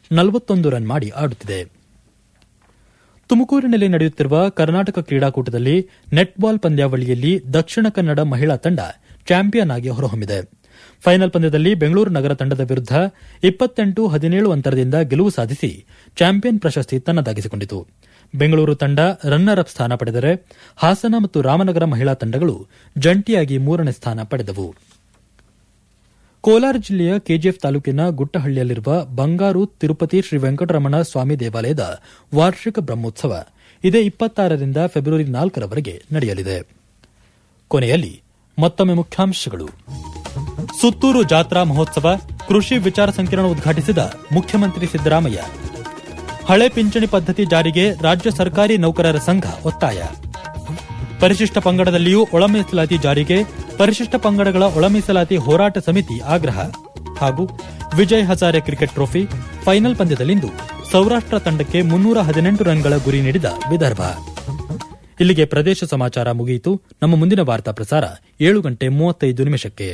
ನಲವತ್ತೊಂದು ರನ್ ಮಾಡಿ ಆಡುತ್ತಿದೆ ತುಮಕೂರಿನಲ್ಲಿ ನಡೆಯುತ್ತಿರುವ ಕರ್ನಾಟಕ ಕ್ರೀಡಾಕೂಟದಲ್ಲಿ ನೆಟ್ಬಾಲ್ ಪಂದ್ಯಾವಳಿಯಲ್ಲಿ ದಕ್ಷಿಣ ಕನ್ನಡ ಮಹಿಳಾ ತಂಡ ಚಾಂಪಿಯನ್ ಆಗಿ ಹೊರಹೊಮ್ಮಿದೆ ಫೈನಲ್ ಪಂದ್ಯದಲ್ಲಿ ಬೆಂಗಳೂರು ನಗರ ತಂಡದ ವಿರುದ್ಧ ಇಪ್ಪತ್ತೆಂಟು ಹದಿನೇಳು ಅಂತರದಿಂದ ಗೆಲುವು ಸಾಧಿಸಿ ಚಾಂಪಿಯನ್ ಪ್ರಶಸ್ತಿ ತನ್ನದಾಗಿಸಿಕೊಂಡಿತು ಬೆಂಗಳೂರು ತಂಡ ರನ್ನರ್ ಅಪ್ ಸ್ಥಾನ ಪಡೆದರೆ ಹಾಸನ ಮತ್ತು ರಾಮನಗರ ಮಹಿಳಾ ತಂಡಗಳು ಜಂಟಿಯಾಗಿ ಮೂರನೇ ಸ್ಥಾನ ಪಡೆದವು ಕೋಲಾರ ಜಿಲ್ಲೆಯ ಕೆಜಿಎಫ್ ತಾಲೂಕಿನ ಗುಟ್ಟಹಳ್ಳಿಯಲ್ಲಿರುವ ಬಂಗಾರು ತಿರುಪತಿ ಶ್ರೀ ವೆಂಕಟರಮಣ ಸ್ವಾಮಿ ದೇವಾಲಯದ ವಾರ್ಷಿಕ ಬ್ರಹ್ಮೋತ್ಸವ ಇದೇ ಇಪ್ಪತ್ತಾರರಿಂದ ಫೆಬ್ರವರಿ ನಾಲ್ಕರವರೆಗೆ ನಡೆಯಲಿದೆ ಕೊನೆಯಲ್ಲಿ ಮತ್ತೊಮ್ಮೆ ಮುಖ್ಯಾಂಶಗಳು ಸುತ್ತೂರು ಜಾತ್ರಾ ಮಹೋತ್ಸವ ಕೃಷಿ ವಿಚಾರ ಸಂಕಿರಣ ಉದ್ಘಾಟಿಸಿದ ಮುಖ್ಯಮಂತ್ರಿ ಸಿದ್ದರಾಮಯ್ಯ ಹಳೆ ಪಿಂಚಣಿ ಪದ್ಧತಿ ಜಾರಿಗೆ ರಾಜ್ಯ ಸರ್ಕಾರಿ ನೌಕರರ ಸಂಘ ಒತ್ತಾಯ ಪರಿಶಿಷ್ಟ ಪಂಗಡದಲ್ಲಿಯೂ ಒಳ ಮೀಸಲಾತಿ ಜಾರಿಗೆ ಪರಿಶಿಷ್ಟ ಪಂಗಡಗಳ ಒಳ ಮೀಸಲಾತಿ ಹೋರಾಟ ಸಮಿತಿ ಆಗ್ರಹ ಹಾಗೂ Vijay Hazare cricket trophy final ಪಂದ್ಯದಲ್ಲಿಂದು ಸೌರಾಷ್ಟ್ರ ತಂಡಕ್ಕೆ ಮುನ್ನೂರ ಹದಿನೆಂಟು ರನ್ಗಳ ಗುರಿ ನೀಡಿದ ವಿದರ್ಭ ಇಲ್ಲಿಗೆ ಪ್ರದೇಶ ಸಮಾಚಾರ ಮುಗಿಯಿತು ನಮ್ಮ ಮುಂದಿನ ವಾರ್ತಾ ಪ್ರಸಾರ ಏಳು ಗಂಟೆ ಮೂವತ್ತೈದು ನಿಮಿಷಕ್ಕೆ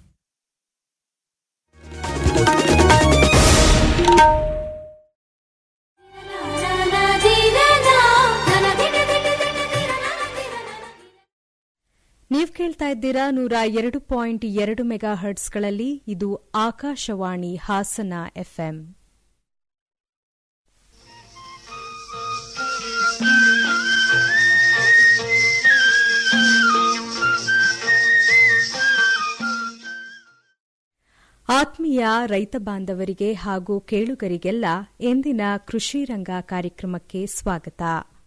ನೀವು ಕೇಳ್ತಾ ಇದ್ದೀರಾ ನೂರ ಎರಡು ಪಾಯಿಂಟ್ ಎರಡು ಮೆಗಾ ಹರ್ಟ್ಸ್ಗಳಲ್ಲಿ ಇದು ಆಕಾಶವಾಣಿ ಹಾಸನ ಎಫ್ಎಂ ಆತ್ಮೀಯ ರೈತ ಬಾಂಧವರಿಗೆ ಹಾಗೂ ಕೇಳುಗರಿಗೆಲ್ಲ ಎಂದಿನ ಕೃಷಿ ರಂಗ ಕಾರ್ಯಕ್ರಮಕ್ಕೆ ಸ್ವಾಗತ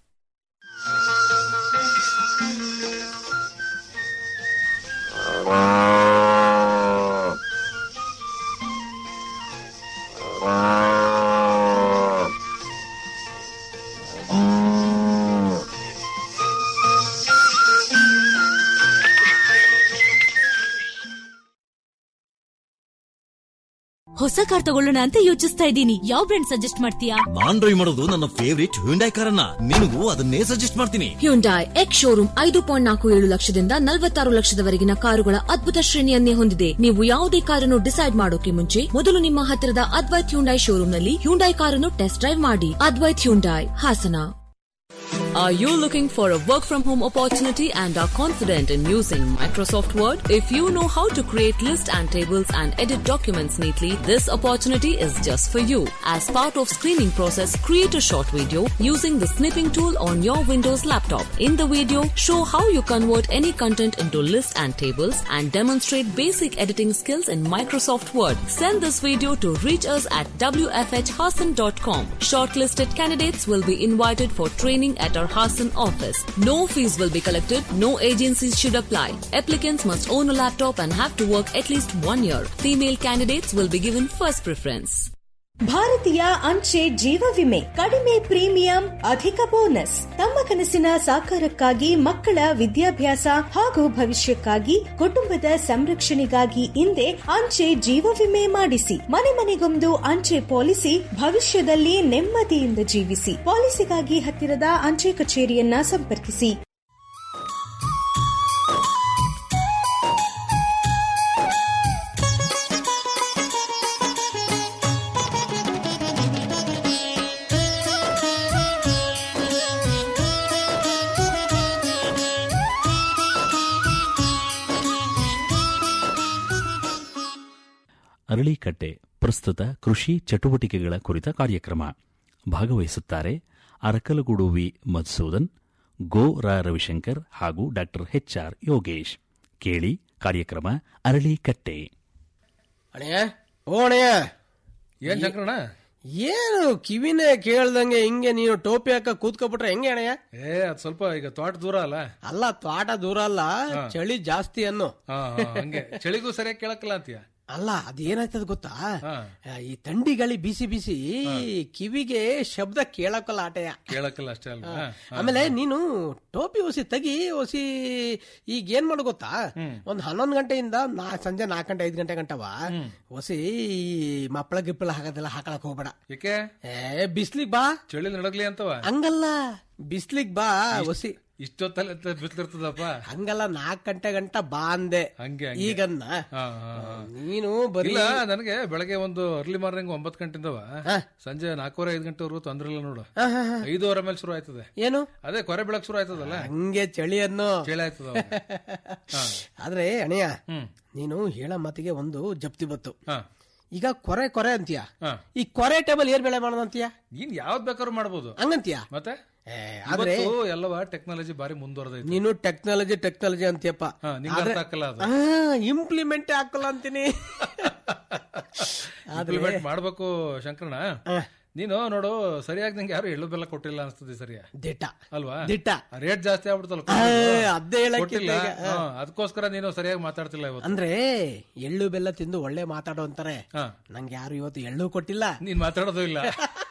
ಹೊಸ ಕಾರ್ ತಗೊಳ್ಳೋಣ ಅಂತ ಯೋಚಿಸ್ತಾ ಇದ್ದೀನಿ ಯಾವ ಬ್ರ್ಯಾಂಡ್ ಸಜೆಸ್ಟ್ ಮಾಡ್ತೀಯಾ ನಾನ್ ಡ್ರೈವ್ ಮಾಡೋದು ನನ್ನ ಫೇವರಿಟ್ ಹ್ಯುಂಡೈ ಕಾರನ್ನ ನಿನಗೂ ಅದನ್ನೇ ಸಜೆಸ್ಟ್ ಮಾಡ್ತೀನಿ ಹ್ಯುಂಡಾಯ್ ಎಕ್ಸ್ ಶೋರೂಮ್ ಐದು ಪಾಯಿಂಟ್ ನಾಲ್ಕು ಏಳು ಲಕ್ಷದಿಂದ ನಲವತ್ತಾರು ಲಕ್ಷದವರೆಗಿನ ಕಾರುಗಳ ಅದ್ಭುತ ಶ್ರೇಣಿಯನ್ನೇ ಹೊಂದಿದೆ ನೀವು ಯಾವುದೇ ಕಾರನ್ನು ಡಿಸೈಡ್ ಮಾಡೋಕೆ ಮುಂಚೆ ಮೊದಲು ನಿಮ್ಮ ಹತ್ತಿರದ ಅದ್ವೈತ್ ಹ್ಯುಂಡಾಯ್ ಶೋರೂಮ್ನಲ್ಲಿ ಹ್ಯುಂಡಾಯ್ ಕಾರನ್ನು ಟೆಸ್ಟ್ ಡ್ರೈವ್ ಮಾಡಿ Advaith Hyundai Hassan Are you looking for a work from home opportunity and are confident in using Microsoft Word? If you know how to create lists and tables and edit documents neatly, this opportunity is just for you. As part of screening process, create a short video using the snipping tool on your Windows laptop. In the video, show how you convert any content into lists and tables and demonstrate basic editing skills in Microsoft Word. Send this video to reach us at wfhhasan.com. Shortlisted candidates will be invited for training at our Hassan office. No fees will be collected. No agencies should apply. Applicants must own a laptop and have to work at least one year. Female candidates will be given first preference. ಭಾರತೀಯ ಅಂಚೆ ಜೀವ ವಿಮೆ ಕಡಿಮೆ premium ಅಧಿಕ bonus ತಮ್ಮ ಕನಸಿನ ಸಾಕಾರಕ್ಕಾಗಿ ಮಕ್ಕಳ ವಿದ್ಯಾಭ್ಯಾಸ ಹಾಗೂ ಭವಿಷ್ಯಕ್ಕಾಗಿ ಕುಟುಂಬದ ಸಂರಕ್ಷಣೆಗಾಗಿ ಹಿಂದೆ ಅಂಚೆ ಜೀವ ವಿಮೆ ಮಾಡಿಸಿ ಮನೆ ಮನೆಗೊಂದು ಅಂಚೆ ಪಾಲಿಸಿ ಭವಿಷ್ಯದಲ್ಲಿ ನೆಮ್ಮದಿಯಿಂದ ಜೀವಿಸಿ ಪಾಲಿಸಿಗಾಗಿ ಹತ್ತಿರದ ಅಂಚೆ ಕಚೇರಿಯನ್ನ ಸಂಪರ್ಕಿಸಿ ಅರಳಿಕಟ್ಟೆ ಪ್ರಸ್ತುತ ಕೃಷಿ ಚಟುವಟಿಕೆಗಳ ಕುರಿತ ಕಾರ್ಯಕ್ರಮ ಭಾಗವಹಿಸುತ್ತಾರೆ ಅರಕಲಗೂಡು ವಿ ಮಧುಸೂದನ್ ಗೋ ರಾ ರವಿಶಂಕರ್ ಹಾಗೂ ಡಾ ಎಚ್ಆರ್ ಯೋಗೇಶ್ ಕೇಳಿ ಕಾರ್ಯಕ್ರಮ ಅರಳಿಕಟ್ಟೆ ಅಣೆಯ ಓ ಅಣೆಯ ಏನ್ ಶಂಕರಣ್ಣ ಏನು ಕಿವಿನೇ ಕೇಳ್ದಂಗೆ ಹಿಂಗೆ ನೀನು ಟೋಪಿ ಹಾಕ ಕೂತ್ಕೊಬಿಟ್ರೆ ಹೆಂಗೆ ಅಣೆಯ ಏ ಅದ್ ಸ್ವಲ್ಪ ಈಗ ತೋಟ ದೂರ ಅಲ್ಲ ಅಲ್ಲ ತ್ವಾಟ ದೂರ ಅಲ್ಲ ಚಳಿ ಜಾಸ್ತಿ ಅನ್ನು ಹಾ, ಹಾ, ಹಂಗೆ ಚಳಿಗೂ ಸರಿಯಾಗಿ ಕೇಳಕ್ಕಲ್ಲ ಅಂತೀಯ ಅಲ್ಲ ಅದೇನಾಯ್ತದ ಗೊತ್ತಾ ಆ, ಈ ಥಂಡಿ ಗಾಳಿ ಬಿಸಿ ಬಿಸಿ ಕಿವಿಗೆ ಶಬ್ದ ಕೇಳಕ್ಕಲ್ಲ ಆಟೆಯ ಕೇಳಕ್ಕಲ್ಲ ಅಷ್ಟೇ ಅಲ್ವಾ ಹಾ, ಆಮೇಲೆ ನೀನು ಟೋಪಿ ಹೊಸಿ ತೆಗಿ ಹೊಸಿ ಈಗ ಏನ್ ಮಾಡು ಗೊತ್ತಾ ಒಂದ್ ಹನ್ನೊಂದ್ ಗಂಟೆಯಿಂದ ನಾ ಸಂಜೆ ನಾಲ್ಕು ಗಂಟೆ ಐದ್ ಗಂಟೆ ಗಂಟವ ಹೊಸಿ ಈ ಮಪ್ಪಳ ಗಿಪ್ಪಳ ಹಾಕೋದೆಲ್ಲ ಹಾಕಳಕ್ ಹೋಗ್ಬೇಡ ಏಕೆ ಏ ಬಿಸ್ಲಿಗ್ ಬಾ ಚಳಿ ನಡಗ್ಲಿ ಅಂತವ ಹಂಗಲ್ಲ ಬಿಸ್ಲಿಗ್ ಬಾ ಒಸಿ ಇಷ್ಟೊತ್ತಲ್ಲ ಬಿಸ್ಲಿರ್ತದಪ್ಪ ಹಂಗಲ್ಲ ನಾಲ್ಕ್ ಗಂಟೆ ಗಂಟ ಬಾ ಅಂದೆ ಹಂಗೆ ಹಂಗೆ. ಈಗನ್ನ ಹಾ, ಹಾ, ಹಾ. ನೀನು ಬರೀ ಇಲ್ಲ ನನಗೆ ಬೆಳಗ್ಗೆ ಒಂದು ಅರ್ಲಿ ಮಾರ್ನಿಂಗ್ ಒಂಬತ್ತು ಗಂಟೆಯಿಂದವ ಸಂಜೆ ನಾಲ್ಕೂವರೆ ಐದು ಗಂಟೆವರೆಗೂ ತೊಂದ್ರೆ ಇಲ್ಲ ನೋಡು ಐದೂವರೆ ಮೇಲೆ ಶುರು ಆಯ್ತದೆ ಏನು ಅದೇ ಕೊರೆ ಬೆಳಕ್ ಶುರು ಆಯ್ತದಲ್ಲ ಹಂಗೆ ಚಳಿಯನ್ನು ಚಳಿ ಆಯ್ತದ ಅವಾಗ. ಆದ್ರೆ ಅಣಯ್ಯ ಹ್ಮ್ ನೀನು ಹೇಳ ಮಾತಿಗೆ ಒಂದು ಜಪ್ತಿ ಬತ್ತು ಹಾ ಈಗ ಕೊರೆ ಕೊರೆ ಅಂತೀಯ ಹಾ. ಈ ಕೊರೆ ಟೇಬಲ್ ಏನ್ ಬೆಳೆ ಮಾಡೋದು ಅಂತೀಯ ನೀನ್ ಯಾವ್ದ್ ಬೇಕಾದ್ರೂ ಮಾಡ್ಬೋದು ಹಂಗಂತೀಯ ಮತ್ತೆ ಏ, ಆದ್ರೆ ಇವತ್ತು ಎಲ್ಲವ ಟೆಕ್ನಾಲಜಿ ಬಾರಿ ಮುಂದುವರೆದೈತಿ ನೀನು ಟೆಕ್ನಾಲಜಿ ಟೆಕ್ನಾಲಜಿ ಅಂತೀಯಪ್ಪ ಹಾ, ನಿಂಗೆ ಅರ್ಥ ಆಗಲ್ಲ ಅದು. ಇಂಪ್ಲಿಮೆಂಟ್ ಹಾಕಲ್ಲ ಅಂತೀನಿ ಆದ್ರೆ ಇಂಪ್ಲಿಮೆಂಟ್ ಮಾಡ್ಬೇಕು ಶಂಕರಣ ನೀನು ನೋಡು ಸರಿಯಾಗಿ ನಂಗೆ ಯಾರು ಎಳ್ಳು ಬೆಲ್ಲ ಕೊಟ್ಟಿಲ್ಲ ಅನ್ಸ್ತದೆ ಸರಿಯಾ ದಿಟ್ಟ ಅಲ್ವಾ ದಿಟ್ಟ ರೇಟ್ ಜಾಸ್ತಿ ಆಗ್ಬಿಡ್ತಲ್ಲ ಆ, ಅದೇ ಹೇಳಕ್ಕಿಂತ ಕೊಟ್ಟಿಲ್ಲ ಈಗ. ಹಾ, ಅದಕ್ಕೋಸ್ಕರ ನೀನು ಸರಿಯಾಗಿ ಮಾತಾಡ್ತಿಲ್ಲ ಇವತ್ತು ಅಂದ್ರೆ ಎಳ್ಳು ಬೆಲ್ಲ ತಿಂದು ಒಳ್ಳೆ ಮಾತಾಡೋ ಅಂತಾರೆ ಹಾ. ನಂಗೆ ಯಾರು ಇವತ್ತು ಎಳ್ಳು ಕೊಟ್ಟಿಲ್ಲ ನೀನ್ ಮಾತಾಡೋದು ಇಲ್ಲ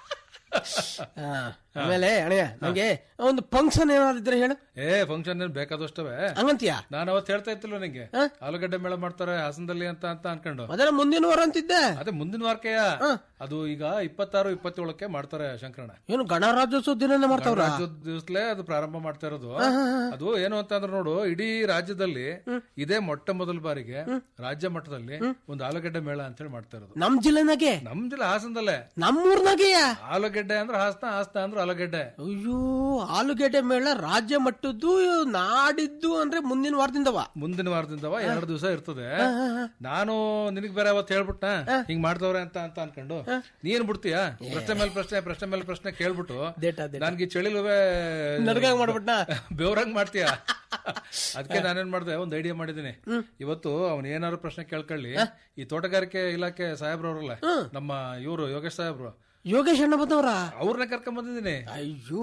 ಆ, ಆಮೇಲೆ ಅಣ್ಣಯ್ಯ ನಂಗೆ ಒಂದು ಫಂಕ್ಷನ್ ಏನಾದ್ರು ಇದ್ರೆ ಹೇಳು ಏ ಫಂಕ್ಷನ್ ಏನ್ ಬೇಕಾದಷ್ಟವೇ ಹಂಗಂತೀಯ ನಾನು ಅವತ್ತು ಹೇಳ್ತಾ ಇತ್ತಿಲ್ಲ ನಿಂಗೆ ಆಲೂಗಡ್ಡೆ ಮೇಳ ಮಾಡ್ತಾರೆ ಹಾಸನದಲ್ಲಿ ಅಂತ ಅಂತ ಅನ್ಕೊಂಡು ಅದರ ಮುಂದಿನ ವಾರ ಅಂತಿದ್ದೆ ಅದೇ ಮುಂದಿನ ವಾರಕ್ಕೆಯ ಅದು ಈಗ ಇಪ್ಪತ್ತಾರು ಇಪ್ಪತ್ತೇಳಕ್ಕೆ ಮಾಡ್ತಾರೆ ಶಂಕರಣ ಏನು ಗಣರಾಜ್ಯೋತ್ಸವ ದಿನನೇ ಮಾಡ್ತಾವ್ರ ದಿವಸಲೇ ಅದು ಪ್ರಾರಂಭ ಮಾಡ್ತಾ ಇರೋದು ಅದು ಏನು ಅಂತ ಅಂದ್ರೆ ನೋಡು ಇಡೀ ರಾಜ್ಯದಲ್ಲಿ ಇದೇ ಮೊಟ್ಟ ಮೊದಲ ಬಾರಿಗೆ ರಾಜ್ಯ ಮಟ್ಟದಲ್ಲಿ ಒಂದು ಆಲೂಗಡ್ಡೆ ಮೇಳ ಅಂತ ಹೇಳಿ ಮಾಡ್ತಾ ಇರೋದು ನಮ್ ಜಿಲ್ಲೆನಾಗೆ ನಮ್ ಜಿಲ್ಲೆ ಹಾಸನದಲ್ಲೇ ನಮ್ಮೂರ್ನಾಗೆಯ ಆಲೂಗಡ್ಡೆ ಅಂದ್ರೆ ಹಾಸನ ಹಾಸನ ಅಂದ್ರೆ ಆಲೂಗಡ್ಡೆ ಅಯ್ಯೋ ಆಲೂಗೆಡ್ಡೆ ಮೇಳ ರಾಜ್ಯ ಮಟ್ಟದ್ದು ನಾಡಿದ್ದು ಅಂದ್ರೆ ಮುಂದಿನ ವಾರದಿಂದವ ಮುಂದಿನ ವಾರದಿಂದವ ಎರಡು ದಿವಸ ಇರ್ತದೆ ನಾನು ನಿನಗ್ ಬೇರೆ ಅವತ್ತು ಹೇಳ್ಬಿಟ್ಟ ಹಿಂಗ್ ಮಾಡ್ದವ್ರೆ ಅಂತ ಅಂತ ಅನ್ಕೊಂಡು ನೀನ್ ಬಿಡ್ತೀಯಾ ಪ್ರಶ್ನೆ ಮೇಲೆ ಪ್ರಶ್ನೆ ಪ್ರಶ್ನೆ ಮೇಲೆ ಪ್ರಶ್ನೆ ಕೇಳ್ಬಿಟ್ಟು ದೇಟ, ದೇಟ. ನನ್ಗೆ ಈ ಚಳಿಲುವೆ ನಡ್ಗಂಗ್ ಮಾಡ್ಬಿಟ್ನಾ? ಬೆವ್ರಂಗ್ ಮಾಡ್ತೀಯ ಅದಕ್ಕೆ ನಾನೇನ್ ಮಾಡ್ದೆ ಒಂದ್ ಐಡಿಯಾ ಮಾಡಿದೀನಿ ಇವತ್ತು ಅವ್ನ್ ಏನಾದ್ರು ಪ್ರಶ್ನೆ ಕೇಳ್ಕೊಳ್ಳಿ ಈ ತೋಟಗಾರಿಕೆ ಇಲಾಖೆ ಸಾಹೇಬ್ರವ್ರಲ್ಲ ನಮ್ಮ ಇವರು ಯೋಗೇಶ್ ಸಾಹೇಬ್ರು ಯೋಗೇಶ್ ಅಣ್ಣ ಬಂದವ್ರ ಅವ್ರನ್ನ ಕರ್ಕೊಂಡ್ ಬಂದಿದ್ದೀನಿ ಅಯ್ಯೋ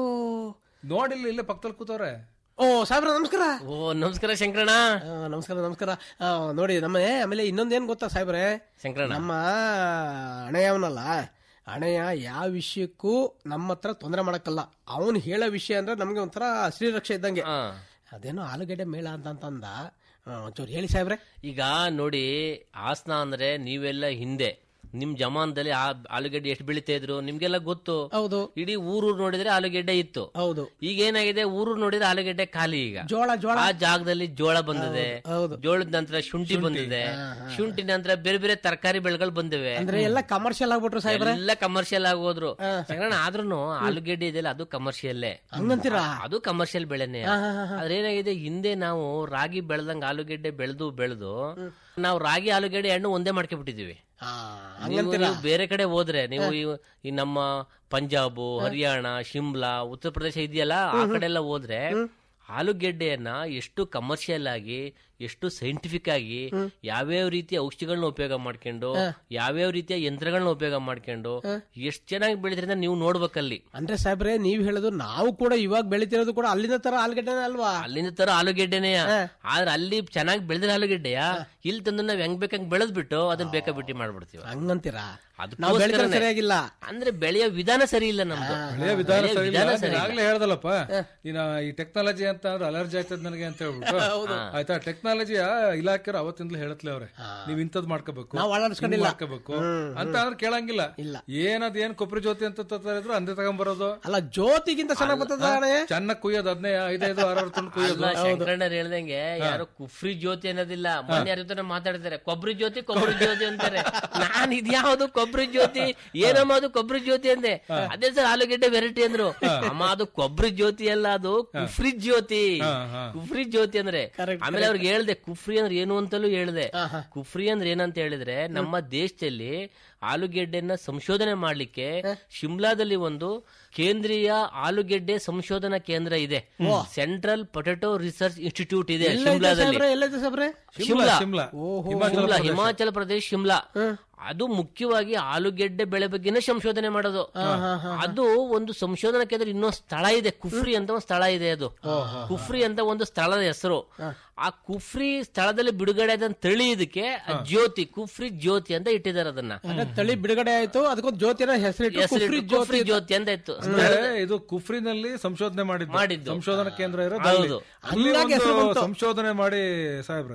ನೋಡಿಲ್ಲ ಇಲ್ಲೇ ಪಕ್ಕದಲ್ಲಿ ಕೂತವ್ರೆ ಓ ಸಾಹೇಬ್ರ ನಮಸ್ಕಾರ ಓ ನಮಸ್ಕಾರ ಶಂಕರಣ್ಣ ಆ, ನಮಸ್ಕಾರ ನಮಸ್ಕಾರ ಆ, ನೋಡಿ ನಮ್ಮ ಆಮೇಲೆ ಇನ್ನೊಂದೇನ್ ಗೊತ್ತಾ ಸಾಹೇಬ್ರೆ ಶಂಕರಣ್ಣ ನಮ್ಮ ಅಣಯ್ಯವನಲ್ಲ ಅಣಯ್ಯ ಯಾವ ವಿಷಯಕ್ಕೂ ನಮ್ಮ ಹತ್ರ ತೊಂದರೆ ಮಾಡಕ್ಕಲ್ಲ ಅವನು ಹೇಳೋ ವಿಷಯ ಅಂದ್ರೆ ನಮ್ಗೆ ಒಂಥರ ಶ್ರೀರಕ್ಷೆ ಇದ್ದಂಗೆ ಹಾ. ಅದೇನೋ ಆಲೂಗಡ್ಡೆ ಮೇಳ ಅಂತ ಅಂತಂದ ಆ, ಒಂಚೂರು ಹೇಳಿ ಸಾಹೇಬ್ರೆ ಈಗ ನೋಡಿ ಹಾಸನ ಅಂದ್ರೆ ನೀವೆಲ್ಲ ಹಿಂದೆ ನಿಮ್ ಜಮಾನದಲ್ಲಿ ಆ- ಆಲೂಗಡ್ಡೆ ಎಷ್ಟು ಬೆಳಿತಾ ಇದ್ರು ನಿಮ್ಗೆಲ್ಲ ಗೊತ್ತು ಹೌದು ಇಡೀ ಊರು ನೋಡಿದ್ರೆ ಆಲೂಗೆಡ್ಡೆ ಇತ್ತು ಹೌದು ಈಗ ಏನಾಗಿದೆ ಊರು ನೋಡಿದ್ರೆ ಆಲೂಗೆಡ್ಡೆ ಖಾಲಿ ಈಗ ಜೋಳ ಜೋಳ ಆ ಜಾಗದಲ್ಲಿ ಜೋಳ ಬಂದಿದೆ ಹೌದು. ಜೋಳದ ನಂತರ ಶುಂಠಿ ಬಂದಿದೆ ಶುಂಠಿ ನಂತರ ಬೇರೆ ಬೇರೆ ತರಕಾರಿ ಬೆಳೆಗಳು ಬಂದಿವೆ ಅಂದ್ರೆ ಎಲ್ಲ ಕಮರ್ಷಿಯಲ್ ಆಗ್ಬಿಟ್ರು ಸಾಹೇಬ್ರೆ ಎಲ್ಲ ಕಮರ್ಷಿಯಲ್ ಆಗೋದ್ರು ಶಂಕರಣ್ಣ ಆದ್ರೂ ಆಲೂಗೆಡ್ಡೆ ಇದೆಯಲ್ಲ ಅದು ಕಮರ್ಷಿಯಲ್ಲೇ ಹಂಗಂತೀರಾ ಅದು ಕಮರ್ಷಿಯಲ್ ಬೆಳೆನೆ ಆದ್ರೆ ಏನಾಗಿದೆ ಹಿಂದೆ ನಾವು ರಾಗಿ ಬೆಳೆದಂಗ ಆಲೂಗೆಡ್ಡೆ ಬೆಳೆದು ಬೆಳೆದು ನಾವು ರಾಗಿ ಆಲೂಗೆಡ್ಡೆ ಹಣ್ಣು ಒಂದೇ ಮಾಡ್ಕೊಂಡ್ಬಿಟ್ಟಿದೀವಿ ಆ, ನೀವು ನೀವು ಬೇರೆ ಕಡೆ ಹೋದ್ರೆ ನೀವು ಈ- ಈ ನಮ್ಮ ಪಂಜಾಬ್ ಹರಿಯಾಣ ಶಿಮ್ಲಾ ಉತ್ತರ ಪ್ರದೇಶ ಇದೆಯಲ್ಲ ಆ ಕಡೆ ಎಲ್ಲ ಹೋದ್ರೆ ಆಲೂಗೆಡ್ಡೆಯನ್ನ ಎಷ್ಟು ಕಮರ್ಷಿಯಲ್ ಆಗಿ ಎಷ್ಟು ಸೈಂಟಿಫಿಕ್ ಆಗಿ ಯಾವ್ಯಾವ ರೀತಿಯ ಔಷಧಿಗಳನ್ನ ಉಪಯೋಗ ಮಾಡ್ಕೊಂಡು ಯಾವ್ಯಾವ ರೀತಿಯ ಯಂತ್ರಗಳನ್ನ ಉಪಯೋಗ ಮಾಡ್ಕೊಂಡು ಎಷ್ಟು ಚೆನ್ನಾಗಿ ಬೆಳೆದ್ರಿಂದ ನೀವು ನೋಡ್ಬೇಕಲ್ಲಿ ಅಂದ್ರೆ ಸಾಹೇಬ್ರೆ ನೀವ್ ಹೇಳೋದು ನಾವು ಕೂಡ ಇವಾಗ ಬೆಳಿತಿರೋದು ಕೂಡ ಅಲ್ಲಿನ ತರ ಆಲೂಗಡ್ಡೆನೇ ಅಲ್ವಾ ಅಲ್ಲಿಂದ ತರ ಆಲೂಗೆಡ್ಡೆನೇ ಆದ್ರೆ ಅಲ್ಲಿ ಚೆನ್ನಾಗಿ ಬೆಳೆದ್ರೆ ಆಲೂಗೆಡ್ಡೆಯ ಇಲ್ಲಿ ತಂದು ನಾವ್ ಹೆಂಗ್ ಬೇಕಂಗ್ ಬೆಳೆದ್ಬಿಟ್ಟು ಅದನ್ನ ಬೇಕಾ ಬಿಟ್ಟಿ ಮಾಡ್ಬಿಡ್ತೀವಿ ಹಂಗಂತೀರಾ ಅದಕ್ಕೋಸ್ಕರನೇ. ನಾವು ಬೆಳಿತಿರೋದು ಸರಿಯಾಗಿಲ್ಲ ಅಂದ್ರೆ ಬೆಳೆಯೋ ವಿಧಾನ ಸರಿ ಇಲ್ಲ ನಮ್ದು ಹಳೆಯ ವಿಧಾನ ಹಳೆಯ ಸರಿ ಇಲ್ಲ. ವಿಧಾನ ಸರಿ ನೀನ್ ಇಲ್ಲ. ಆಗ್ಲೇ ಹೇಳ್ದಲ್ಲಪ್ಪ ನೀನ ಈ ಟೆಕ್ನಾಲಜಿ ಅಂತ ಅಂದ್ರೆ ಅಲರ್ಜಿ ಆಯ್ತದ ನನಗೆ ಅಂತ ಹೇಳ್ಬಿಟ್ಟು ಆಯ್ತಾ ಟೆಕ್ನಾಲಜಿಯ ಇಲಾಖೆಯವರು ಅವತ್ತಿಂದಲೇ ಹೇಳತ್ಲೆ ಅವ್ರೆ ನೀವ್ ಇಂಥದ್ ಮಾಡ್ಕೋಬೇಕು ನಾವ್ ಅಳವಡಿಸ್ಕೊಂಡಿಲ್ಲ. ಹಿಂಗ್ ಮಾಡ್ಕೋಬೇಕು ಅಂತ ಅಂದ್ರೆ ಕೇಳಂಗಿಲ್ಲ ಇಲ್ಲ. ಏನದ್ ಏನ್ ಕೊಬ್ಬರಿ ಜ್ಯೋತಿ ಅಂತ ತರ್ತಾರೆ ಅಂದೇ ತಗೊಂಬರೋದು ಅಲ್ಲ ಜ್ಯೋತಿಗಿಂತ ಚೆನ್ನಾಗ್ ಬರ್ತದ ಅಣ್ಣ ಚೆನ್ನಾಗ್ ಕುಯ್ಯೋದು ಅದನ್ನೇ ಐದೈದು ಆರಾರು ತುಂಡು ಕುಯ್ಯೋದು ಅಲ್ಲ ಶಂಕರಣ್ಣರ್ ಹೇಳ್ದಂಗೆ ಯಾರು ಕುಫ್ರಿ ಜ್ಯೋತಿ ಅನ್ನೋದಿಲ್ಲ ಮೊನ್ನೆ ಯಾರ ಜೊತೆ ಮಾತಾಡ್ತಾರೆ ಕೊಬ್ಬರಿ ಜ್ಯೋತಿ ಕೊಬ್ಬರಿ ಜ್ಯೋತಿ ಅಂತಾರೆ ನಾನ್ ಇದ್ಯಾವ್ದು ಕೊಬ್ಬರಿ ಜ್ಯೋತಿ ಏನಮ್ಮ ಅದು ಕೊಬ್ಬರಿ ಜ್ಯೋತಿ ಅಂದೆ ಅದೇ ಸರ್ ಆಲೂಗೆಡ್ಡೆ ವೆರೈಟಿ ಅಂದ್ರು ಅಮ್ಮ ಅದು ಕೊಬ್ಬರಿ ಜ್ಯೋತಿ ಅಲ್ಲ ಅದು ಕುಫ್ರಿ ಜ್ಯೋತಿ ಕುಫ್ರಿ ಜ್ಯೋತಿ ಅಂದ್ರೆ ಆಮೇಲೆ ಅವ್ರಿಗೆ ಹೇಳ್ದೆ ಕುಫ್ರಿ ಅಂದ್ರೆ ಏನು ಅಂತಲೂ ಹೇಳ್ದೆ ಕುಫ್ರಿ ಅಂದ್ರೆ ಏನಂತ ಹೇಳಿದ್ರೆ ನಮ್ಮ ದೇಶದಲ್ಲಿ ಆಲೂಗೆಡ್ಡೆನ ಸಂಶೋಧನೆ ಮಾಡ್ಲಿಕ್ಕೆ ಶಿಮ್ಲಾದಲ್ಲಿ ಒಂದು ಕೇಂದ್ರೀಯ ಆಲೂಗೆಡ್ಡೆ ಸಂಶೋಧನಾ ಕೇಂದ್ರ ಇದೆ ಸೆಂಟ್ರಲ್ ಪೊಟೆಟೋ ರಿಸರ್ಚ್ ಇನ್ಸ್ಟಿಟ್ಯೂಟ್ ಇದೆ ಶಿಮ್ಲಾದಲ್ಲಿ ಸಾಹೇಬ್ರೆ ಎಲ್ಲೈತೆ ಸಾಹೇಬ್ರೆ ಶಿಮ್ಲಾ ಶಿಮ್ಲಾ ಶಿಮ್ಲಾ ಹಿಮಾಚಲ ಪ್ರದೇಶ ಶಿಮ್ಲಾ ಅದು ಮುಖ್ಯವಾಗಿ ಆಲೂಗೆಡ್ಡೆ ಬೆಳೆ ಬಗ್ಗೆನೇ ಸಂಶೋಧನೆ ಮಾಡೋದು ಅದು ಒಂದು ಸಂಶೋಧನಾ ಕೇಂದ್ರ ಇನ್ನೊಂದು ಸ್ಥಳ ಇದೆ ಕುಫ್ರಿ ಅಂತ ಒಂದು ಸ್ಥಳ ಇದೆ ಅದು ಕುಫ್ರಿ ಅಂತ ಒಂದು ಸ್ಥಳದ ಹೆಸರು ಆ ಕುಫ್ರಿ ಸ್ಥಳದಲ್ಲಿ ಬಿಡುಗಡೆ ಆದ ತಳಿ ಇದಕ್ಕೆ ಜ್ಯೋತಿ ಕುಫ್ರಿ ಜ್ಯೋತಿ ಅಂತ ಇಟ್ಟಿದ್ದಾರೆ ಅದನ್ನ ಅಂದ್ರೆ ತಳಿ ಬಿಡುಗಡೆ ಆಯ್ತು ಅದಕ್ಕೊಂದು ಜ್ಯೋತಿನ ಹೆಸರಿಟ್ಟು ಹೆಸರಿಟ್ಟು ಕುಫ್ರಿ ಕುಫ್ರಿ ಜ್ಯೋತಿ ಜ್ಯೋತಿ ಅಂತ ಇತ್ತು ಅಂದ್ರೆ ಇದು ಕುಫ್ರಿನಲ್ಲಿ ಸಂಶೋಧನೆ ಮಾಡಿದ್ದು ಮಾಡಿದ್ದು. ಸಂಶೋಧನಾ ಕೇಂದ್ರ ಇರೋದು ಹೌದು. ಅಲ್ಲಿ. ಅಲ್ಲಿ ಹಂಗಾಗಿ ಹೆಸರು ಒಂದು ಬಂತು. ಸಂಶೋಧನೆ ಮಾಡಿ ಸಾಹೇಬ್ರೆ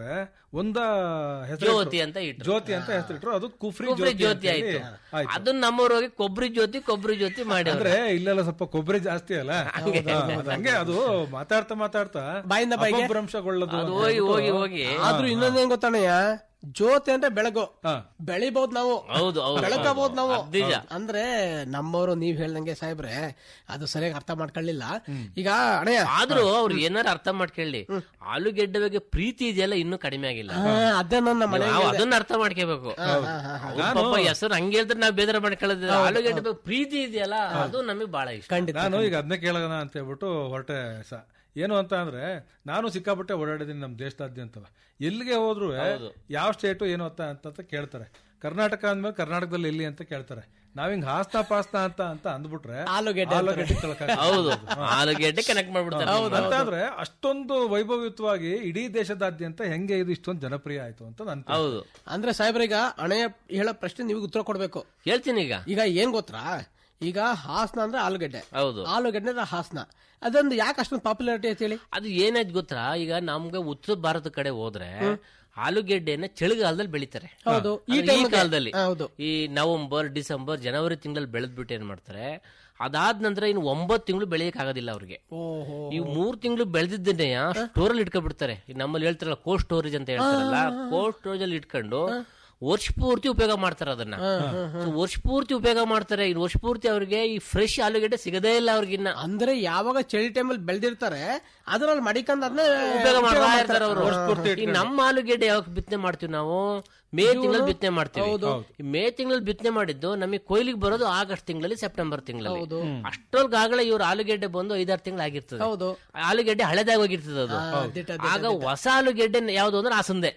ಒಂದ ಹೆಸರು ಜ್ಯೋತಿ ಅಂತ ಇಟ್ರು. ಜ್ಯೋತಿ ಅಂತ ಹೆಸರಿಟ್ರು ಅದು ಕುಫ್ರಿ ಕೊಬ್ಬರಿ ಜ್ಯೋತಿ ಜ್ಯೋತಿ ಅಂತ ಹೇಳಿ ಆಯ್ತು ಆಯ್ತು ಅದನ್ನ ನಮ್ಮವ್ರು ಹೋಗಿ ಕೊಬ್ಬರಿ ಜ್ಯೋತಿ ಕೊಬ್ಬರಿ ಜ್ಯೋತಿ ಮಾಡಿ ಅಂದ್ರೆ ಇಲ್ಲೆಲ್ಲ ಸ್ವಲ್ಪ ಕೊಬ್ಬರಿ ಜಾಸ್ತಿ ಅಲ್ಲ ಹಾ, ಅದು ಹಂಗೆ ಅದು ಮಾತಾಡ್ತಾ ಮಾತಾಡ್ತಾ ಬಾಯಿಂದ ಬಾಯಿಗೆ? ಅಪಭ್ರಂಶಗೊಳ್ಳೋದು ಅದು ಅಂತ ಹೋಗಿ ಹೇಳ್ಬಿಟ್ಟು- ಹೋಗಿ ಹೋಗಿ ಆದ್ರೂ ಇನ್ನೊಂದೇನ್ ಗೊತ್ತಾಣಯ್ಯ ಜ್ಯೋತಿ ಅಂದ್ರೆ ಬೆಳಗು ಹಾ. ಬೆಳಿಬಹುದು ನಾವು ಹೌದು, ಹೌದು, ಬೆಳಕಬಹುದು ನಾವು ಅದ್ ನಿಜ. ಅಂದ್ರೆ ನಮ್ಮವರು ನೀವ್ ಹೇಳ್ದಂಗೆ ಸಾಹೇಬ್ರೆ ಅದು ಸರಿಯಾಗಿ ಅರ್ಥ ಮಾಡ್ಕೊಳ್ಳಿಲ್ಲ ಈಗ ಅಣಯ್ಯ ಆದ್ರೂ ಅವ್ರು ಏನಾರು ಅರ್ಥ ಮಾಡ್ಕೊಳ್ಳಿ ಆಲೂಗೆಡ್ಡೆ ಬಗ್ಗೆ ಪ್ರೀತಿ ಇದೆಯಲ್ಲ ಇನ್ನೂ ಕಡಿಮೆ ಆಗಿಲ್ಲ ಹಾ, ಅದೇ ನನ್ನ ಮನೆ ನಾವು ಅದನ್ನ ಅರ್ಥ ಮಾಡ್ಕೋಬೇಕು ಅವ್ರ ಪಾಪ ಹೆಸರು ಹಂಗೆ ಹೇಳಿದ್ರೆ ನಾವ್ ಬೇಜಾರ ಮಾಡ್ಕೊಳ್ಳೋದಿಲ್ಲ ಆಲೂಗೆಡ್ಡೆ ಬಗ್ಗೆ ಪ್ರೀತಿ ಇದೆಯಲ್ಲ ಅದು ನಮಗೆ ಬಹಳ ಇಷ್ಟ ಖಂಡಿತ ನಾನು ಈಗ ಅದನ್ನೇ ಕೇಳೋಣ ಅಂತ ಹೇಳ್ಬಿಟ್ಟು ಹೊರಟೆ ಸ ಏನು ಅಂತ ಅಂದ್ರೆ ನಾನು ಸಿಕ್ಕಾಪಟ್ಟೆ ಓಡಾಡಿದ್ದೀನಿ ನಮ್ಮ ದೇಶದಾದ್ಯಂತ ಎಲ್ಲಿಗೆ ಹೋದ್ರು ಯಾವ ಸ್ಟೇಟು ಏನು ಅಂತ ಅಂತ ಕೇಳ್ತಾರೆ ಕರ್ನಾಟಕ ಅಂದ್ಮೇಲೆ ಕರ್ನಾಟಕದಲ್ಲಿ ಎಲ್ಲಿ ಅಂತ ಕೇಳ್ತಾರೆ ನಾವ್ ಹಿಂಗ್ ಹಾಸ್ತಾ ಪಾಸ್ತಾ ಅಂತ ಅಂತ ಅಂದ್ಬಿಟ್ರೆ ಆಲೂಗೆಡ್ಡೆ ಆಲೂಗೆಡ್ಡೆ ತಿಳ್ಕೊಳಕ್ಕಾಗಲ್ಲ. ಹೌದು ಆಲೂಗೆಡ್ಡೆ ಕನೆಕ್ಟ್ ಮಾಡ್ಬಿಡ್ತಾರೆ ಅಂತ ಅಂದ್ರೆ ಅಷ್ಟೊಂದು ವೈಭವಯುತವಾಗಿ ಇಡೀ ದೇಶದಾದ್ಯಂತ ಹೆಂಗೆ ಇದು ಇಷ್ಟೊಂದು ಜನಪ್ರಿಯ ಆಯ್ತು ಅಂತ ನನ್ ಪ್ರಶ್ನೆ. ಹೌದು ಅಂದ್ರೆ ಸಾಹೇಬ್ರ ಈಗ ಅಣೆಯ ಹೇಳೋ ಪ್ರಶ್ನೆ ನಿಮಗೆ ಉತ್ತರ ಕೊಡ್ಬೇಕು ಹೇಳ್ತೀನಿ ಈಗ ಈಗ ಏನ್ ಗೊತ್ತಾ ಈಗ ಹಾಸನ ಅಂದ್ರೆ ಆಲೂಗಡ್ಡೆ ಹೌದು ಆಲೂಗಡ್ಡೆ ಅಂದ್ರೆ ಹಾಸನ ಅದೊಂದು ಯಾಕೆ ಅಷ್ಟೊಂದು ಪಾಪ್ಯುಲಾರಿಟಿ ಅಂತ ಹೇಳಿ ಅದು ಏನಾಯ್ತು ಗೊತ್ತಾ ಈಗ ನಮ್ಗೆ ಉತ್ತರ ಭಾರತ ಕಡೆ ಹೋದ್ರೆ ಆಲೂಗೆಡ್ಡೆನ ಚಳಿಗಾಲದಲ್ಲಿ ಬೆಳಿತಾರೆ ಹೌದು. ಈ ಅಂದ್ರೆ ಈ time ಗೆ- ಕಾಲದಲ್ಲಿ ಹೌದು. ಈ ನವೆಂಬರ್ ಡಿಸೆಂಬರ್ ಜನವರಿ ತಿಂಗಳಲ್ಲಿ ಬೆಳೆದ್ಬಿಟ್ಟು ಏನ್ ಮಾಡ್ತಾರೆ ಅದಾದ ನಂತರ ಇನ್ನು ಒಂಬತ್ತು ತಿಂಗಳು ಬೆಳೆಯಕ್ ಆಗೋದಿಲ್ಲ ಅವ್ರಿಗೆ ಓಹೋ ಈ ಮೂರ್ ತಿಂಗಳು ಬೆಳೆದಿದ್ದನ್ನೇ ಸ್ಟೋರ್ ಅಲ್ಲಿ ಇಟ್ಕೊಂಡ್ಬಿಡ್ತಾರೆ ಈಗ ನಮ್ಮಲ್ಲಿ ಹೇಳ್ತಾರಲ್ಲ ಕೋಲ್ಡ್ ಸ್ಟೋರೇಜ್ ಅಂತ ಹೇಳ್ತಾರಲ್ಲ ಕೋಲ್ಡ್ ಸ್ಟೋರೇಜ್ ಅಲ್ಲಿ ಇಟ್ಕೊಂಡು ವರ್ಷ ಪೂರ್ತಿ ಉಪಯೋಗ ಮಾಡ್ತಾರೆ ಅದನ್ನ So, ವರ್ಷ ಪೂರ್ತಿ ಉಪಯೋಗ ಮಾಡ್ತಾರೆ ಇನ್ನು ವರ್ಷ ಪೂರ್ತಿ ಅವ್ರಿಗೆ ಈ ಫ್ರೆಶ್ ಆಲೂಗೆಡ್ಡೆ ಸಿಗದೇ ಇಲ್ಲ ಅವ್ರಿಗಿನ್ನ ಅಂದ್ರೆ ಯಾವಾಗ ಚಳಿ ಟೈಮಲ್ಲಿ ಬೆಳೆದಿರ್ತಾರೆ ಅದ್ರಲ್ಲಿ ಮಡಿಕೊಂಡ್ ಅದನ್ನ ಉಪಯೋಗ ಮಾಡ್ತಾ ಇರ್ತಾರೆ ಅವರು ಈ ನಮ್ಮ ಆಲೂಗೆಡ್ಡೆ ಯಾವಾಗ ಬಿತ್ತನೆ ಮಾಡ್ತೀವಿ ನಾವು ಮೇ ತಿಂಗಳಲ್ಲಿ ಬಿತ್ತನೆ ಮಾಡ್ತೀವಿ ಈ ಮೇ ತಿಂಗಳಲ್ಲಿ ಬಿತ್ತನೆ ಮಾಡಿದ್ದು ನಮಗೆ ಕೊಯ್ಲಿಗೆ ಬರೋದು ಆಗಸ್ಟ್ ತಿಂಗಳಲ್ಲಿ ಸೆಪ್ಟೆಂಬರ್ ತಿಂಗಳಲ್ಲಿ ಅಷ್ಟೊಲ್ಗಾಗಲೇ ಇವ್ರ ಆಲೂಗೆಡ್ಡೆ ಬಂದು ಐದಾರು ತಿಂಗಳು ಆಗಿರ್ತದೆ ಹೌದು. ಆಲೂಗೆಡ್ಡೆ ಹಳೆದಾಗಿ ಹೋಗಿರ್ತದೆ ಅದು ದಿಟ, ಆಗ ಹೊಸ ಆಲೂಗೆಡ್ಡೆ ಯಾವ್ದು ಅಂದ್ರೆ ಹಾಸಂದೆ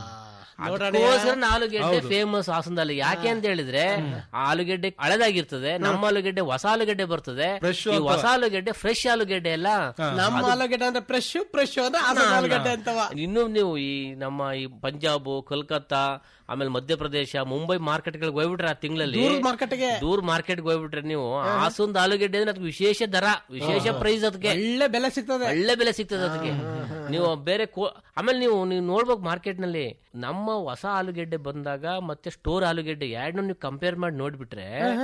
ಅದಕ್ಕೋಸ್ಕರ ಆಲೂಗೆಡ್ಡೆ ಫೇಮಸ್ ಹಾಸನದಲ್ಲಿ ಯಾಕೆ ಅಂತ ಹೇಳಿದ್ರೆ ಆ ಆಲೂಗೆಡ್ಡೆ ಹಳೆದಾಗಿರ್ತದೆ ನಮ್ಮ ಆಲೂಗೆಡ್ಡೆ ಹೊಸ ಆಲೂಗೆಡ್ಡೆ ಬರ್ತದೆ Fresh ಈ ಹೊಸ ಆಲೂಗೆಡ್ಡೆ ಫ್ರೆಶ್ ಆಲೂಗೆಡ್ಡೆ ಎಲ್ಲ ನಮ್ಮ ಆಲೂಗಡ್ಡೆ ಅಂದ್ರೆ ಫ್ರೆಶ್ ಫ್ರೆಶ್ ಅಂದ್ರೆ ಹಾಸನ ಆಲೂಗಡ್ಡೆ ಅಂತವ ಇನ್ನು ನೀವು ಈ ನಮ್ಮ ಈ ಪಂಜಾಬ್ ಕೋಲ್ಕತ್ತಾ ಆಮೇಲೆ ಮಧ್ಯಪ್ರದೇಶ ಮುಂಬೈ ಮಾರ್ಕೆಟ್ ಗಳಿಗೆ ಹೋಗ್ಬಿಟ್ರೆ ಆ ತಿಂಗಳಲ್ಲಿ ದೂರದ ಮಾರ್ಕೆಟ್ಗೆ ದೂರ ಮಾರ್ಕೆಟ್ ಹೋಗ್ಬಿಟ್ರೆ ನೀವು ಹಾಸೊಂದು ಆಲೂಗೆಡ್ಡೆ ಅಂದ್ರೆ ಅದಕ್ಕೆ ವಿಶೇಷ ದರ ವಿಶೇಷ ಪ್ರೈಸ್ ಅದಕ್ಕೆ ಒಳ್ಳೆ ಬೆಲೆ ಸಿಗ್ತದೆ ಒಳ್ಳೆ ಬೆಲೆ ಸಿಗ್ತದೆ ಅದಕ್ಕೆ ನೀವು ಬೇರೆ ಕೋ- ಆಮೇಲೆ ನೀವು ನೀವು ನೋಡ್ಬೇಕು ಮಾರ್ಕೆಟ್ ನಲ್ಲಿ ನಮ್ಮ ಹೊಸ ಆಲೂಗೆಡ್ಡೆ ಬಂದಾಗ ಮತ್ತೆ ಸ್ಟೋರ್ ಆಲೂಗೆಡ್ಡೆ ಎರಡನ್ನೂ ನೀವು ಕಂಪೇರ್ ಮಾಡಿ ನೋಡ್ಬಿಟ್ರೆ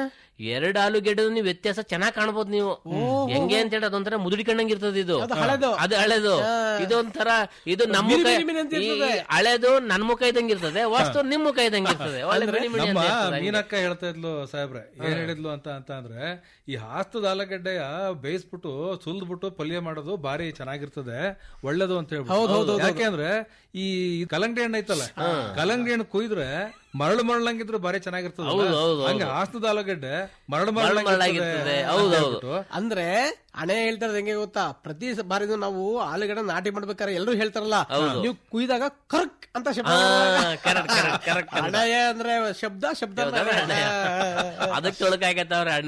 ಎರಡು ಆಲೂಗೆಡ್ಡೆ ನೀವು ವ್ಯತ್ಯಾಸ ಚೆನ್ನಾಗಿ ಕಾಣ್ಬೋದು ನೀವು ಹೆಂಗೆ ಅಂತ ಹೇಳಿ ಅದೊಂಥರ ಮುದುಡಿಕೊಂಡಂಗ್ ಇರ್ತದೆ ಇದು ಹಳೆದು. ಅದು ಹಳೆದು ಇದೊಂಥರ ಇದು ನಮ್ಮ ಮಿರಿ ಮುಖ ಮಿರಿ ಮಿರಿ ಅಂತ ಈ ಇರ್ತದೆ. ಹಳೆದು ನನ್ ಮುಖ ಇದ್ದಂಗೆ ಇರ್ತದೆ ವಸ್ತು ನಿಮ್ ಮುಖ ಇದ್ದಂಗೆ ಇರ್ತದೆ ಒಳ್ಳೆ ಮಿಣಿ ಮಿಣಿ ನಮ್ಮ ಅಂತ ಇರ್ತದೆ ಹಂಗೆ. ಮೀನಕ್ಕ ಹೇಳ್ತಾ ಇದ್ಲು ಸಾಹೇಬ್ರೆ ಏನ್ ಹೇಳಿದ್ಲು ಅಂತ ಅಂತ ಅಂದ್ರೆ ಈ ಹಾಸ್ತದ ಆಲೂಗಡ್ಡೆಯ ಬೇಯಿಸ್ಬಿಟ್ಟು ಸುಲ್ದ್ಬಿಟ್ಟು ಪಲ್ಯ ಮಾಡೋದು ಬಾರಿ ಚೆನ್ನಾಗಿರ್ತದೆ ಒಳ್ಳೇದು ಅಂತ ಹೇಳ್ಬಿಟ್ಟು ಯಾಕೆಂದ್ರೆ ಈ ಕಲಂಗಡಿ ಹಣ್ಣು ಐತಲ್ಲ ಕಲಂಗಡಿ ಹಣ್ಣು ಕುಯ್ದ್ರೆ ಮರಳು ಮರಳಂಗಿದ್ರು ಬಾರಿ ಚೆನ್ನಾಗಿರ್ತದೆ ಹೌದು, ಹೌದು, ಹಂಗ ಹಾಸ್ತದ ಆಲೂಗಡ್ಡೆ ಮರಳು ಮರಳಾಗಿರ್ತದೆ. ಮರಳಾಗಿರ್ತದೆ ಹೌದು, ಅಂತ ಹೌದು. ಹೇಳ್ಬಿಟ್ಟು ಅಂದ್ರೆ ಹಣೆ ಹೇಳ್ತಾರೆ ಹೆಂಗೆ ಗೊತ್ತಾ ಪ್ರತಿ ಸ- ಬಾರಿನೂ ನಾವು ಆಲೂಗಡ್ಡೆ ನಾಟಿ ಮಾಡ್ಬೇಕಾದ್ರೆ ಎಲ್ಲರೂ ಹೇಳ್ತಾರಲ್ಲ ನೀವು ಕುಯ್ದಾಗ ಕರ್ಕ್ ಅಂತ ಶಬ್ದ correct, correct, correct, correct. ಹಣೆಯ ಅಂದ್ರೆ ಶಬ್ದ ಶಬ್ದ ಅಂದ್ರೆ ಹಣೆ. ಅದಕ್ಕೆ ತೊಳಕಾಗತ್ತವ್ರ ಅಣ್ಣ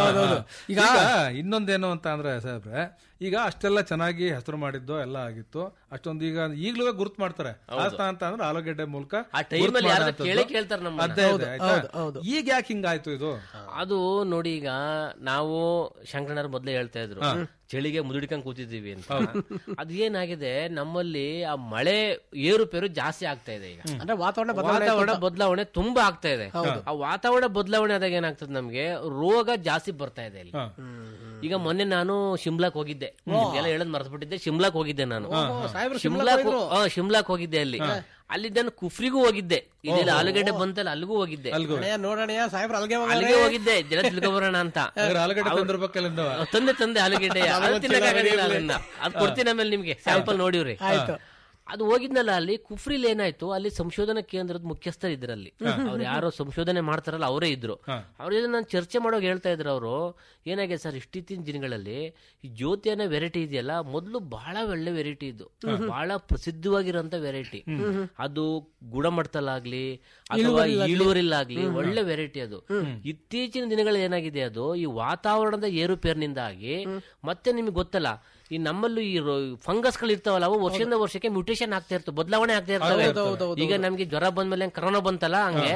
ಈಗ ಈಗ ಇನ್ನೊಂದೇನು ಅಂತ ಅಂದ್ರೆ ಸಾಹೇಬ್ರೆ ಈಗ ಅಷ್ಟೆಲ್ಲ ಚೆನ್ನಾಗಿ ಹೆಸರು ಮಾಡಿದ್ದು ಎಲ್ಲ ಆಗಿತ್ತು ಅಷ್ಟೊಂದು ಈಗ ಈಗ್ಲೂ ಗುರ್ತು ಮಾಡ್ತಾರೆ ಹಾಸ್ತಾ ಅಂತ ಅಂದ್ರೆ ಆಲೂಗಡ್ಡೆ ಮೂಲಕ ಆ time ಗುರ್ತು ಅಲ್ಲಿ ಯಾರಾದ್ರೂ ಮಾಡೋಂಥದ್ದು. ಕೇಳೇ ಕೇಳ್ತಾರೆ ನಮ್ಮನ್ನ. ಅದೇ ಇದೆ, ಆಯ್ತಾ? ಈಗ ಯಾಕೆ ಹಿಂಗಾಯ್ತು ಇದು ಅದು ನೋಡಿ ಈಗ ನಾವು ಶಂಕರಣ್ಣರು ಮೊದ್ಲೇ ಹೇಳ್ತಾ ಇದ್ರು ಚಳಿಗೆ ಮುದುಡಿಕೊಂಡ್ ಕೂತಿದ್ದೀವಿ ಅಂತ ಅದು ಏನಾಗಿದೆ ನಮ್ಮಲ್ಲಿ ಆ ಮಳೆ ಏರುಪೇರು ಜಾಸ್ತಿ ಆಗ್ತಾ ಇದೆ ಈಗ ಅಂದ್ರೆ ವಾತಾವರಣ ಬದಲಾವಣೆ ವಾತಾವರಣ ಬದಲಾವಣೆ ತುಂಬಾ ಆಗ್ತಾ ಇದೆ ಆ ವಾತಾವರಣ ಬದಲಾವಣೆ ಆದಾಗ ಏನಾಗ್ತದೆ ನಮ್ಗೆ ರೋಗ ಜಾಸ್ತಿ ಬರ್ತಾ ಇದೆ ಇಲ್ಲಿ ಈಗ ಮೊನ್ನೆ ನಾನು ಶಿಮ್ಲಾಕ್ ಹೋಗಿದ್ದೆ ಎಲ್ಲ ಹೇಳದ್ ಮರ್ತ್ಬಿಟ್ಟಿದ್ದೆ ಶಿಮ್ಲಾಕ್ ಹೋಗಿದ್ದೆ ನಾನು ಸಾಹೇಬ್ರು ಶಿಮ್ಲಾಕ್ ಹೋ- ಹಾ, ಶಿಮ್ಲಾಕ್ ಹೋಗಿದ್ದೆ ಅಲ್ಲಿ ಅಲ್ಲಿ ನಾನು ಕುಫ್ರಿಗೂ ಹೋಗಿದ್ದೆ ಇದೆಲ್ಲ ಆಲೂಗಡ್ಡೆ ಬಂತಲ್ಲ ಅಲ್ಲಿಗೂ ಹೋಗಿದ್ದೆ ಹಣೆಯ ನೋಡಣೆಯ ಸಾಹೇಬ್ರು ಅಲ್ಗೆ ಅಲ್ಲಿಗೆ ಹೋಗಿದ್ದೆ ಜನ ತಿಳ್ಕೊಬರೋಣ ಅಂತ ಹಾಗಾದ್ರೆ ಆಲೂಗಡ್ಡೆ ತಂದಿರ್ಬೇಕಲ್ಲ ತಂದೆ ತಂದೆ ಆಲೂಗೆಡ್ಡೆ ಅದು ತಿನ್ನಕ್ಕಾಗಲಿಲ್ಲ ಅದನ್ನ ಅದು ಕೊಡ್ತೀನಿ ಆಮೇಲೆ ನಿಮ್ಗೆ ಸ್ಯಾಂಪಲ್ ನೋಡಿವ್ರಿ ಆಯ್ತು. ಅದು ಹೋಗಿದ್ನಲ್ಲ ಅಲ್ಲಿ ಕುಫ್ರಿಲ್ ಏನಾಯ್ತು ಅಲ್ಲಿ ಸಂಶೋಧನಾ ಕೇಂದ್ರದ ಮುಖ್ಯಸ್ಥರು ಇದ್ರಲ್ಲಿ ಅವ್ರು ಯಾರೋ ಸಂಶೋಧನೆ ಮಾಡ್ತಾರಲ್ಲ ಅವರೇ ಇದ್ರು ಅವ್ರ ಜೊತೆ ನಾನು ಚರ್ಚೆ ಮಾಡೋವಾಗ ಹೇಳ್ತಾ ಇದ್ರು ಅವರು ಏನಾಗಿದೆ ಸರ್ ಇಷ್ಟಿತ್ತಿನ ದಿನಗಳಲ್ಲಿ ಈ ಜ್ಯೋತಿ ಅನ್ನೋ ವೆರೈಟಿ ಇದೆಯಲ್ಲ ಮೊದಲು ಬಹಳ ಒಳ್ಳೆ ವೆರೈಟಿ ಇದು ಬಹಳ ಪ್ರಸಿದ್ಧವಾಗಿರೋಂತ ವೆರೈಟಿ ಅದು ಗುಣಮಟ್ಟದಲ್ಲಾಗ್ಲಿ ಅಥವಾ ಇಳುವರಿಲಾಗ್ಲಿ ಒಳ್ಳೆ ವೆರೈಟಿ ಅದು ಇತ್ತೀಚಿನ ದಿನಗಳಲ್ಲಿ ಏನಾಗಿದೆ ಅದು ಈ ವಾತಾವರಣದ ಏರುಪೇರಿನಿಂದಾಗಿ ಮತ್ತೆ ನಿಮ್ಗೆ ಗೊತ್ತಲ್ಲ ಈ ನಮ್ಮಲ್ಲೂ ಈ ಫಂಗಸ್ ಗಳು ಇರ್ತಾವಲ್ಲ ಅವು ವರ್ಷದಿಂದ ವರ್ಷಕ್ಕೆ ಮ್ಯೂಟೇಷನ್ ಆಗ್ತಾ ಇರ್ತವೆ ಬದಲಾವಣೆ ಆಗ್ತಾ ಇರ್ತವೆ ಈಗ ನಮ್ಗೆ ಜ್ವರ ಬಂದ್ಮೇಲೆ ಹೆಂಗ್ ಕರೋನಾ ಬಂತಲ್ಲ ಹಂಗೆ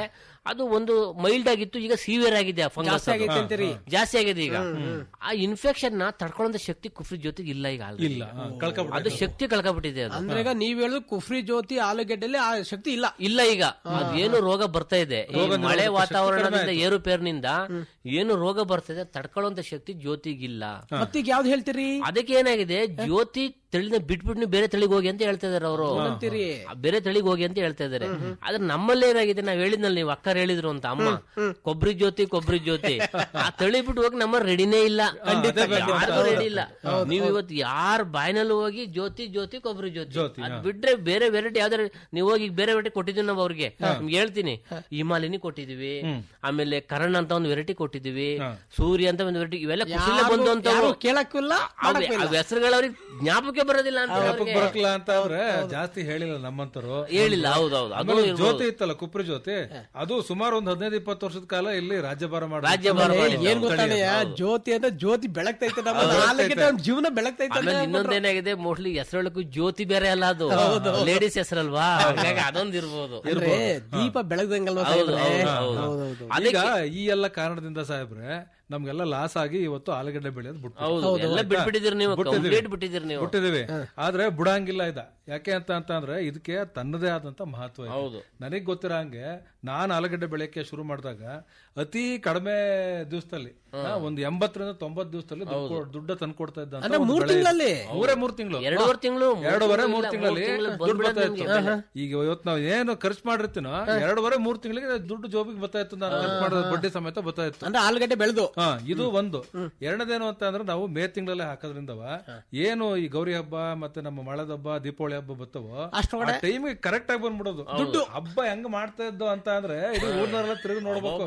ಅದು ಒಂದು ಮೈಲ್ಡ್ ಆಗಿತ್ತು ಈಗ ಸಿವಿಯರ್ ಆಗಿದೆ ಆ ಫಂಗಸ್ ಜಾಸ್ತಿ ಆಗೈತೆ ಅಂತೀರಿ. ಜಾಸ್ತಿ ಆಗಿದೆ ಈಗ ಆ ಇನ್ಫೆಕ್ಷನ್ ನ ತಡ್ಕೊಳ್ಳೋ ಶಕ್ತಿ ಕುಫ್ರಿ ಜೊತೆಗೆ ಇಲ್ಲ ಈಗ already. ಇಲ್ಲ ಹಾ, ಕಳ್ಕೊಂಡ್ಬಿಟ್ಟೆ. ಅದು ಶಕ್ತಿ ಕಳ್ಕೊಬಿಟ್ಟಿದೆ ಅದು ಅಂದ್ರೆ ಈಗ ನೀವ್ ಹೇಳುದು ಕುಫ್ರಿ ಜ್ಯೋತಿ ಆಲೂಗೆಡ್ಡೆಲಿ ಆ ಶಕ್ತಿ ಇಲ್ಲ ಇಲ್ಲ ಈಗ ಅದೇನು ರೋಗ ಬರ್ತಾ ಇದೆ ಈ ಮಳೆ ವಾತಾವರಣದಿಂದ ಏರುಪೇರಿನಿಂದ ಏನು ರೋಗ ಬರ್ತಾ ಇದೆ ತಡ್ಕೊಳ್ಳುವಂತ ಶಕ್ತಿ ಜ್ಯೋತಿಗಿಲ್ಲ ಮತ್ತೀಗ ಯಾವ್ದು ಹೇಳ್ತೀರಿ ಅದಕ್ಕೆ ಏನಾಗಿದೆ ಜ್ಯೋತಿ ತಳಿನ ಬಿಟ್ಬಿಟ್ಟು ನೀವು ಬೇರೆ ತಳಿಗೆ ಹೋಗಿ ಅಂತ ಹೇಳ್ತಾ ಇದಾರೆ ಅವರು ಅಂತೀರಿ ಬೇರೆ ತಳಿಗೆ ಹೋಗಿ ಅಂತ ಹೇಳ್ತಾ ಇದಾರೆ ಆದ್ರೆ ನಮ್ಮಲ್ಲಿ ಏನಾಗಿದೆ ನಾವ್ ಹೇಳಿದ್ನಲ್ಲ ನೀವು ಅಕ್ಕ ಹೇಳಿದ್ರು ಅಂತ ಅಮ್ಮ ಕೊಬ್ಬರಿ ಜ್ಯೋತಿ ಕೊಬ್ಬರಿ ಜ್ಯೋತಿ ಆ ತಳಿ ಬಿಟ್ಟು ಹೋಗಿ ನಮ್ಮ ರೆಡಿನೇ ಇಲ್ಲ ಯಾರಿಗೂ ರೆಡಿ ಇಲ್ಲ ನೀವು ಇವತ್ತು ಯಾರ ಬಾಯಿನಲ್ಲಿ ಹೋಗಿ ಜ್ಯೋತಿ ಜ್ಯೋತಿ ಕೊಬ್ಬರಿ ಜ್ಯೋತಿ ಅದ್ ಬಿಟ್ರೆ ಬೇರೆ ವೆರೈಟಿ ಯಾವ್ದಾರ ನೀವು ಹೋಗಿ ಬೇರೆ ವೆರೈಟಿ ಕೊಟ್ಟಿದ್ದೀವಿ ನಾವು ಅವ್ರಿಗೆ ನಿಮ್ಗೆ ಹೇಳ್ತೀನಿ ಹಿಮಾಲಿನಿ ಕೊಟ್ಟಿದೀವಿ ಆಮೇಲೆ ಕರಣ್ ಅಂತ ಒಂದು ವೆರೈಟಿ ಕೊಟ್ಟಿದೀವಿ ಸೂರ್ಯ ಅಂತ ಒಂದು ವೆರೈಟಿ ಇವೆಲ್ಲ ಖುಷಿಲೇ ಬಂದು ಅಂತ ಯಾರು ಕೇಳಕ್ಕೂ ಇಲ್ಲ ಮಾಡಕ್ಕೂ ಇಲ್ಲ. ಹೆಸರುಗಳು ಅವ್ರಿಗೆ ಜ್ಞಾಪಕ ಬರೋದಿಲ್ಲ ಅಂತ ಜ್ಞಾಪಕ ಅವ್ರಿಗೆ. ಬರಕ್ಲ ಅಂತ ಅಂದ್ರೆ ಜಾಸ್ತಿ ಹೇಳಿಲ್ಲ ನಮ್ಮಂತರು ಹೇಳಿಲ್ಲ ಹೌದೌದು ಅದು ಆಮೇಲೆ ಇರ್ಬೋದು. ಜ್ಯೋತಿ ಇತ್ತಲ್ಲ ಕುಪ್ರಿ ಜ್ಯೋತಿ ಅದು ಸುಮಾರು ಒಂದ್ ಹದಿನೈದು ಇಪ್ಪತ್ತು ವರ್ಷದ ಕಾಲ ಇಲ್ಲಿ ರಾಜ್ಯಭಾರ ಮಾಡಿ ರಾಜ್ಯಭಾರ ಮಾಡಿದ್ದು. ಏನ್ ಗೊತ್ತಾಣಯ್ಯ ಜ್ಯೋತಿ ಅಂತ ಜ್ಯೋತಿ ಬೆಳಗ್ತೈತೆ ನಮ್ಮ ಆಲೂಗೆಡ್ಡೆ ಅವ್ನ್ ಜೀವನ ಬೆಳಗ್ತೈತೆ ಆಮೇಲೆ ಇನ್ನೊಂದೇನಾಗಿದೆ ಮೋಸ್ಟ್ಲಿ ಹೆಸರೊಳಕ್ಕೂ ಜ್ಯೋತಿ ಬೇರೆ ಅಲ್ಲ ಅದು ಲೇಡೀಸ್ ಹೆಸರಲ್ವಾ ಹಾಗಾಗಿ ಅದೊಂದು ಇರ್ಬೋದು ಅಂದ್ರೆ ದೀಪ ಬೆಳಗ್ದಂಗಲ್ವಾ ಹೌದು, ಸಾಹೇಬ್ರೆ? ಹೌದು, ಹೌದು. ಹೌದೌದು. ಈಗ ಈ ಎಲ್ಲ ಕಾರಣದಿಂದ ಸಾಹೇಬ್ರೆ ನಮ್ಗೆಲ್ಲ ಲಾಸ್ ಆಗಿ ಇವತ್ತು ಆಲೂಗಡ್ಡೆ ಬೆಳೆಯೋದು ಬಿಟ್ಟು ಹೌದು ಎಲ್ಲ ಬಿಟ್ಬಿಟ್ಟಿದ್ದೀರಿ ನೀವು ಕಂಪ್ಲೀಟ್ ಬಿಟ್ಟಿದ್ದೀರಿ ನೀವು ಬಿಟ್ಟಿದೀವಿ ಆದ್ರೆ ಬಿಡಂಗಿಲ್ಲ ಇದ ಯಾಕೆ ಅಂತ ಅಂತ ಅಂದ್ರೆ ಇದಕ್ಕೆ ತನ್ನದೇ ಆದಂತ ಮಹತ್ವ ಇದೆ. ಹೌದು. ನನಗ್ ಗೊತ್ತಿರೋ ಹಂಗೆ ನಾನ್ ಆಲೂಗಡ್ಡೆ ಬೆಳೆಯಕ್ಕೆ ಶುರು ಮಾಡಿದಾಗ ಅತಿ ಕಡಿಮೆ ದಿವಸದಲ್ಲಿ ಒಂದ್ ಎಂಬತ್ತರಿಂದ ತೊಂಬತ್ ದಿವಸದಲ್ಲಿ ದುಡ್ಡು ತಂದು ಕೊಡ್ತಾ ಇದ್ದ ಅಂದ್ರೆ ಮೂರ್ ತಿಂಗಳಲ್ಲಿ? ಮೂರೇ ಮೂರ್ ತಿಂಗಳು ಎರಡೂವರೆ ತಿಂಗಳು ಎರಡೂವರೆ ಮೂರ್ ತಿಂಗಳಲ್ಲಿ ತಿಂಗಳು ದುಡ್ಡು ಬರ್ತಾ ಬಂದ್ಬಿಡೋದು ಇತ್ತು ಈಗ ಇವತ್ತು ನಾವು ಏನು ಖರ್ಚು ಮಾಡಿರ್ತೀನೋ ಎರಡೂವರೆ ಮೂರ್ ತಿಂಗಳಿಗೆ ದುಡ್ಡು ಜೋಬಿಗೆ ಬರ್ತಾ ಇತ್ತು ನಾನು ಖರ್ಚು ಮಾಡಿದ ಬಡ್ಡಿ ಸಮೇತ ಬರ್ತಾ ಇತ್ತು ಅಂದ್ರೆ ಆಲೂಗಡ್ಡೆ ಬೆಳೆದು ಹಾ ಇದು ಒಂದು ಎರಡನೇದೇನು ಅಂತ ಅಂದ್ರೆ ನಾವು ಮೇ ತಿಂಗಳಲ್ಲೇ ಹಾಕೋದ್ರಿಂದವ ಏನು ಈ ಗೌರಿ ಹಬ್ಬ ಮತ್ತೆ ನಮ್ಮ ಮಳದ ಹಬ್ಬ ದೀಪಾವಳಿ ಹಬ್ಬ ಬರ್ತವೋ ಅಷ್ಟ್ರೊಳಗಡೆ? ಟೈಮಿಗೆ ಕರೆಕ್ಟ್ ಆಗಿ ಬಂದ್ಬಿಡೋದು ದುಡ್ಡು ಹಬ್ಬ ಹೆಂಗ್ ಮಾಡ್ತಾ ಇದ್ದು ಅಂತ ಅಂದ್ರೆ ಇಡೀ ಊರ್ನವರೆಲ್ಲ ತಿರುಗಿ ನೋಡ್ಬೇಕು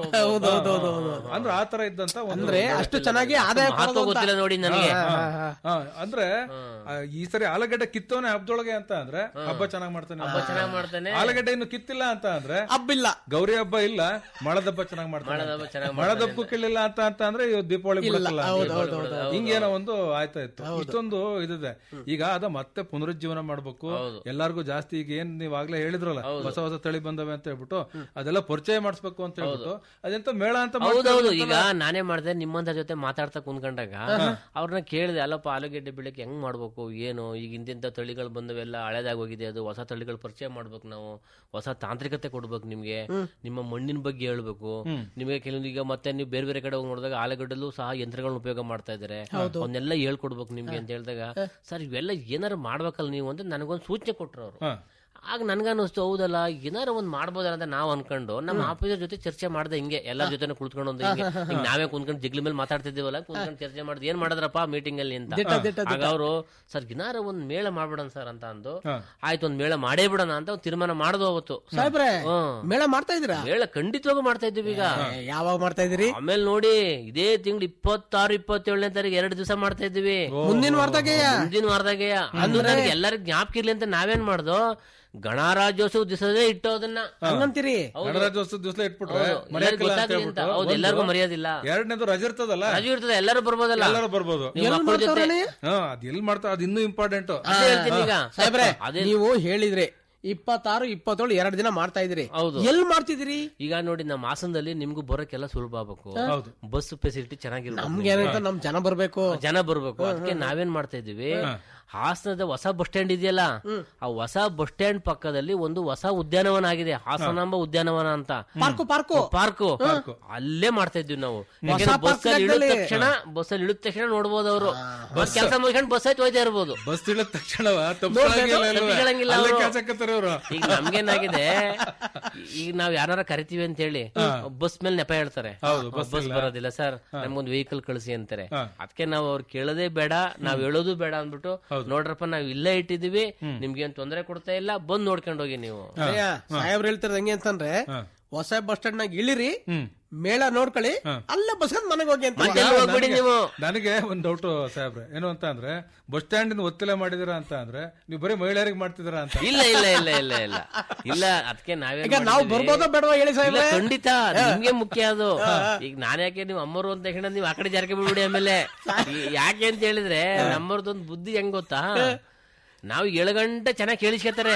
ಅಂದ್ರೆ ಆ ತರ ಇದ್ದಂತ ಒಂದು ಅಂದ್ರೆ ಅಷ್ಟು ಚೆನ್ನಾಗಿ ಆದಾಯ ಮಹತ್ವ ಕೊಡೋದು ಅಂತ. ಗೊತ್ತಿಲ್ಲ ನೋಡಿ ನನಗೆ ಹಾ, ಅಂದ್ರೆ ಆ, ಈ ಸರಿ ಆಲೂಗಡ್ಡೆ ಕಿತ್ತವನೇ ಹಬ್ಬದೊಳಗೆ ಅಂತ ಅಂದ್ರೆ ಹಬ್ಬ ಚೆನ್ನಾಗ್ ಮಾಡ್ತಾನೆ ಹಬ್ಬ ಚೆನ್ನಾಗ್ ಮಾಡ್ತಾನೆ ಆಲೂಗಡ್ಡೆ ಇನ್ನು ಕಿತ್ತಿಲ್ಲ ಅಂತ ಅಂದ್ರೆ ಹಬ್ಬಿಲ್ಲ ಗೌರಿ ಹಬ್ಬ ಇಲ್ಲ ಮಳದ ಹಬ್ಬ ಚೆನ್ನಾಗ್ ಮಾಡ್ತಾನೆ ಮಳದ ಹಬ್ಬ ಚೆನ್ನಾಗ್ ಮಳದ ಹಬ್ಬ ಕಿಳ್ಳಿಲ್ಲ ಅಂತ ಅಂತ ಅಂದ್ರೆ ಇವ್ ದೀಪಾವಳಿ ಬಿಡಕ್ಕಲ್ಲ ಅಂತ. ಹಿಂಗೇನೋ ಒಂದು ಆಯ್ತಾ ಇತ್ತು ಇಷ್ಟೊಂದು ಇದಿದೆ ಈಗ ಅದ ಮತ್ತೆ ಪುನರುಜ್ಜೀವನ ಮಾಡ್ಬೇಕು ಎಲ್ಲಾರ್ಗು ಜಾಸ್ತಿ ಈಗ ಏನ್ ನೀವ್ ಆಗ್ಲೇ ಹೇಳಿದ್ರಲ್ಲ ಹೊಸ ಹೊಸ ತಳಿ ಬಂದವೆ ಅಂತ ಹೇಳ್ಬಿಟ್ಟು ಅದೆಲ್ಲ ಪರಿಚಯ ಮಾಡಿಸ್ಬೇಕು ಅಂತ ಹೇಳ್ಬಿಟ್ಟು ಅದೆಂತ ಮೇಳ ಅಂತ ಮಾಡ್ತಾ ಹೌದೌದು ಈಗ ಇದ್ರಂತಲ್ಲ. ನಾನೇ ಮಾಡ್ದೆ ನಿಮ್ಮಂತ ಜೊತೆ ಮಾತಾಡ್ತಾ ಕುಂತ್ಕೊಂಡಾಗ ಅವ್ರನ್ನ ಕೇಳಿದೆ ಅಲ್ಲಪ್ಪ ಆಲೂಗೆಡ್ಡೆ ಬೆಳಕ್ಕೆ ಹೆಂಗ್ ಮಾಡ್ಬೇಕು ಏನು ಈಗ ಇಂತಿಂತ ತಳಿಗಳು ಬಂದವೆಲ್ಲ ಹಳೇದಾಗಿ ಹೋಗಿದೆ ಅದು ಹೊಸ ತಳಿಗಳು ಪರಿಚಯ ಮಾಡ್ಬೇಕು ನಾವು ಹೊಸ ತಾಂತ್ರಿಕತೆ ಕೊಡ್ಬೇಕು ನಿಮ್ಗೆ ನಿಮ್ಮ ಮಣ್ಣಿನ ಬಗ್ಗೆ ಹೇಳ್ಬೇಕು ನಿಮಗೆ ಕೆಲವೊಂದು ಈಗ ಮತ್ತೆ ನೀವು ಬೇರೆ ಬೇರೆ ಕಡೆ ಹೋಗಿ ನೋಡಿದಾಗ ಆಲೂಗಡ್ಡಲ್ಲೂ ಸಹ ಯಂತ್ರಗಳನ್ನ ಉಪಯೋಗ ಮಾಡ್ತಾ ಇದಾರೆ ಅವನ್ನೆಲ್ಲ ಹೇಳ್ಕೊಡ್ಬೇಕು ನಿಮ್ಗೆ ಅಂತ ಹೇಳಿದಾಗ ಸರ್ ಇವೆಲ್ಲ ಏನಾರು ಮಾಡ್ಬೇಕಲ್ಲ ನೀವು ಅಂತ ನನಗೊಂದು ಸೂಚನೆ ಕೊಟ್ರು ಅವರು ಹಾ. ಆಗ ನನ್ಗನ್ನಿಸ್ತು ಹೌದಲ್ಲ ಏನಾರ ಒಂದ್ ಮಾಡ್ಬೋದಲ್ಲ ಅಂತ ನಾವ್ ಅನ್ಕೊಂಡು ನಮ್ಮ ಆಫೀಸರ್ ಜೊತೆ ಚರ್ಚೆ ಮಾಡ್ದೆ ಹಿಂಗೆ ಎಲ್ಲರ ಜೊತೆ ಕುಳಿತುಕೊಂಡು ಒಂದು ಹಿಂಗೆ ಹಿಂಗ್ ನಾವೇ ಕುಂತ್ಕೊಂಡು ಜಿಗ್ಲಿ ಮೇಲೆ ಮಾತಾಡ್ತಿದ್ದೀವಲ್ಲ ಕುಂತ್ಕೊಂಡು ಚರ್ಚೆ ಮಾಡಿದ್ ಏನ್ ಮಾಡಿದ್ರಪ್ಪ ಮೀಟಿಂಗ್ ಅಲ್ಲಿ ಅಂತ ಆಗ ಅವರು ಸರ್ ಏನಾರ ಒಂದ್ ಮೇಳ ಮಾಡ್ಬಿಡೋಣ ಸರ್ ಅಂತ ಅಂದು ಆಯ್ತು ಒಂದ್ ಮೇಳ ಮಾಡೇ ಬಿಡೋಣ ಅಂತ ಒಂದ್ ತೀರ್ಮಾನ ಮಾಡುದು ಅವತ್ತು ಸಾಹೇಬ್ರೆ ಹ್ಮ್. ಮೇಳ ಮಾಡ್ತಾ ಇದೀರಾ ಮೇಳ ಖಂಡಿತವಾಗೂ ಮಾಡ್ತಾ ಇದ್ದೀವಿ ಈಗ ಏ, ಯಾವಾಗ ಮಾಡ್ತಾ ಇದೀರಿ ಆಮೇಲೆ ನೋಡಿ ಇದೇ ತಿಂಗಳು ಇಪ್ಪತ್ತಾರು ಇಪ್ಪತ್ತೇಳನೇ ತಾರೀಕು ಎರಡು ದಿವಸ ಮಾಡ್ತಾ ಇದ್ದೀವಿ ಮುಂದಿನ ವಾರದಾಗೆಯ ಮುಂದಿನ ವಾರದಾಗೆ ಅದು ನನಗೆ ಎಲ್ಲರಿಗೂ ಜ್ಞಾಪಕ ಇರ್ಲಿ ಅಂತ ನಾವೇನ್ ಮಾಡ್ದೋ ಗಣರಾಜ್ಯೋತ್ಸವ ದಿವಸದೇ ಇಟ್ಟು ಅದನ್ನ ಹಂಗಂತೀರಿ ಗಣರಾಜ್ಯೋತ್ಸವ ದಿವಸ ಇಟ್ಬಿಟ್ರೆ ಹೌದು, ಮರ್ಯಾಕಿಲ್ಲ ಎಲ್ಲರಿಗೂ ಅಂತ ಗೊತ್ತಾಗ್ಲಿ ಅಂತ. ಹೇಳ್ಬಿಟ್ಟು ಹೌದು, ಒಂದು, ಎಲ್ಲರಿಗೂ ಮರ್ಯಾದಿಲ್ಲ. ಎರಡನೇದು ರಜೆ ಇರ್ತದಲ್ಲ ರಜೆ ಇರ್ತದೆ ಎಲ್ಲರೂ ಬರ್ಬೋದಲ್ಲ ಎಲ್ಲರೂ ಬರ್ಬೋದು ನೀವು ಎಲ್ಲಿ ಮಕ್ಕಳ ಜೊತೆ ಮಾಡ್ತಾವ್ರಣ್ಣ? ಹಾ ಅದ್ ಎಲ್ಲಿ ಮಾಡ್ತಾ ಅದ್ ಇನ್ನೂ ಇಂಪಾರ್ಟೆಂಟ್ ಅದೇ ಹೇಳ್ತೀನಿ ಈಗ ಸಾಹೇಬ್ರೆ ಅದೇ ನೀವು ಹೇಳಿದ್ರಿ ಇಪ್ಪತ್ತಾರು ಇಪ್ಪತ್ತೇಳು ಎರಡು ದಿನ ಮಾಡ್ತಾ ಇದ್ರಿ ಹೌದು. ಎಲ್ ಮಾಡ್ತಿದ್ರಿ ಈಗ ನೋಡಿ ನಮ್ಮ ಹಾಸನದಲ್ಲಿ ನಿಮ್ಗೂ ಬರೋಕೆಲ್ಲ ಸುಲಭ ಆಗ್ಬೇಕು ಹೌದು. ಬಸ್ ಫೆಸಿಲಿಟಿ ಚೆನ್ನಾಗಿರ್ಬೇಕು ನಮ್ಗೆ ಏನಂತ ನಮ್ ಜನ ಬರ್ಬೇಕು ಜನ ಬರ್ಬೇಕು ಅದಕ್ಕೆ ನಾವೇನ್ ಮಾಡ್ತಾ ಇದೀವಿ ಹಾಸನದ ಹೊಸ ಬಸ್ ಸ್ಟ್ಯಾಂಡ್ ಇದೆಯಲ್ಲ ಆ ಹೊಸ ಬಸ್ ಸ್ಟ್ಯಾಂಡ್ ಪಕ್ಕದಲ್ಲಿ ಒಂದು ಹೊಸ ಉದ್ಯಾನವನ ಆಗಿದೆ ಹಾಸನಾಂಬ ಉದ್ಯಾನವನ ಅಂತ ಪಾರ್ಕು ಪಾರ್ಕು ಪಾರ್ಕು ಅಲ್ಲೇ ಮಾಡ್ತಾ ಇದ್ವಿ ನಾವು ಹೊಸ ಯಾಕಂದ್ರೆ ಬಸ್ ಅಲ್ಲಿ ಇಳಿದ ಪಾರ್ಕ್ನಲ್ಲಿ. ತಕ್ಷಣ ಬಸ್ ಅಲ್ಲಿ ಇಳಿದ ತಕ್ಷಣ ನೋಡ್ಬೋದು ಅವರು ಬಸ್ ಕೆಲಸ ಮುಗಿಸ್ಕೊಂಡು ಬಸ್ ಆಯ್ತು ಹೋಯ್ತಾ ಇರ್ಬೋದು ಬಸ್ ಇಳಿದ ತಕ್ಷಣವ ತಪ್ಪಿಸಂಗಿಲ್ಲ ತಪ್ಪಿಸಂಗಿಲ್ಲ ಅಲ್ಲೇ ಅವ್ರು. ಕೆಲ್ಸಕ್ಕತ್ತಾರ ಇವ್ರು ಈಗ ನಮ್ಗೇನಾಗಿದೆ ಈಗ ನಾವ್ ಯಾರು ಕರಿತೀವಿ ಅಂತ ಹೇಳಿ ಬಸ್ ಮೇಲೆ ನೆಪ ಹೇಳ್ತಾರೆ ಹೌದು, ಬಸ್ ಬಸ್ ಬರೋದಿಲ್ಲ ಸರ್ ನಮ್ಗೊಂದು ವೆಹಿಕಲ್ ಕಳಿಸಿ ಅಂತಾರೆ ಅದಕ್ಕೆ ನಾವು ಅವ್ರು ಕೇಳೋದೇ ಬೇಡ ನಾವ್ ಹೇಳೋದು ಬೇಡ ಅಂದ್ಬಿಟ್ಟು ನೋಡ್ರಪ್ಪ ನಾವ್ ಇಲ್ಲೇ ಇಟ್ಟಿದೀವಿ ನಿಮ್ಗೆ ಏನ್ ತೊಂದರೆ ಕೊಡ್ತಾ ಇಲ್ಲ ಬಂದ್ ನೋಡ್ಕೊಂಡು ಹೋಗಿ ನೀವು ಅಯ್ಯ, ಸಾಹೇಬ್ರು ಹೇಳ್ತಿರೋದು ಹೆಂಗೆ ಅಂತಂದ್ರೆ ಹೊಸ ಬಸ್ ಸ್ಟ್ಯಾಂಡ್ ನಾಗ ಇಳಿರಿ ಮೇಳ ನೋಡ್ಕೊಳ್ಳಿ ಅಲ್ಲೇ ಬಸ್ ಮನೆಗೆ ಹೋಗಿ ಅಂತ ಮತ್ತೆ ಎಲ್ಲಿ ಹೋಗ್ಬಿಡಿ ನೀವು ನನಗೆ ಒಂದ್ ಡೌಟ್ ಸಾಹೇಬ್ರೆ ಏನು ಅಂತ ಅಂದ್ರೆ ಬಸ್ ಸ್ಟ್ಯಾಂಡ್ ಇಂದ ಒತ್ತಿಲೆ ಮಾಡಿದಿರಾ ಅಂತ ಅಂದ್ರೆ ನೀವು ಬರೀ ಮಹಿಳೆಯರಿಗೆ ಮಾಡ್ತಿದ್ದೀರಾ ಅಂತ ಇಲ್ಲ ಇಲ್ಲ ಇಲ್ಲ ಇಲ್ಲ ಇಲ್ಲ ಇಲ್ಲ ಅದಕ್ಕೆ ನಾವೇ ಈಗ ನಾವು ಬರ್ಬೋದೋ ಬೇಡವಾ ಹೇಳಿ ಸಾಹೇಬ್ರೆ ಖಂಡಿತ ನಿಮ್ಗೆ ಮುಖ್ಯ ಅದು ಈಗ ನಾನ್ ಯಾಕೆ ನೀವು ಅಮ್ಮರು ಅಂತ ತಕ್ಷಣ ನೀವು ಆ ಕಡೆ ಜಾರಕೆ ಬಿಡ್ಬಿಡಿ ಆಮೇಲೆ ಈ- ಯಾಕೆ ಅಂತ ಹೇಳಿದ್ರೆ ನಮ್ಮವ್ರದೊಂದು ಬುದ್ಧಿ ಹೆಂಗ್ ಗೊತ್ತಾ ನಾವು ಏಳು ಗಂಟೆ ಚೆನ್ನಾಗಿ ಕೇಳಿಸ್ಕೊತಾರೆ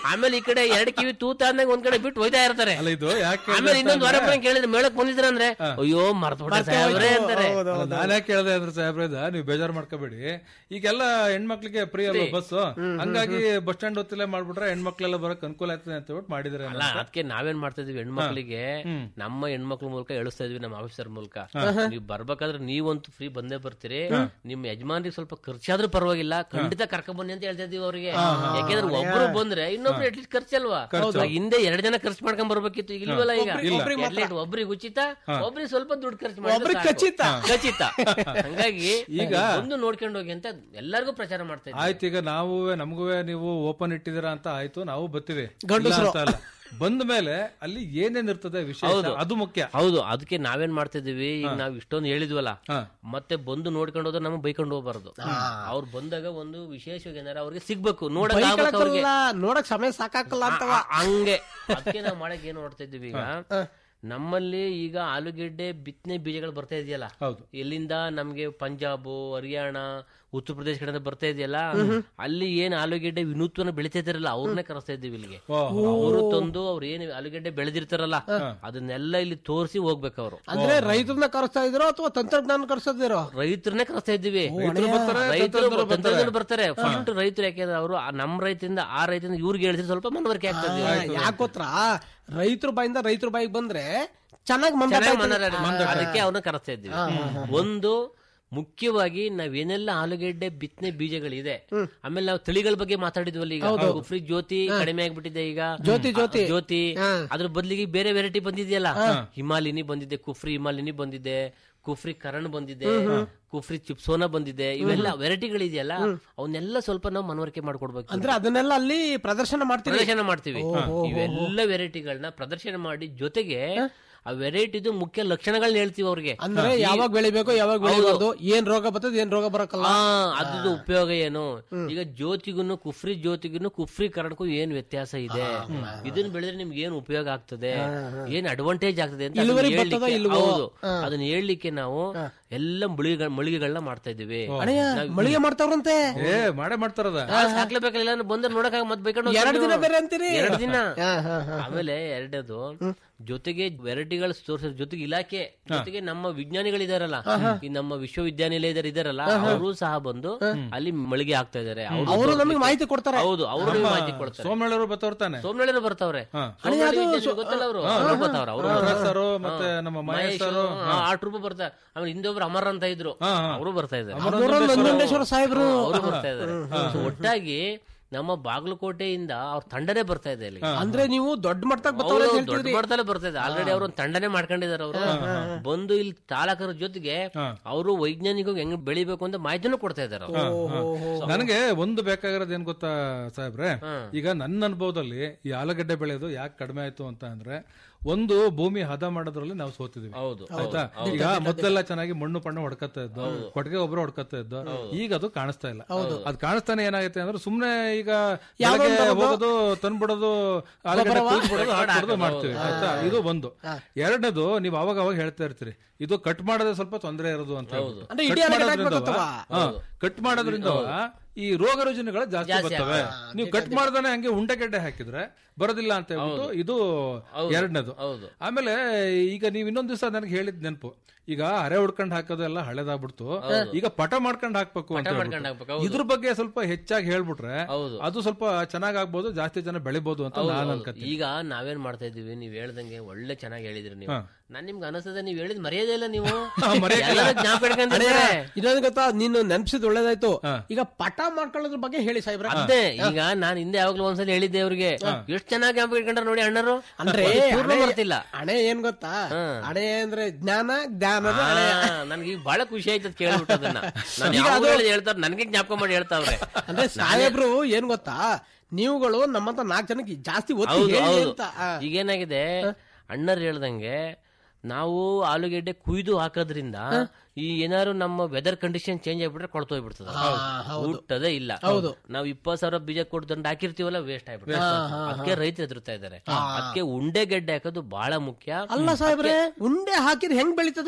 ಆಮೇಲೆ ಈ ಕಡೆ ಎರಡ್ ಕಿವಿ ತೂತ ಅಂದಾಗ ಒಂದ್ ಕಡೆ ಬಿಟ್ಟು ಹೋಯ್ತಾ ಇರ್ತಾರೆ ಅಲ್ಲ ಇದು ಯಾಕೆ ಆಮೇಲೆ ಇನ್ನೊಂದ್ ವಾರ ಬಂದ್ ಕೇಳಿದ್ರೆ ಮೇಳಕ್ ಬಂದಿದ್ರ ಅಂದ್ರೆ ಅಯ್ಯೋ ಮರ್ತಬಿಟ್ಟೆ ಸಾಹೇಬ್ರೆ ಅಂತಾರೆ ನಾನು ಯಾಕೆ ಕೇಳ್ದೆ ಅಂದ್ರೆ ಸಾಹೇಬ್ರದ ನೀವು ಬೇಜಾರ್ ಮಾಡ್ಕೋಬೇಡಿ ಈಗೆಲ್ಲ ಹೆಣ್ಮಕ್ಳಿಗೆ ಫ್ರೀ ಅಲ್ವಾ ಬಸ್ ಹಂಗಾಗಿ ಬಸ್ ಸ್ಟ್ಯಾಂಡ್ ಹೊತ್ತಲ್ಲೇ ಮಾಡ್ಬಿಟ್ರೆ ಹೆಣ್ಮಕ್ಳೆಲ್ಲ ಬರಕ್ ಅನುಕೂಲ ಆಗ್ತದೆ ಅಂತ ಹೇಳ್ಬಿಟ್ಟು ಮಾಡಿದಾರೆ ಅಲ್ಲ ಅದಕ್ಕೆ ನಾವೇನ್ ಮಾಡ್ತಾ ಇದೀವಿ ಹೆಣ್ಮಕ್ಳಿಗೆ ನಮ್ಮ ಹೆಣ್ಮಕ್ಳ ಮೂಲಕ ಹೇಳಿಸ್ತಾ ಇದೀವಿ ನಮ್ಮ ಆಫೀಸರ್ ಮೂಲಕ ನೀವು ಬರ್ಬೇಕಾದ್ರೆ ನೀವಂತೂ ಫ್ರೀ ಬಂದೇ ಬರ್ತೀರಿ ನಿಮ್ ಯಜಮಾನ್ರಿಗೆ ಸ್ವಲ್ಪ ಖರ್ಚಾದ್ರೂ ಪರವಾಗಿಲ್ಲ ಖಂಡಿತ ಕರ್ಕೊಂಡ್ ಬನ್ನಿ ಅಂತ ಹೇಳ್ತಾ ಇದೀವಿ ಅವ್ರಿಗೆ ಯಾಕೆಂದ್ರೆ ಒಬ್ರು ಬಂದ್ರೆ ಇನ್ನೊಬ್ರು ಅಟ್ಲೀಸ್ಟ್ ಖರ್ಚಲ್ವಾ ಇವಾಗ ಹಿಂದೆ ಎರಡ್ ಜನ ಖರ್ಚು ಮಾಡ್ಕೊಂಡ್ ಬರ್ಬೇಕಿತ್ತು ಈಗ ಇಲ್ವಲ್ಲ ಈಗ Atleast ಒಬ್ರಿಗೆ ಉಚಿತ ಒಬ್ರಿಗೆ ಸ್ವಲ್ಪ ದುಡ್ಡು ಖರ್ಚು ಒಬ್ರಿಗೆ ಮಾಡಿ ಖಚಿತ. ಖಚಿತ ಹಂಗಾಗಿ ಈಗ ಬಂದು ನೋಡ್ಕೊಂಡು ಹೋಗಿ ಅಂತ ಎಲ್ಲರಿಗೂ ಪ್ರಚಾರ ಮಾಡ್ತಾ ಇದ್ದೀವಿ ಆಯ್ತು ಈಗ ನಾವು ನಮಗೂ ನೀವು ಓಪನ್ ಇಟ್ಟಿದ್ದೀರಾ ಅಂತ ಆಯ್ತು ನಾವು ಬರ್ತೀವಿ ಗಂಡಸ್ರು. ಇಲ್ಲ ಅಂತ ಅಲ್ಲ. ಬಂದ ಮೇಲೆ ಅಲ್ಲಿ ಏನೇನ್ ಇರ್ತದೆ ವಿಷಯ ಹೌದು. ಅದು ಮುಖ್ಯ ಹೌದು ಅದಕ್ಕೆ ನಾವೇನ್ ಮಾಡ್ತಾ ಇದೀವಿ ಈಗ ನಾವ್ ಇಷ್ಟೊಂದು ಹೇಳಿದ್ವಲ್ಲ ಹಾ. ಮತ್ತೆ ಬಂದು ನೋಡ್ಕೊಂಡು ಹೋದ್ರೆ ನಮಗೆ ಬೈಕೊಂಡು ಹೋಗ್ಬಾರ್ದು ಅವ್ರು ಬಂದಾಗ ಒಂದು ವಿಶೇಷವಾಗಿ ಏನಾರ ಅವ್ರಿಗೆ ಸಿಗ್ಬೇಕು ನೋಡಕ್ ಆಗ್ಬೇಕು ಅವ್ರಿಗೆ ಬೈಕಳಕ್ಕಲ್ಲ ನೋಡಕ್ ಸಮಯ ಸಾಕಾಕಲ್ಲ ಅಂತವ ಆ- ಹಂಗೆ ಅದಕ್ಕೆ ನಾವು ಮಾಡಕ್ ಏನ್ ನೋಡ್ತಾ ಇದ್ದೀವಿ ಈಗ ನಮ್ಮಲ್ಲಿ ಈಗ ಆಲೂಗೆಡ್ಡೆ ಬಿತ್ತನೆ ಬೀಜಗಳು ಬರ್ತಾ ಇದೆಯಲ್ಲ ಹೌದು. ಎಲ್ಲಿಂದ ನಮ್ಗೆ ಪಂಜಾಬ್ ಹರಿಯಾಣ ಉತ್ತರ ಪ್ರದೇಶ ಕಡೆ ಬರ್ತಾ ಇದೆಯಲ್ಲ ಅಲ್ಲಿ ಏನ್ ಆಲೂಗೆಡ್ಡೆ ವಿನೂತ್ವನ ಬೆಳಿತಾ ಇದಾರಲ್ಲ ಅವ್ರನ್ನೇ ಕರೆಸ್ತಾ ಇದ್ದೀವಿ ಇಲ್ಲಿಗೆ ಅವರು ತಂದು ಅವ್ರು ಏನ್ ಆಲೂಗೆಡ್ಡೆ ಬೆಳೆದಿರ್ತಾರಲ್ಲ ಅದನ್ನೆಲ್ಲ ಇಲ್ಲಿ ತೋರಿಸಿ ಹೋಗ್ಬೇಕು ಅವರು ಅಂದ್ರೆ ರೈತರನ್ನ ಕರೆಸ್ತಾ ಇದ್ರೋ ಅಥವಾ ತಂತ್ರಜ್ಞಾನ ಕರೆಸ್ತಿರೋ ರೈತರನ್ನೇ ಕರೆಸ್ತಾ ಇದ್ದೀವಿ ರೈತರು ಬರ್ತಾರೆ, ರೈತರು ತಂತ್ರಜ್ಞರು ಬರ್ತಾರೆ. ತಂತ್ರಜ್ಞರು ಬರ್ತಾರೆ ಫಸ್ಟ್ ರೈತರು ಯಾಕೆಂದ್ರೆ ಅವರು ನಮ್ಮ ರೈತರಿಂದ ಆ ರೈತರಿಂದ ಇವ್ರಿಗೆ ಹೇಳಿದ್ರೆ ಸ್ವಲ್ಪ ಮನವರಿಕೆ ಆಗ್ತದೆ ಯಾಕೋತ್ರ ರೈತರ ಬಾಯಿಂದ ರೈತರ ಬಾಯಿಗೆ ಬಂದ್ರೆ ಚೆನ್ನಾಗಿ ಚೆನ್ನಾಗಿ ಮಂದ ಮನರ- ಅದಕ್ಕೆ ಅವನ್ನ ಕರೆಸ್ತಾ ಇದ್ದೀವಿ ಒಂದು ಮುಖ್ಯವಾಗಿ ನಾವೇನೆಲ್ಲ ಆಲೂಗೆಡ್ಡೆ ಬಿತ್ತನೆ ಬೀಜಗಳಿದೆ ಆಮೇಲೆ ನಾವು ತಳಿಗಳ ಬಗ್ಗೆ ಮಾತಾಡಿದ್ವಲ್ಲ ಈಗ ಕುಫ್ರಿ ಜ್ಯೋತಿ ಕಡಿಮೆ ಆಗ್ಬಿಟ್ಟಿದೆ ಈಗ ಜ್ಯೋತಿ, ಜ್ಯೋತಿ. ಆ, ಜ್ಯೋತಿ ಅದ್ರ ಬದಲಿಗೆ ಬೇರೆ ವೆರೈಟಿ ಬಂದಿದೆಯಲ್ಲ ಹಿಮಾಲಿನಿ ಬಂದಿದೆ ಕುಫ್ರಿ ಹಿಮಾಲಿನಿ ಬಂದಿದೆ ಕುಫ್ರಿ ಕರಣ್ ಬಂದಿದೆ ಕುಫ್ರಿ ಚಿಪ್ಸೋನ ಬಂದಿದೆ ಇವೆಲ್ಲ ವೆರೈಟಿಗಳಿದೆಯಲ್ಲ ಅವನ್ನೆಲ್ಲ ಸ್ವಲ್ಪ ನಾವು ಮನವರಿಕೆ ಮಾಡ್ಕೊಡ್ಬೇಕು ಅಂದ್ರೆ ಅದನ್ನೆಲ್ಲ ಅಲ್ಲಿ ಪ್ರದರ್ಶನ ಮಾಡ್ತೀರಿ ಪ್ರದರ್ಶನ ಮಾಡ್ತೀವಿ ಇವೆಲ್ಲ ವೆರೈಟಿಗಳನ್ನ ಪ್ರದರ್ಶನ ಮಾಡಿ ಜೊತೆಗೆ ಆ ವೆರೈಟಿದು ಮುಖ್ಯ ಲಕ್ಷಣಗಳನ್ನ ಹೇಳ್ತೀವಿ ಅವ್ರಿಗೆ ಅಂದ್ರೆ ಯಾವಾಗ ಬೆಳಿಬೇಕು ಯಾವಾಗ ಬೆಳಿಬಾರ್ದು ಏನ್ ರೋಗ ಬರ್ತದೆ ಏನ್ ರೋಗ ಬರಕಲ್ಲ ಆ ಅದ್ರದ್ದು ಉಪಯೋಗ ಏನು ಈಗ ಜ್ಯೋತಿಗೂ ಕುಫ್ರಿ ಜ್ಯೋತಿಗೂ ಕುಫ್ರಿ ಕರಣಕ್ಕೂ ಏನ್ ವ್ಯತ್ಯಾಸ ಇದೆ ಇದನ್ನ ಬೆಳೆದ್ರೆ ನಿಮ್ಗೆ ಏನ್ ಉಪಯೋಗ ಆಗ್ತದೆ ಏನ್ ಅಡ್ವಾಂಟೇಜ್ ಆಗ್ತದೆ ಅಂತ ಅದನ್ನ ಇಳುವರಿ ಬರ್ತದೋ ಹೇಳ್ಲಿಕ್ಕೆ- ಇಲ್ವೋ? ಹೌದು ಅದನ್ನ ಹೇಳ್ಲಿಕ್ಕೆ ನಾವು ಎಲ್ಲ ಮಳಿಗೆ ಮಳಿಗೆಗಳನ್ನ ಮಾಡ್ತಾ ಇದೀವಿ ಅಣ್ಣಯ್ಯ ಮಳಿಗೆ ಮಾಡ್ತಾವ್ರಂತೆ ಏ ಮಾಡೇ ಮಾಡ್ತಾರದ ಹಾಕ್ಲೇಬೇಕಲ್ಲ ಇಲ್ಲ ಬಂದ್ರೆ ನೋಡಕ್ ಮತ್ ಬೇಕಂಡ್ ಎರಡ್ ದಿನ ಬೇರೆ ಅಂತೀರಿ ಎರಡು ದಿನ ಹಾ, ಹಾ, ಹಾ. ಆಮೇಲೆ ಎರಡದು ಜೊತೆಗೆ ವೆರೈಟಿಗಳು ತೋರಿಸೋ ಜೊತೆಗೆ ಇಲಾಖೆ ಜೊತೆಗೆ ನಮ್ಮ ವಿಜ್ಞಾನಿಗಳಿದಾರಲ್ಲ ಈ ನಮ್ಮ ವಿಶ್ವವಿದ್ಯಾನಿಲಯದವರು ಇದಾರಲ್ಲ ಅವರು ಸಹ ಬಂದು ಅಲ್ಲಿ ಮಳಿಗೆ ಆಗ್ತಾ ಇದಾರೆ ಅವ್ರು ಅವರು ನಮಗೆ ಮಾಹಿತಿ ಕೊಡ್ತಾರೆ ಹೌದು ಅವರು ಮಾಹಿತಿ ಕೊಡ್ತಾರೆ ಸೋಮಣ್ಣವರು ಬರ್ತಾನೆ ಸೋಮನಳ್ಳಿರು ಬರ್ತಾವ್ರೆ ಹಾ. ಸೋಮನಳ್ಳಿ ವಿದ್ಯಾನಿಲಯ ಗೊತ್ತಲ್ಲ ಅವರು ಅವರು ಬರ್ತಾವ್ರೆ ಅವರು ಸರ್ ಮತ್ತೆ ನಮ್ಮ ಮಹೇಶ್ ಸರ್ ಆಟ್ ರೂಪ ಬರ್ತಾರೆ ಆಮೇಲೆ ಹಿಂದೆ ಒಬ್ರು ಅಮರ್ ಅಂತ ಇದ್ರು ಅವರು ಬರ್ತಾ ಇದ್ದಾರೆ ಅವ್ರು ನಂಜುಂಡೇಶ್ವರ ಸಾಹೇಬ್ರು ಅವರು ಬರ್ತಾ ಇದ್ದಾರೆ So, ಒಟ್ಟಾಗಿ ನಮ್ಮ ಬಾಗಲಕೋಟೆಯಿಂದ ಅವ್ರ ತಂಡನೇ ಬರ್ತಾ ಇದೆ ಇಲ್ಲಿ ಅಂದ್ರೆ ನೀವು ದೊಡ್ಡ ಮಟ್ಟದಾಗ ಬರ್ತಾವ್ರೆ ಅವ್ರು ಅಂತ ದೊಡ್ಡ ಹೇಳ್ತಿದ್ರಿ ಮಟ್ಟದಲ್ಲೇ ಬರ್ತಾ ಇದೆ ಆಲ್ರೆಡಿ ಅವ್ರು ಒಂದು ತಂಡನೇ ಮಾಡ್ಕೊಂಡಿದ್ದಾರೆ ಅವರು ಬಂದು ಇಲ್ಲಿ ಚಾಲಕರ ಜೊತೆಗೆ ಅವರು ವೈಜ್ಞಾನಿಕವಾಗಿ ಹೆಂಗ್ ಬೆಳಿಬೇಕು ಅಂತ ಮಾಹಿತಿನೂ ಕೊಡ್ತಾ ಇದ್ದಾರೆ ಅವ್ರು. ನನಗೆ ಒಂದು ಬೇಕಾಗಿರೋದು ಏನ್ ಗೊತ್ತಾ ಸಾಹೇಬ್ರೆ ಈಗ ನನ್ನ ಅನುಭವದಲ್ಲಿ ಈ ಆಲೂಗಡ್ಡೆ ಬೆಳೆಯೋದು ಯಾಕೆ ಕಡಿಮೆ ಆಯ್ತು ಅಂತ ಅಂದ್ರೆ ಒಂದು ಭೂಮಿ ಹದ ಮಾಡೋದ್ರಲ್ಲಿ ನಾವು ಸೋತಿದ್ವಿ ಹೌದು ಆಯ್ತಾ ಈಗ ಮೊದಲೆಲ್ಲ ಚೆನ್ನಾಗಿ ಮಣ್ಣು ಪಣ್ಣು ಹೊಡ್ಕತ್ತಾ ಇದ್ದು ಕೊಟ್ಟಿಗೆ ಗೊಬ್ಬರ ಹೊಡ್ಕತ್ತಾ ಇದ್ದು ಈಗ ಅದು ಕಾಣಿಸ್ತಾ ಇಲ್ಲ ಅದು ಕಾಣಿಸ್ತಾನೆ ಏನಾಗುತ್ತೆ ಅಂದ್ರೆ ಸುಮ್ನೆ ಈಗ ಬೆಳಗ್ಗೆ ಹೋಗೋದು ತಂದ್ಬಿಡೋದು ಆಲೂಗಡ್ಡೆ ಕೂದ್ಬಿಡೋದು ಹಾಕ್ಬಿಡೋದು ಮಾಡ್ತೀವಿ ಆಯ್ತಾ ಇದು ಒಂದು ಎರಡನೇದು ನೀವು ಅವಾಗ ಅವಾಗ ಹೇಳ್ತಾ ಇರ್ತೀರಿ ಇದು ಕಟ್ ಮಾಡೋದೇ ಸ್ವಲ್ಪ ತೊಂದರೆ ಇರೋದು ಅಂತ ಹೇಳ್ಬಿಟ್ಟು. ಅಂದ್ರೆ ಇಡೀ ಕಟ್ ಆಲೂಗಡ್ಡೆ ಮಾಡೋದ್ರಿಂದ ಹಾಕ್ಬೇಕಂತವಾ? ಹಾ, ಕಟ್ ಮಾಡೋದ್ರಿಂದ ಈ ರೋಗ ರುಜಿನಗಳು ಜಾಸ್ತಿ ಬರ್ತವೆ ನೀವು ಕಟ್ ಮಾಡ್ದಾನೆ ಹಂಗೆ ಉಂಡೆಗಡ್ಡೆ ಹಾಕಿದ್ರೆ ಬರೋದಿಲ್ಲ ಅಂತ ಹೇಳ್ಬಿಟ್ಟು ಇದು ಎರಡನೇದು ಹೌದು. ಆಮೇಲೆ ಈಗ ನೀವು ಇನ್ನೊಂದ್ ದಿವಸ ನನಗೆ ಹೇಳಿದ್ ನೆನಪು ಈಗ ಹರೆ ಹೊಡ್ಕೊಂಡ್ ಹಾಕೋದು ಎಲ್ಲ ಹಳೆದಾಗ್ಬಿಡ್ತು ಈಗ ಪಟ ಮಾಡ್ಕೊಂಡ್ ಹಾಕ್ಬೇಕು ಅಂತ ಮಾಡ್ಕೊಂಡ್ ಹೇಳ್ಬಿಟ್ಟು. ಹಾಕ್ಬೇಕು, ಹೌದು. ಇದ್ರ ಬಗ್ಗೆ ಸ್ವಲ್ಪ ಹೆಚ್ಚಾಗಿ ಹೇಳ್ಬಿಟ್ರೆ ಹೌದು. ಅದು ಸ್ವಲ್ಪ ಚೆನ್ನಾಗ್ ಆಗ್ಬೋದು ಜಾಸ್ತಿ ಜನ ಬೆಳಿಬಹುದು ಅಂತ ಹೌದು, ನಾನು ಹೌದು. ಅನ್ಕೋತೀನಿ ಈಗ ನಾವೇನ್ ಮಾಡ್ತಾ ಇದೀವಿ ನೀವ್ ಹೇಳ್ದಂಗೆ ಒಳ್ಳೆ ಚೆನ್ನಾಗಿ ಹೇಳಿದ್ರಿ ನೀವು ನಾನ್ ನಿಮ್ಗೆ ಅನಿಸ್ತದೆ ನೀವ್ ಹೇಳಿದ್ ಮರ್ಯಾದೆ ಇಲ್ಲ ನೀವು ಎಲ್ಲರೂ ಜ್ಞಾಪಕ ಇಟ್ಕೊಂಡಿದ್ದಾರೆ. ಇನ್ನೊಂದು ಗೊತ್ತಾ ನೀನು ನೆನ್ಪಿಸಿದ್ ಒಳ್ಳೇದಾಯ್ತು ಈಗ ಪಟ ಮಾಡ್ಕೊಳ್ಳೋದ್ರ ಬಗ್ಗೆ ಹೇಳಿ ಸಾಹೇಬ್ರ ಅದೇ ಈಗ ನಾನ್ ಹಿಂದೆ ಯಾವಾಗ್ಲೂ ಒಂದ್ಸಲ ಹೇಳಿದ್ದೆ ಅವ್ರಿಗೆ ಎಷ್ಟ್ ಚೆನ್ನಾಗಿ ಜ್ಞಾಪಕ ಇಟ್ಕೊಂಡ್ರ ನೋಡಿ ಅಣ್ಣರು ಅಂದ್ರೆ ಪೂರ್ಣ ಹಣೆ- ಬರ್ತಿಲ್ಲ ಹಣೆ ಏನ್ ಗೊತ್ತಾ ಹಣೆ ಅಂದ್ರೆ ಜ್ಞಾನ ಜ್ಞಾನದ ಆ, ಹಣೆ ನನ್ಗೆ ಈಗ ಬಹಳ ಖುಷಿ ಆಯ್ತು ಅದ್ ಕೇಳ್ಬಿಟ್ಟು ಅದನ್ನ ನಾನು ಯಾವಾಗ್ಲೂ ಹೇಳಿದ್ ಹೇಳ್ತಾರೆ ನನಗೆ ಜ್ಞಾಪಕ ಮಾಡಿ ಹೇಳ್ತಾವ್ರೆ ಅಂದ್ರೆ ಸಾಹೇಬ್ರು ಏನ್ ಗೊತ್ತಾ ನೀವುಗಳು ನಮ್ಮಂತ ನಾಲ್ಕು ಜನಕ್ಕೆ ಜಾಸ್ತಿ ಒತ್ತಿ ಹೌದು ಹೇಳಿ ಹೌದು ಅಂತ ಆ. ಈಗೇನಾಗಿದೆ ಅಣ್ಣರ್ ಹೇಳ್ದಂಗೆ ನಾವು ಆಲೂಗೆಡ್ಡೆ ಕುಯ್ದು ಹಾಕೋದ್ರಿಂದ ಈ ಏನಾದ್ರು ನಮ್ಮ ವೆದರ್ ಕಂಡೀಷನ್ ಚೇಂಜ್ ಆಗ್ಬಿಟ್ರೆ ಕೊಳ್ತೋಗ್ಬಿಡ್ತದ ಹುಟ್ಟದೇ ಇಲ್ಲ ನಾವು ಇಪ್ಪತ್ ಸಾವಿರ ಬೀಜ ಕೊಟ್ಟು ದಂಡ ಹಾಕಿರ್ತೀವಲ್ಲ ವೇಸ್ಟ್ ಆಗ್ಬಿಡುತ್ತೆ ಅದಕ್ಕೆ ರೈತರು ಎದುರ್ತಾ ಇದಾರೆ ಅದಕ್ಕೆ ಉಂಡೆ ಗೆಡ್ಡೆ ಹಾಕೋದು ಬಹಳ ಮುಖ್ಯ ಅಲ್ಲ ಸಾಹೇಬ್ರೆ ಉಂಡೆ ಹಾಕಿದ್ರೆ ಹೆಂಗ್ ಬೆಳಿತದೆ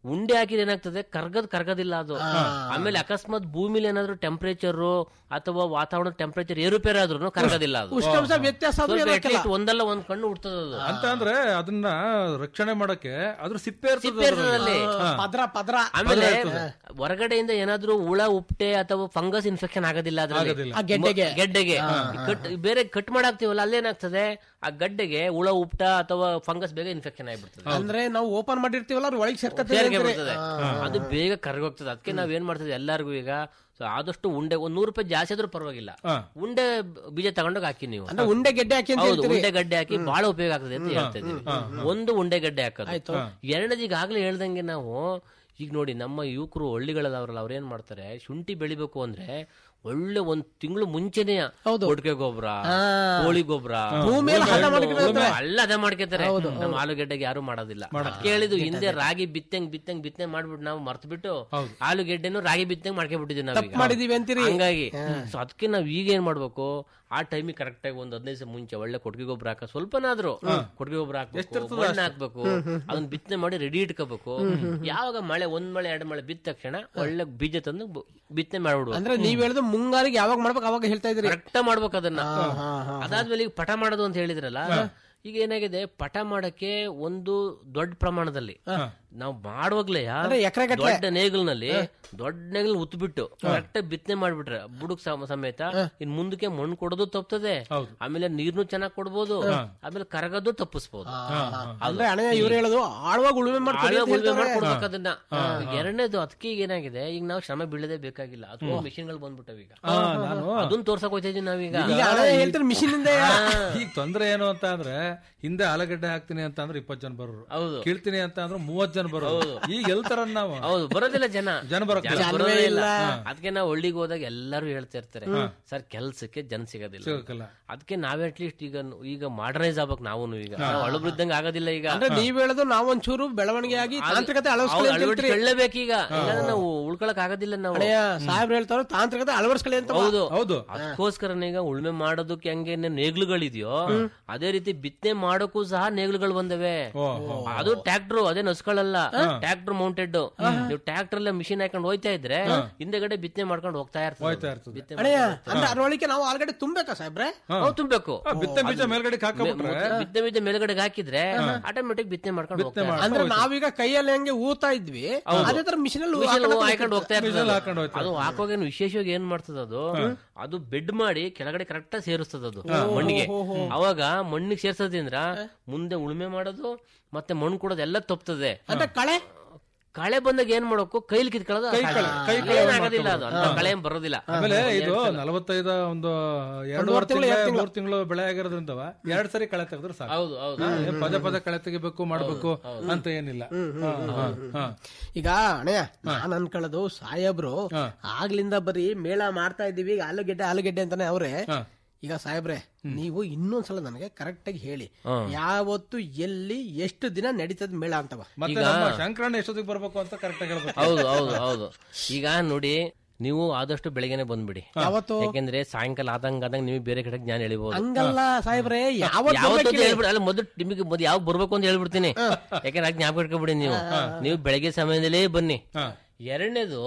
ಉಂಡೆ ಹಾಕಿದ್ರೆ ಏನಾಗ್ತದೆ ಕರ್ಗದ್ ಕರ್ಗದಿಲ್ಲ ಅದು ಆಮೇಲೆ ಅಕಸ್ಮಾತ್ ಭೂಮಿಲಿ ಏನಾದ್ರು ಟೆಂಪರೇಚರ್ ಅಥವಾ ವಾತಾವರಣ ಟೆಂಪರೇಚರ್ ಏರುಪೇರು ಆದ್ರೂ ಕರ್ಗದಿಲ್ಲ ಅದು ಉಷ್ಣಾಂಶ ವ್ಯತ್ಯಾಸ ಆದ್ರೂ ಸ್ವಲ್ಪ ಏನಾಗಲ್ಲ. at least ಒಂದಲ್ಲ ಒಂದ್ ಕಣ್ಣು ಹುಡ್ತದ ಅದು ಅಂತ ಅಂದ್ರೆ ಅದನ್ನ ರಕ್ಷಣೆ ಮಾಡಕ್ಕೆ ಅದ್ರ ಸಿಪ್ಪೆ ಇರ್ತದೆ ಸಿಪ್ಪೆ ಇರ್ತದೆ ಅದ್ರಲ್ಲಿ. ಅಲ್ಲಿ. ಹಾ. ಪದ್ರ ಪದ್ರ ಆಮೇಲೆ ಹೊರಗಡೆಯಿಂದ ಏನಾದ್ರೂ ಹುಳ ಉಪ್ಟೆ ಅಥವಾ ಫಂಗಸ್ ಇನ್ಫೆಕ್ಷನ್ ಆಗೋದಿಲ್ಲ ಅದ್ರಲ್ಲಿ. ಆಗೋದಿಲ್ಲ. ಆ ಗೆಡ್ಡೆಗೆ. ಮ- ಗೆಡ್ಡೆಗೆ ಕಟ್ ಬೇರೆ ಕಟ್ ಮಾಡಾಕ್ತಿವಲ್ಲ ಅಲ್ಲೇನಾಗ್ತದೆ ಆ ಗಡ್ಡೆಗೆ ಹುಳ ಉಪ್ಟ ಅಥವಾ ಫಂಗಸ್ ಬೇಗ ಇನ್ಫೆಕ್ಷನ್ ಆಗಿಬಿಡ್ತದೆ ಅಂದ್ರೆ ನಾವು ಓಪನ್ ಮಾಡಿರ್ತೀವಲ್ಲ ಅದ್ರ ಒಳಗೆ ಸೇರ್ಕತ್ತೆ ಸೇರ್ಕೆ ಬಿಡ್ತದೆ ಅದು ಬೇಗ ಕರಗೋಗ್ತದೆ ಅದಕ್ಕೆ ನಾವ್ ಏನ್ ಮಾಡ್ತದೆ ಎಲ್ಲಾರ್ಗು ಈಗ ಸೊ ಆದಷ್ಟು ಉಂಡೆ ಒಂದ್ ನೂರು ರೂಪಾಯಿ ಜಾಸ್ತಿ ಆದ್ರೂ ಪರವಾಗಿಲ್ಲ ಉಂಡೆ ಬೀಜ ತಗೊಂಡೋಗಿ ಹಾಕಿ ನೀವು ಅಂದ್ರೆ ಉಂಡೆ ಗೆಡ್ಡೆ ಹಾಕಿ ಅಂತ ಹೌದು ಹೇಳ್ತೀರಿ ಉಂಡೆ ಗಡ್ಡೆ ಹಾಕಿ ಬಹಳ ಉಪಯೋಗ ಆಗ್ತದೆ ಅಂತ ಹೇಳ್ತಾ ಇದೀವಿ ಒಂದು ಉಂಡೆ ಗಡ್ಡೆ ಹಾಕೋದು ಎರಡನೇದು ಈಗಾಗಲೇ ಹೇಳ್ದಂಗೆ ನಾವು ಈಗ ನೋಡಿ ನಮ್ಮ ಯುವಕರು ಹಳ್ಳಿಗಳದವ್ರಲ್ಲ ಅವ್ರು ಏನ್ ಮಾಡ್ತಾರೆ ಶುಂಠಿ ಬೆಳಿಬೇಕು ಅಂದ್ರೆ ಒಳ್ಳೆ ಒಂದ್ ತಿಂಗಳು ಮುಂಚೆನೆ ಕೊಡ್ಕೆ ಗೊಬ್ಬರ ಕೋಳಿ ಗೊಬ್ಬರ ಭೂಮಿಯಲ್ಲಿ ಹದ ಮಾಡ್ಕೊಂಡಿರ್ತಾರೆ. ಎಲ್ಲ ಅದೇ ಮಾಡ್ಕೊತಾರೆ ನಮ್ಮ ಆಲೂಗೆಡ್ಡೆಗೆ ಯಾರು ಮಾಡೋದಿಲ್ಲ ಅದ್ಕೆ ಹೇಳಿದ್ದು ಹಿಂದೆ ರಾಗಿ ಬಿತ್ತಂಗ್ ಬಿತ್ತಂಗ್ ಬಿತ್ತನೆ ಮಾಡ್ಬಿಟ್ಟು ನಾವು ಮರ್ತು ಬಿಟ್ಟು ಆಲೂಗೆಡ್ಡೆನು ರಾಗಿ ಬಿತ್ತಂಗ್ ಮಾಡ್ಕೊಂಡ್ಬಿಟ್ಟಿದ್ವಿ ನಾವು ಮಾಡಿದೀವಿ ಅಂತೀರಿ ಹಂಗಾಗಿ ಸೊ ಅದಕ್ಕೆ ನಾವ್ ಈಗ ಏನ್ ಮಾಡ್ಬೇಕು ಆ ಟೈಮಿಗೆ ಕರೆಕ್ಟ್ ಆಗಿ ಒಂದ್ ಹದಿನೈದು ದಿವಸ ಮುಂಚೆ ಒಳ್ಳೆ ಕೊಟ್ಟಿಗೆ ಗೊಬ್ಬರ ಹಾಕ ಸ್ವಲ್ಪನಾದ್ರೂ ಕೊಟ್ಟಿಗೆ ಗೊಬ್ಬರ ಹಾಕ್ಬೇಕು ಮಣ್ಣ್ ಹಾಕ್ಬೇಕು ಅದನ್ನ ಬಿತ್ತನೆ ಮಾಡಿ ರೆಡಿ ಇಟ್ಕೋಬೇಕು ಯಾವಾಗ ಮಳೆ ಒಂದ್ ಮಳೆ ಎರಡು ಮಳೆ ಬಿತ್ತ ತಕ್ಷಣ ಒಳ್ಳೆ ಬೀಜ ತಂದು ಬ- ಬಿತ್ತನೆ ಮಾಡ್ಬಿಡ್ಬೇಕು ಅಂದ್ರೆ ನೀವ್ ಹೇಳಿದ ಮುಂಗಾರಿಗೆ ಯಾವಾಗ ಮಾಡ್ಬೇಕು ಅವಾಗ ಹೇಳ್ತಾ ಇದ್ರಿ ಕರೆಕ್ಟ್ ಮಾಡ್ಬೇಕು ಅದನ್ನ ಅದಾದ್ಮೇಲೆ ಈಗ ಪಟ ಮಾಡೋದು ಅಂತ ಹೇಳಿದ್ರಲ್ಲ ಈಗ ಏನಾಗಿದೆ ಪಟ ಮಾಡಕ್ಕೆ ಒಂದು ದೊಡ್ಡ ಪ್ರಮಾಣದಲ್ಲಿ ನಾವು ಮಾಡುವಾಗ್ಲೇ ಎಕ್ರೆಗಟ್ಲೆ. ದೊಡ್ಡ ನೇಗಿಲ್ನಲ್ಲಿ ದೊಡ್ಡ ನೇಗಿಲ್ ಉತ್ಬಿಟ್ಟು ಕರೆಕ್ಟ್ ಬಿತ್ತನೆ ಮಾಡ್ಬಿಟ್ರೆ ಬುಡಕ್ ಸಮ- ಸಮೇತ ಇನ್ ಮುಂದಕ್ಕೆ ಮಣ್ಣು ಕೊಡೋದು ತಪ್ತದೆ ಆಮೇಲೆ ನೀರ್ನು ಚೆನ್ನಾಗ್ ಕೊಡ್ಬೋದು ಆಮೇಲೆ ಕರಗೋದು ತಪ್ಪಿಸ್ಬೋದು ಅಂದ್ರೆ ಅಣ್ಣ ಇವ್ರು ಹೇಳೋದು ಆಳ್ವಾಗ ಉಳುಮೆ ಮಾಡ್ಕೊಳ್ಳಿ ಆಳವಾಗಿ ಅಂತ ಉಳುಮೆ ಹೇಳ್ತಾರೆ. ಮಾಡ್ಕೊಡ್ಬೇಕು ಅದನ್ನ ಎರಡನೇದು ಅದಕ್ಕೆ ಈಗ ಏನಾಗಿದೆ ಈಗ ನಾವು ಶ್ರಮ ಬೀಳದೇ ಬೇಕಾಗಿಲ್ಲ ಅಥವಾ ಮಿಷಿನ್ಗಳು ಬಂದ್ಬಿಟ್ಟವ ಈಗ ನಾನು ಅದನ್ನ ತೋರ್ಸಕ್ ಹೋಗ್ತಾ ಇದೀವಿ ನಾವೀಗ ಈಗ ಅಣ್ಣ ಹೇಳ್ತಾರೆ ಮಿಷಿನ್ ಇಂದ ಈಗ ತೊಂದ್ರೆ ಏನು ಅಂತ ಅಂದ್ರೆ ಹಿಂದೆ ಆಲೂಗಡ್ಡೆ ಹಾಕ್ತೀನಿ ಅಂತ ಅಂದ್ರೆ ಇಪ್ಪತ್ ಜನ ಬರೋರು ಹೌದು. ಕೀಳ್ತೀನಿ ಅಂತ ಅಂದ್ರೆ ಮೂವತ್ ಜನ ಬರೋರು ಈಗ ಎಲ್ತಾರ ನಾವು ಹೌದು ಬರೋದಿಲ್ಲ ಜನ ಜನ ಬರಕ್ ಜನ ಬರೋದೇ ಇಲ್ಲ ಅದಕ್ಕೆ ನಾವು ಹಳ್ಳಿಗೆ ಹೋದಾಗ ಎಲ್ಲರೂ ಹೇಳ್ತಾ ಇರ್ತಾರೆ ಸರ್ ಕೆಲ್ಸಕ್ಕೆ ಜನ ಸಿಗೋದಿಲ್ಲ ಸಿಗಕ್ಕಿಲ್ಲ. ಅದಕ್ಕೆ ನಾವೇ ಅಟ್ಲೀಸ್ಟ್ ಈಗ ಈಗ ಮಾಡರ್ನೈಸ್ ಆಗ್ಬೇಕು ನಾವು ಈಗ ನಾವು ಹಳಬ್ರಿದ್ದಂಗೆ ಆಗೋದಿಲ್ಲ ಈಗ ಅಂದ್ರೆ ನೀವ್ ಹೇಳೋದು ನಾವೊಂಚೂರು ಬೆಳವಣಿಗೆ ಆಗಿ ತಾಂತ್ರಿಕತೆ ಹೌದು, ಅಳವಡಿಸ್ಕೊಳ್ಳಿ ಅಂತ ಹೇಳ್ತೀರಿ ಅಳವಡಿಸ್ಕೊಳ್ಳೇಬೇಕೀಗ ಇಲ್ಲಾಂದ್ರೆ ನಾವು ಉಳ್ಕೊಳಕ್ ಆಗೋದಿಲ್ಲ ನಾವು ಅಣ್ಣಯ್ಯ ಸಾಹೇಬ್ರು ಹೇಳ್ತಾರೋ ತಾಂತ್ರಿಕತೆ ಅಳವಡಿಸ್ಕೊಳ್ಳಿ ಅಂತ ಹೌದು ಹೌದು ಅದಕ್ಕೋಸ್ಕರ ಈಗ ಉಳ್ಮೆ ಮಾಡೋದಕ್ಕೆ ಹೆಂಗೆ ನೇಗ್ಲುಗಳಿದೆಯೋ ಅದೇ ರೀತಿ ಬಿತ್ತನೆ ಮಾಡೋಕ್ಕೂ ಸಹ ನೇಗ್ಲುಗಳು ಬಂದವೆ ಅದು ಟ್ರ್ಯಾಕ್ಟರ್ ಅದೇ ನಸ್ಕೊಳ್ಳಲ್ಲ ಟ್ರ್ಯಾಕ್ಟರ್ ಮೌಂಟೆಡ್ ನೀವು ಟ್ರ್ಯಾಕ್ಟರ್ ಅಲ್ಲೇ ಮಿಷಿನ್ ಹಾಕೊಂಡು ಹೋಯ್ತಾ ಇದ್ರೆ ಹಿಂದೆಗಡೆ ಬಿತ್ತನೆ ಮಾಡ್ಕೊಂಡು ಹೋಗ್ತಾ ಇರ್ತದೆ ಇರ್ತದೆ. ಬಿತ್ತನೆ ಅಣ್ಣಯ್ಯ ಅಂದ್ರೆ ಅದ್ರೊಳಗೆ ನಾವು ಆಲ್ರೆಡಿ ತುಂಬಬೇಕಾ ಸಾಹೇಬ್ರೆ ಹೌದು, ತುಂಬಬೇಕು ಬಿತ್ತೆ ಬೀಜ ಮೇಲ್ಗಡೆ ಹಾಕಬಿಟ್ರೆ ಬಿತ್ತನೆ ಬೀಜ ಮೇಲ್ಗಡೆ ಹಾಕಿದ್ರೆ ಆಟೋಮೆಟಿಕ್ ಬಿತ್ತನೆ ಮಾಡ್ಕೊಂಡು ಹೋಗ್ತಾ ಇರ್ತದೆ. ಅಂದ್ರೆ ನಾವೀಗ ಕೈಯಲ್ಲಿ ಹೆಂಗೆ ಊತಾ ಇದ್ವಿ ಅದೇ ತರ ಮಿಷಿನ್ ಅಲ್ಲಿ ಮಿಷನ್ ಹಾಕೊಂಡು ಹೋಗ್ತಾ ಇರ್ತದೆ ಮಿಷನ್ ಅದು. ಹಾಕೊಂಡು ಹೋಗ್ತಾ ಅದು ಹಾಕುವಾಗ ಏನು ವಿಶೇಷವಾಗಿ ಏನ್ ಮಾಡ್ತದ ಅದು ಅದು ಬೆಡ್ ಮಾಡಿ ಕೆಳಗಡೆ ಕರೆಕ್ಟ್ ಸೇರಿಸ್ತದ ಅದು ಮಣ್ಣಿಗೆ ಅವಾಗ ಮಣ್ಣಿಗೆ ಸೇರ್ಸೋದ್ರಿಂದ ಮುಂದೆ ಉಳುಮೆ ಮಾಡೋದು ಮತ್ತೆ ಮಣ್ಣು ಕೊಡೋದು ಎಲ್ಲ ತಪ್ತದೆ ಅಂದ್ರೆ ಕಳೆ ಕಳೆ ಬಂದಾಗ ಏನ್ ಮಾಡಬೇಕು ಕೈಲಿ ಕಿತ್ಕೊಳ್ಳೋದು ಏನಾಗೋದಿಲ್ಲ ಅದು ಅಂತ ಕಳೆ ಏನ್ ಬರೋದಿಲ್ಲ ಆಮೇಲೆ ಇದು ನಲವತ್ತೈದ ಒಂದು ಎರಡು ತಿಂಗಳು ಮೂರ್ ತಿಂಗಳು ಬೆಳೆ ಆಗಿರೋದ್ರಿಂದ ಎರಡ್ ಸರಿ ಕಳೆ ತೆಗೆದ್ರೆ ಸಾಕು ಹೌದು ಹೌದು ಹಾ, ಏನ್ ಪದೇ ಪದೇ ಕಳೆ ತೆಗಿಬೇಕು ಮಾಡ್ಬೇಕು ಅಂತ ಏನಿಲ್ಲ ಹಾ, ಹಾ, ಹಾ. ಈಗ ಅಣ್ಣಯ್ಯ ನಾನ್ ಅನ್ಕೊಳ್ಳೋದು ಸಾಹೇಬ್ರು ಆಗ್ಲಿಂದ ಬರೀ ಮೇಳ ಮಾಡ್ತಾ ಇದ್ದೀವಿ ಈಗ ಆಲೂಗೆಡ್ಡೆ ಆಲೂಗೆಡ್ಡೆ ಅಂತಾನೆ ಅವ್ರೆ ಈಗ ಸಾಹೇಬ್ರೆ ನೀವು ಇನ್ನೊಂದ್ಸಲ ನನಗೆ ಕರೆಕ್ಟ್ ಆಗಿ ಹೇಳಿ ಯಾವತ್ತು ಎಲ್ಲಿ ಎಷ್ಟು ದಿನ ನಡೀತದ ಮೇಳ ಅಂತವ ಮತ್ತೆ ನಮ್ಮ ಶಂಕರಣ್ಣ ಎಷ್ಟೊತ್ತಿಗೆ ಬರ್ಬೇಕು ಅಂತ ಕರೆಕ್ಟ್ ಆಗಿ ಹೇಳ್ಬೇಕು ಹೌದು ಹೌದು ಹೌದು ಈಗ ನೋಡಿ ನೀವು ಆದಷ್ಟು ಬೆಳಗ್ಗೆನೆ ಬಂದ್ಬಿಡಿ ಯಾವತ್ತು ಯಾಕೆಂದ್ರೆ ಸಾಯಂಕಾಲ ಆದಂಗ ಆದಂಗ ನೀವು ಬೇರೆ ಕಡೆ ಜ್ಞಾನ ಎಳಿಬಹುದು ಹಂಗಲ್ಲ ಸಾಹೇಬ್ರೆ ಯಾವತ್ತು ಯಾವತ್ತೂ ಹೇಳ್ಬಿಡಿ ಅಲ್ಲ ಮೊದಲು ನಿಮಗೆ ಮೊದಲು ಯಾವಾಗ ಬರ್ಬೇಕು ಅಂತ ಹೇಳ್ಬಿಡ್ತೀನಿ ಯಾಕಂದ್ರೆ ಆಗ ಜ್ಞಾಪಕ ಇಟ್ಕೊಬಿಡಿ ನೀವು ನೀವು ಬೆಳಗ್ಗೆ ಸಮಯದಲ್ಲೇ ಬನ್ನಿ ಎರಡನೇದು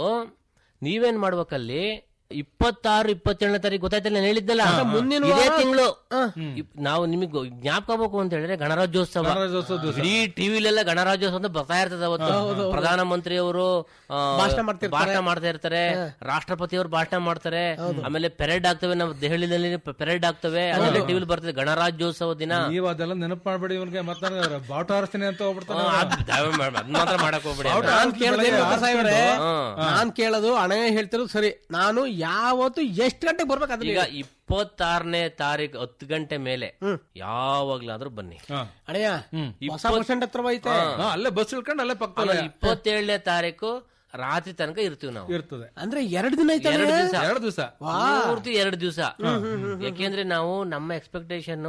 ನೀವೇನ್ ಮಾಡ್ಬೇಕಲ್ಲಿ ಇಪ್ಪತ್ತಾರು ಇಪ್ಪತ್ತೇಳನೇ ತಾರೀಕು ಗೊತ್ತಾಯ್ತಲ್ಲ ನಾನು ಹೇಳಿದ್ದಲ್ಲ ಮುಂದಿನ ಇದೇ ತಿಂಗಳು ನಾವು ನಿಮಗೆ ಜ್ಞಾಪಕ ಆಗ್ಬೇಕು ಅಂತ ಹೇಳಿದ್ರೆ ಗಣರಾಜ್ಯೋತ್ಸವ ಗಣರಾಜ್ಯೋತ್ಸವ ದಿವಸ. ಇಡೀ ಟಿವಿಲೆಲ್ಲ ಗಣರಾಜ್ಯೋತ್ಸವ ಅಂತ ಬರ್ತಾ ಇರ್ತದೆ ಅವತ್ತು ಪ್ರಧಾನಮಂತ್ರಿ ಅವರು ಭಾಷಣ ಮಾಡ್ತಿರ್ತಾರೆ. ಭಾಷಣ ಮಾಡ್ತಾ ಇರ್ತಾರೆ ರಾಷ್ಟ್ರಪತಿ ಅವರು ಭಾಷಣ ಮಾಡ್ತಾರೆ ಆಮೇಲೆ ಪೆರೇಡ್ ಆಗ್ತವೆ ನಮ್ಮ ದೆಹಲಿನಲ್ಲಿ ಪೆರೇಡ್ ಆಗ್ತವೆ ಅದೆಲ್ಲ ಟಿವಿಲಿ ಬರ್ತದೆ ಗಣರಾಜ್ಯೋತ್ಸವ ದಿನ ನೀವ್ ಅದೆಲ್ಲ ನೆನಪು ಮಾಡ್ಬೇಡಿ ಇವನ್ಗೆ ಮತ್ತೆ ಬಾವುಟ ಹಾರಿಸ್ತೀನಿ ಅಂತ ಹೋಗ್ಬಿಡ್ತಾನೆ ಆ, ಅದ್ ದಯವ್ ಮಾಡ್- ಅದ್ ಮಾತ್ರ ಮಾಡಕ್ ಹೋಗ್ಬೇಡಿ ಬಾವುಟ ನಾನ್ ಹಾರಿಸಿ ಕೇಳ್ದೆ ಬೆಳಗ್ಗೆ ಗೊತ್ತಾ ಸಾಹೇಬ್ರೆ ಹಾರಿಸ್ಕೊಂಡು, ನಾನ್ ಕೇಳೋದು ಅಣ್ಣಯ್ಯ ಹೇಳ್ತಿರೋದು ಸರಿ ನಾನು ಯಾವತ್ತು ಎಷ್ಟು ಗಂಟೆಗೆ ಬರ್ಬೇಕು ಅದನ್ನ ಈಗ ಹೇಳಿ. ಇಪ್ಪತ್ತಾರನೇ ತಾರೀಕು ಹತ್ತು ಗಂಟೆ ಮೇಲೆ ಯಾವಾಗ್ಲಾದ್ರೂ ಬನ್ನಿ ಹಾ. ಅಣ್ಣಯ್ಯ ಹೊಸ ಬಸ್ ಸ್ಟ್ಯಾಂಡ್ ಹತ್ರ ಐತೆ ಹಾ, ಅಲ್ಲೇ ಬಸ್ ಇಳ್ಕೊಂಡು ಅಲ್ಲೇ ಪಕ್ಕದಲ್ಲೇ ಆಮೇಲೆ ಇಪ್ಪತ್ತೇಳನೇ ತಾರೀಕು ರಾತ್ರಿ ತನಕ ಇರ್ತೀವಿ ನಾವು ಇರ್ತದೆ ಅಂದ್ರೆ ಎರಡು ದಿನ ಐತೆ ಎರಡು ದಿವಸ ಎರಡು ದಿವಸ ಪೂರ್ತಿ ಎರಡು ದಿವಸ ಯಾಕೆಂದ್ರೆ ನಾವು ನಮ್ಮ ಎಕ್ಸ್ಪೆಕ್ಟೇಷನ್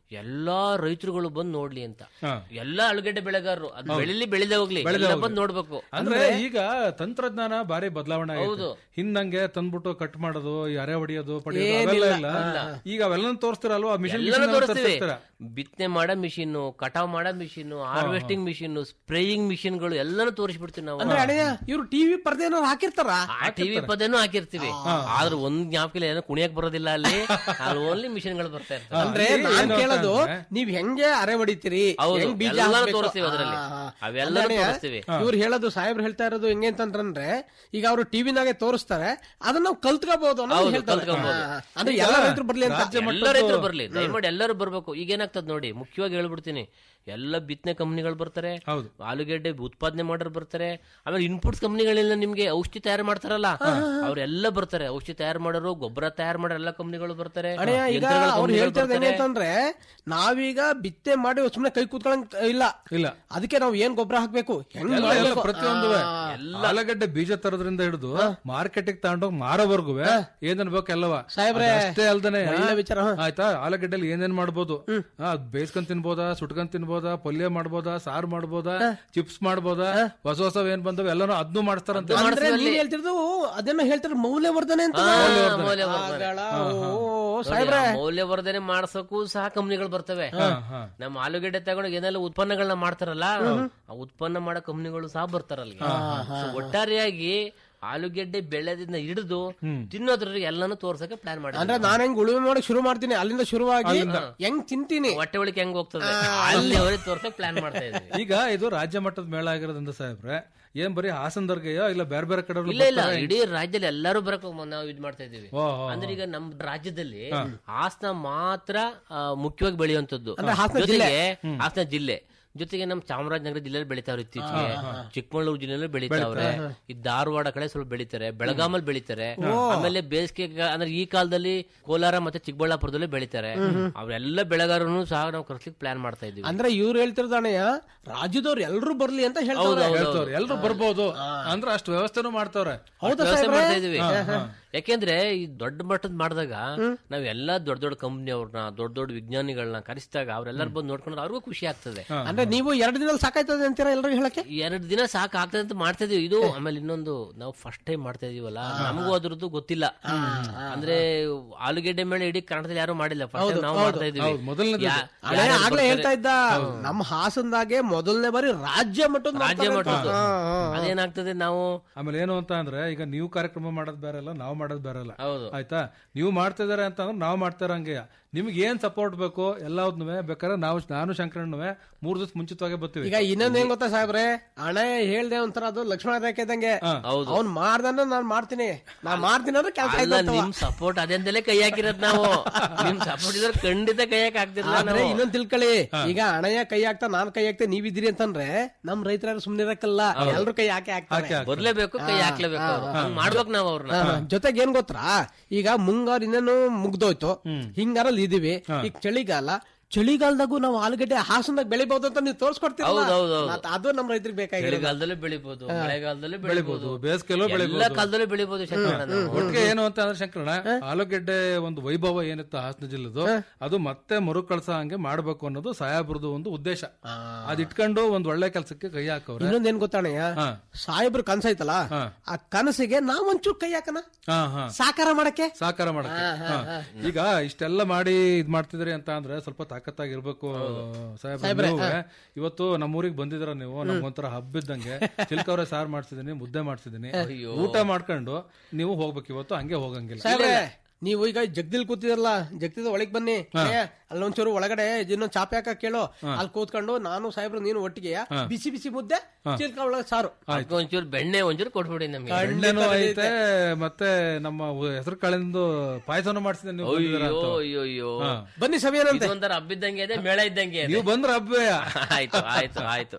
ಎಲ್ಲಾ ರೈತರುಗಳು ಬಂದು ನೋಡ್ಲಿ ಅಂತ ಹಾ. ಎಲ್ಲಾ ಆಲೂಗಡ್ಡೆ ಬೆಳೆಗಾರರು ಅದು ಬೆಳಿಲಿ ಬೆಳೆದೇ ಹೋಗ್ಲಿ ಬೆಳೆದೇ ಎಲ್ಲ ಹೋಗ್ಲಿ. ಬಂದು ನೋಡ್ಬೇಕು ಅಂದ್ರೆ ಈಗ ತಂತ್ರಜ್ಞಾನ ಬಾರಿ ಬದಲಾವಣೆ ಆಗಿದೆ ಹಿಂದಂಗೆ ತಂದ್ಬಿಟ್ಟು ಕಟ್ ಮಾಡೋದು ಈ ಅರೆ ಹೊಡಿಯೋದು ಪಡೆಯೋದು ಅವೆಲ್ಲ ಇಲ್ಲ ಈಗ ಅವೆಲ್ಲ ತೋರಿಸ್ತಿರಲ್ವಾ ಮಿಷನ್ ಎಲ್ಲಾನು ತೋರಿಸ್ತೀವಿ ಬಿತ್ತನೆ ಮಾಡೋ ಮಿಷಿನ್ ಕಟಾವ್ ಮಾಡೋ ಮಿಷಿನ್ ಹಾರ್ವೆಸ್ಟಿಂಗ್ ಮಿಷಿನ್ ಸ್ಪ್ರೇಯಿಂಗ್ ಮಿಷಿನ್ಗಳು ಎಲ್ಲಾನು ತೋರಿಸ್ಬಿಡ್ತೀವಿ ನಾವು ಅಂದ್ರೆ ಅಣ್ಣಯ್ಯ ಇವ್ರು ಟಿವಿ ಪರ್ದೆ ಏನಾದ್ರು ಹಾಕಿರ್ತಾರ ಆ ಟಿವಿ ಪದೇನು ಹಾಕಿರ್ತೀವಿ ಆದ್ರೆ ಒಂದ್ ಜ್ಞಾಪಕ ಇಲ್ಲ ಏನೋ ಕುಣಿಯಕ್ ಬರೋದಿಲ್ಲ ಅಲ್ಲಿ ಅಲ್ಲಿ ಓನ್ಲಿ ಮಿಷಿನ್ಗಳು ಬರ್ತಾ ಇರ್ತವೆ ಅಂದ್ರೆ ಅಲ್ಲಿ ನಾನ್ ಏನು ಕೇಳೋದು ಅಂತಂದ್ರೆ- ನೀವ್ ಹೆಂಗೆ ಅರೆ ಹೊಡಿತೀರಿ ಹೌದು, ಹೆಂಗ್ ಬೀಜ ಎಲ್ಲಾನು ಹಾಕ್ಬೇಕು? ತೋರಿಸ್ತೀವಿ ಅದ್ರಲ್ಲಿ. ಆ, ಆ. ಅವೆಲ್ಲನೂ ಅಂದ್ರೆ ತೋರಿಸ್ತೀವಿ. ಇವ್ರು ಹೇಳೋದು ಸಾಹೇಬ್ರು ಹೇಳ್ತಾ ಇರೋದು ಹೆಂಗೆ ಅಂತಂದ್ರೆ ಈಗ ಅವರು ಟಿವಿನಾಗೆ ತೋರಿಸ್ತಾರೆ ಅದನ್ನ ನಾವು ಕಲ್ತ್ಕೋಬಹುದು ಅನ್ನೋದು ಹೌದು, ಹೇಳ್ತಾರೆ ಕಲ್ತ್ಕೊಬೋದು. ಆ, ಅಂದ್ರೆ ಎಲ್ಲ ರೈತರು ಬರ್ಲಿ ಅಂತ ಎಲ್ಲ ರೈತರು ಬರ್ಲಿ ದಯಮಾಡಿ ಎಲ್ಲರೂ ಬರ್ಬೇಕು ಈಗ ಏನಾಗ್ತದ ನೋಡಿ ಮುಖ್ಯವಾಗಿ ಹೇಳ್ಬಿಡ್ತೀನಿ ಎಲ್ಲ ಬಿತ್ತನೆ ಕಂಪ್ನಿಗಳು ಬರ್ತಾರೆ ಹೌದು. ಆಲೂಗೆಡ್ಡೆ ಉತ್ಪಾದನೆ ಮಾಡೋರು ಬರ್ತಾರೆ ಆಮೇಲೆ ಇನ್ಪುಟ್ಸ್ ಕಂಪ್ನಿಗಳೆಲ್ಲ ನಿಮ್ಗೆ ಔಷಧಿ ತಯಾರು ಮಾಡ್ತಾರಲ್ಲ ಅವರೆಲ್ಲ ಬರ್ತಾರೆ ಔಷಧಿ ತಯಾರು ಮಾಡೋರು ಗೊಬ್ಬರ ತಯಾರು ಮಾಡೋ ಎಲ್ಲ ಕಂಪ್ನಿಗಳು ಬರ್ತಾರೆ ಅಣ್ಣಯ್ಯ ಈಗ ಯಂತ್ರಗಳ ಅವ್ರು companyಗಳು ಹೇಳ್ತಾ ಇರೋದು ಹೆಂಗೆ ಬರ್ತಾರೆ. ಅಂತಂದ್ರೆ ನಾವೀಗ ಬಿತ್ತೆ ಮಾಡಿ ಸುಮ್ನೆ ಕೈ ಕೂತ್ಕೊಳಂಗ್ ಇಲ್ಲ ಇಲ್ಲ ಅದಕ್ಕೆ ನಾವು ಏನ್ ಗೊಬ್ಬರ ಹಾಕ್ಬೇಕು ಹೆಂಗ್ ಎಲ್ಲ ಎಲ್ಲ ಮಾಡ್ಬೇಕು? ಪ್ರತಿಯೊಂದು ಎಲ್ಲ. ಆಲೂಗಡ್ಡೆ ಬೀಜ ತರೋದ್ರಿಂದ ಹಿಡಿದು ಮಾರ್ಕೆಟಿಗೆ ತಗೊಂಡೋಗಿ ಮಾರೋವರ್ಗು ಏನೇನ್ ಬೇಕು ಎಲ್ಲವ ಸಾಹೇಬ್ರೆ, ಅದು ಅಷ್ಟೇ ಅಲ್ದೇನೆ ಒಳ್ಳೆ ವಿಚಾರ, ಹ. ಆಯ್ತಾ ಆಲೂಗಡ್ಡೆಲಿ ಏನೇನ್ ಮಾಡ್ಬೋದು ಆ, ಅದ್ ಬೇಯಿಸ್ಕೊಂಡ್ ತಿನ್ಬೋದಾ ಸುಟ್ಕೊಂಡ್ ತಿನ್ಬೋದಾ ಪಲ್ಯ ಮಾಡ್ಬೋದಾ ಸಾರು ಮಾಡ್ಬೋದಾ ಚಿಪ್ಸ್ ಮಾಡ್ಬೋದಾ ಹೊಸ ಹೊಸ ಏನ್ ಬಂದವ ಎಲ್ಲಾನು ಅದ್ನು ಮಾಡ್ತಾರಂತೆ ಅಂದ್ರೆ ನೀನ್ ಹೇಳ್ತಿರೋದು ಅದನ್ನ ಹೇಳ್ತಿರೋ ಮೌಲ್ಯವರ್ಧನೆ ಅಂತ ಹಾ, ಮೌಲ್ಯವರ್ಧನೆ. ಆಗಳ, ಓ, ನೋಡಿ, ಸಾಹೇಬ್ರೆ ಆ ಮೌಲ್ಯವರ್ಧನೆ ಮಾಡ್ಸಕ್ಕೂ ಸಹ ಕಂಪ್ನಿಗಳು ಬರ್ತವೆ ನಮ್ಮ ಆಲೂಗಡ್ಡೆ ತಗೊಂಡು ಏನೆಲ್ಲ ಉತ್ಪನ್ನಗಳನ್ನ ಮಾಡ್ತಾರಲ್ಲ ಆ ಉತ್ಪನ್ನ ಮಾಡೋ ಕಂಪ್ನಿಗಳು ಸಹ ಬರ್ತಾರ ಅಲ್ಲಿಗೆ So, ಒಟ್ಟಾರೆಯಾಗಿ ಆಲೂಗೆಡ್ಡೆ ಬೆಳೆದಿಂದ ಹಿಡಿದು ತಿನ್ನೋದ್ರಿಗೆ ಎಲ್ಲಾನು ತೋರ್ಸಕ್ಕೆ ಪ್ಲಾನ್ ಮಾಡಿ ಅಂದ್ರೆ ನಾನ್ ಹೆಂಗ್ ಉಳುಮೆ ಮಾಡಕ್ ಶುರು ಮಾಡ್ತೀನಿ ಅಲ್ಲಿಂದ ಶುರುವಾಗಿ ಹೆಂಗ್ ತಿಂತೀನಿ ಹೊಟ್ಟೆ ಒಳಗೆ ಹೆಂಗ್ ಹೋಗ್ತದೆ ಅಲ್ಲಿವರೆಗೆ ತೋರ್ಸಕ್ ಪ್ಲಾನ್ ಮಾಡ್ತಾ ಇದ್ವಿ ಈಗ ಇದು ರಾಜ್ಯ ಮಟ್ಟದ ಮೇಳ ಆಗಿರೋದ್ರಿಂದ ಸಾಹೇಬ್ರೆ ಏನ್ ಬರೀ ಹಾಸನದರ್ಗೆಯೋ ಇಲ್ಲ ಬೇರೆ ಬೇರೆ ಕಡೆ ಇಲ್ಲ ಇಲ್ಲ ಇಡೀ ರಾಜ್ಯದಲ್ಲಿ ಎಲ್ಲರೂ ಬರಕ್ ನಾವು ಇದ್ ಮಾಡ್ತಾ ಇದೀವಿ ಓ, ಓ, ಅಂದ್ರೆ ಈಗ ನಮ್ ರಾಜ್ಯದಲ್ಲಿ ಹಾಸನ ಮಾತ್ರ ಆ, ಮುಖ್ಯವಾಗಿ ಬೆಳೆಯುವಂತದ್ದು ಹಾಸನ ಜೊತೆಗೆ ಹಾಸನ ಜಿಲ್ಲೆ ಜೊತೆಗೆ ನಮ್ ಚಾಮರಾಜನಗರ ಜಿಲ್ಲೆಯಲ್ಲಿ ಬೆಳಿತಾವ್ರೆ ಇತ್ತೀಚೆಗೆ ಚಿಕ್ಕಮಗಳೂರು ಜಿಲ್ಲೆಯಲ್ಲಿ ಬೆಳಿತಾವ್ರೆ ಈ ಧಾರವಾಡ ಕಡೆ ಸ್ವಲ್ಪ ಬೆಳಿತಾರೆ ಬೆಳಗಾಮಲ್ಲಿ ಬೆಳಿತಾರೆ ಆಮೇಲೆ ಬೇಸಿಗೆ ಕಾ- ಅಂದ್ರೆ ಈ ಕಾಲದಲ್ಲಿ ಕೋಲಾರ ಮತ್ತೆ ಚಿಕ್ಕಬಳ್ಳಾಪುರದಲ್ಲಿ ಬೆಳಿತಾರೆ ಅವರೆಲ್ಲ ಬೆಳೆಗಾರನು ಸಹ ನಾವು ಕರ್ಸ್ಲಿಕ್ಕೆ ಪ್ಲಾನ್ ಮಾಡ್ತಾ ಇದೀವಿ ಅಂದ್ರೆ ಇವ್ರು ಹೇಳ್ತಿರೋದು ಅಣ್ಣಯ್ಯ ರಾಜ್ಯದವ್ರು ಎಲ್ರು ಬರ್ಲಿ ಅಂತ ಹೌದು, ಹೇಳ್ತಾರೆ ಹೌದು, ಹೇಳ್ತವ್ರೆ ಎಲ್ರು ಬರ್ಬೋದು ಅಂದ್ರೆ ಅಷ್ಟು ವ್ಯವಸ್ಥೆನೂ ಮಾಡ್ತವ್ರೆ ಹೌದಾ ವ್ಯವಸ್ಥೆ ಸಾಹೇಬ್ರೆ? ಮಾಡ್ತಾ ಇದೀವಿ ಯಾಕೆಂದ್ರೆ ಈ ದೊಡ್ಡ ಮಟ್ಟದ ಮಾಡಿದಾಗ ನಾವ್ ಎಲ್ಲಾ ದೊಡ್ಡ ದೊಡ್ಡ ಕಂಪ್ನಿ ಅವ್ರನ್ನ ದೊಡ್ಡ ದೊಡ್ಡ ವಿಜ್ಞಾನಿಗಳನ್ನ ಕರೆಸಿದಾಗ ಅವ್ರೆಲ್ಲರೂ ಬಂದು ನೋಡ್ಕೊಂಡ್ರೆ ಅವ್ರಿಗೂ ಖುಷಿ ಆಗ್ತದೆ ಅಂದ್ರೆ ನೀವು ಎರಡು ದಿನದಲ್ಲಿ ಸಾಕಾಯ್ತದೆ ಅಂತೀರಾ ಎಲ್ರಿಗೂ ಹೇಳಕ್ಕೆ ಎರಡು ದಿನ ಸಾಕು ಆಗ್ತದೆ ಅಂತ ಮಾಡ್ತಾ ಇದೀವಿ ಇದು ಆಮೇಲೆ ಇನ್ನೊಂದು ನಾವು ಫಸ್ಟ್ ಟೈಮ್ ಮಾಡ್ತಾ ಇದೀವಲ್ಲ ನಮಗೂ ಅದ್ರದ್ದು ಗೊತ್ತಿಲ್ಲ ಅಂದ್ರೆ ಆಲೂಗೆಡ್ಡೆ ಮೇಲೆ ಇಡೀ ಕನ್ನಡದಲ್ಲಿ ಯಾರು ಮಾಡಿಲ್ಲ ಫಸ್ಟ್ ಟೈಮ್ ನಾವು ಮಾಡ್ತಾ ಇದೀವಿ ಹೌದು, ಮೊದಲನೇದು ಯಾ- ಅಣ್ಣ ಯಾರ್ಯಾರು ಆಗ್ಲೇ ಬರ್ತಾರೆ? ಹೇಳ್ತಾ ಇದ್ದ ನಮ್ಮ ಹಾಸನದಾಗೆ ಮೊದಲನೇ ಬಾರಿ ರಾಜ್ಯ ಮಟ್ಟದ ರಾಜ್ಯ ಮಾಡ್ತಾರೆ ಅಂತ. ಮಟ್ಟದ್ದು ಹಾ, ಹಾ. ಅದೇನಾಗ್ತದೆ ನಾವು ಆಮೇಲೆ ಏನು ಅಂತ ಅಂದ್ರೆ ಈಗ ನೀವು ಕಾರ್ಯಕ್ರಮ ಮಾಡೋದ್ ಬೇರೆ ಅಲ್ಲ ನಾವು ಮಾಡೋದ್ ಬೇರೆ ಅಲ್ಲ ಹೌದು ಆಯ್ತಾ ನೀವು ಮಾಡ್ತಾ ಇದಾರೆ ಅಂತ ಅಂದ್ರೆ ನಾವು ಮಾಡ್ತಾ ಇರಂಗೆ ನಿಮ್ಗೆ ಏನ್ ಸಪೋರ್ಟ್ ಬೇಕು ಎಲ್ಲದನ್ನೂ ಬೇಕಾದ್ರೆ ನಾವು ನಾನು ಶಂಕರಣ್ಣುವೆ ಮೂರ್ ದಿವಸ ಮುಂಚಿತವಾಗಿ ಬರ್ತೀವಿ ಈಗ ಇನ್ನೊಂದ್ ಏನ್ ಗೊತ್ತಾ ಸಾಹೇಬ್ರೆ ಹಣ ಹೇಳ್ದೆ ಒಂಥರ ಅದು ಲಕ್ಷ್ಮಣ ರೇಖೆ ಇದ್ದಂಗೆ ಹೌದು. ಅವ್ನ್ ಮಾಡ್ದನ್ನ ನಾನ್ ಮಾಡ್ತೀನಿ ನಾ ಮಾಡ್ತೀನಿ ಅಂದ್ರೆ ಕೆಲಸ ಅಲ್ಲ ನಿಮ್ ಸಪೋರ್ಟ್ ಅದೆಂದಲೇ ಕೈ ಹಾಕಿರೋದ್ ನಾವು ನಿಮ್ ಸಪೋರ್ಟ್ ಇದ್ರೆ ಖಂಡಿತ ಕೈ ಹಾಕಿ ಆಗ್ತಿರ್ಲಿಲ್ಲ ಆದ್ರೆ ನಾವು ಇನ್ನೊಂದ್ ತಿಳ್ಕೊಳ್ಳಿ ಈಗ ಹಣಯ ಕೈ ಹಾಕ್ತಾ ನಾನ್ ಕೈ ಹಾಕ್ತೆ ನೀವಿದ್ದೀರಿ ಅಂತಂದ್ರೆ ನಮ್ ರೈತರ ಸುಮ್ನೆ ಇರಕ್ಕಲ್ಲ ಎಲ್ರು ಕೈ ಹಾಕಿ ಹಾಕ್ತಾರೆ ಬರ್ಲೇಬೇಕು ಕೈ ಹಾಕ್ಲೇಬೇಕು ಅವ್ರು ಹಂಗ್ ಮಾಡ್ಬೇಕು ನಾವು ಅವ್ರನ್ನ ಹಾ, ಜೊತೆಗೆ ಏನ್ ಗೊತ್ತಾ ಈಗ ಮುಂಗಾರು ಇನ್ನೇನು ಮುಗ್ದೋಯ್ತು ಹಿಂಗಾರಲ್ಲಿ ಇದೀವಿ ಈಗ ಚಳಿಗಾಲ ಚಳಿಗಾಲದಾಗೂ ನಾವು ಆಲೂಗಡ್ಡೆ ಹಾಸನದಾಗ ಬೆಳಿಬಹುದು ಅಂತ ನೀವು ತೋರ್ಸ್ಕೊಡ್ತೀರಲ್ಲ ಹೌದು, ಹೌದು, ಹೌದು. ಮತ್ತ್ ಅದು ನಮ್ ರೈತರಿಗೆ ಬೇಕಾಗಿರೋದು ಚಳಿಗಾಲದಲ್ಲೂ ಬೆಳಿಬಹುದು ಮಳೆಗಾಲದಲ್ಲೂ ಬೆಳಿಬಹುದು ಬೇಸಿಗೆಲೂ ಎಲ್ಲ ಬೆಳಿಬಹುದು ಕಾಲದಲ್ಲೂ ಬೆಳಿಬಹುದು ಶಂಕರಣ್ಣ ನಾವು. ಒಟ್ಟಿಗೆ ಏನು ಅಂತ ಅಂದ್ರೆ ಶಂಕರಣ ಆಲೂಗೆಡ್ಡೆ ಒಂದು ವೈಭವ ಏನಿತ್ತು ಹಾಸನ ಜಿಲ್ಲೆದು ಅದು ಮತ್ತೆ ಮರುಕಳಿಸ ಹಂಗೆ ಮಾಡ್ಬೇಕು ಅನ್ನೋದು ಸಾಹೇಬ್ರದ್ದು ಒಂದು ಉದ್ದೇಶ ಅದ್ ಇಟ್ಕೊಂಡು ಒಂದ್ ಒಳ್ಳೆ ಕೆಲಸಕ್ಕೆ ಕೈ ಹಾಕವ್ರೆ ಇನ್ನೊಂದ್ ಏನ್ ಗೊತ್ತಾಣಯ್ಯ ಹಾ. ಸಾಹೇಬ್ರು ಕನ್ಸೈತಲ್ಲ ಆ ಕನಸಿಗೆ ನಾವೊಂಚೂರು ಕೈ ಹಾಕನ ಹಾ ಹಾ ಸಾಕಾರ ಮಾಡಕ್ಕೆ ಸಾಕಾರ ಮಾಡಕ್ಕೆ ಹಾ. ಈಗ ಇಷ್ಟೆಲ್ಲ ಮಾಡಿ ಇದ್ ಮಾಡ್ತಿದ್ರಿ ಅಂತ ಅಂದ್ರೆ ಸ್ವಲ್ಪ ತಾಕತ್ತಾಗಿರ್ಬೇಕು ಸಾಹೇಬ್ರೆ ನೀವು ಇವತ್ತು ನಮ್ಮೂರಿಗೆ ಬಂದಿದ್ರ ನೀವು ನಮ್ಗೊಂಥರ ಹಬ್ಬ ಇದ್ದಂಗೆ ಚಿಲ್ಕವ್ರೆ ಸಾರ್ ಮಾಡ್ಸಿದೀನಿ ಮುದ್ದೆ ಮಾಡ್ಸಿದೀನಿ ಊಟ ಮಾಡ್ಕೊಂಡು ನೀವು ಹೋಗ್ಬೇಕು ಇವತ್ತು ಹಂಗೆ ಹೋಗಂಗಿಲ್ಲ ಸಾಹೇಬ್ರೆ ನೀವು ಈಗ ಜಗ್ದಿಲ್ ಕೂತಿದ್ರಲ್ಲ ಜಗ್ದಿದ ಒಳಗ್ ಬನ್ನಿ ಏ, ಅಲ್ಲೊಂಚೂರು ಒಳಗಡೆ ಇನ್ನೊಂದ್ ಚಾಪೆ ಹಾಕ ಕೇಳು ಅಲ್ಲಿ ಕೂತ್ಕೊಂಡು ನಾನು ಸಾಹೇಬ್ರು ನೀನು ಒಟ್ಟಿಗೆ ಬಿಸಿ ಬಿಸಿ ಮುದ್ದೆ ಚಿಲ್ಕ ಒಳಗೆ ಸಾರು ಅದಕ್ಕೆ ಒಂಚೂರು ಬೆಣ್ಣೆ ಒಂಚೂರು ಕೊಟ್ಬಿಡಿ ನಮ್ಗೆ ಎಣ್ಣೆನೂ ಐತೆ ಮತ್ತೆ ನಮ್ಮ ಹೆಸರು ಕಾಳಿಂದು ಪಾಯಸನೂ ಮಾಡ್ಸಿದ್ದೀನಿ ನೀವು ಬಂದಿದ್ದೀರಾ ಅಯ್ಯೋ ಅಂತ. ಅಯ್ಯೋ ಅಯ್ಯೋ ಹಾ. ಬನ್ನಿ ಸವಿಯನಂತೆ ಇದೊಂಥರ ಹಬ್ಬ ಇದ್ದಂಗೆ ಇದೆ ಮೇಳ ಇದ್ದಂಗೆ ಇದೆ ನೀವು ಬಂದ್ರ ಹಬ್ಬವೇ ಆಯ್ತು ಆಯ್ತು ಆಯ್ತು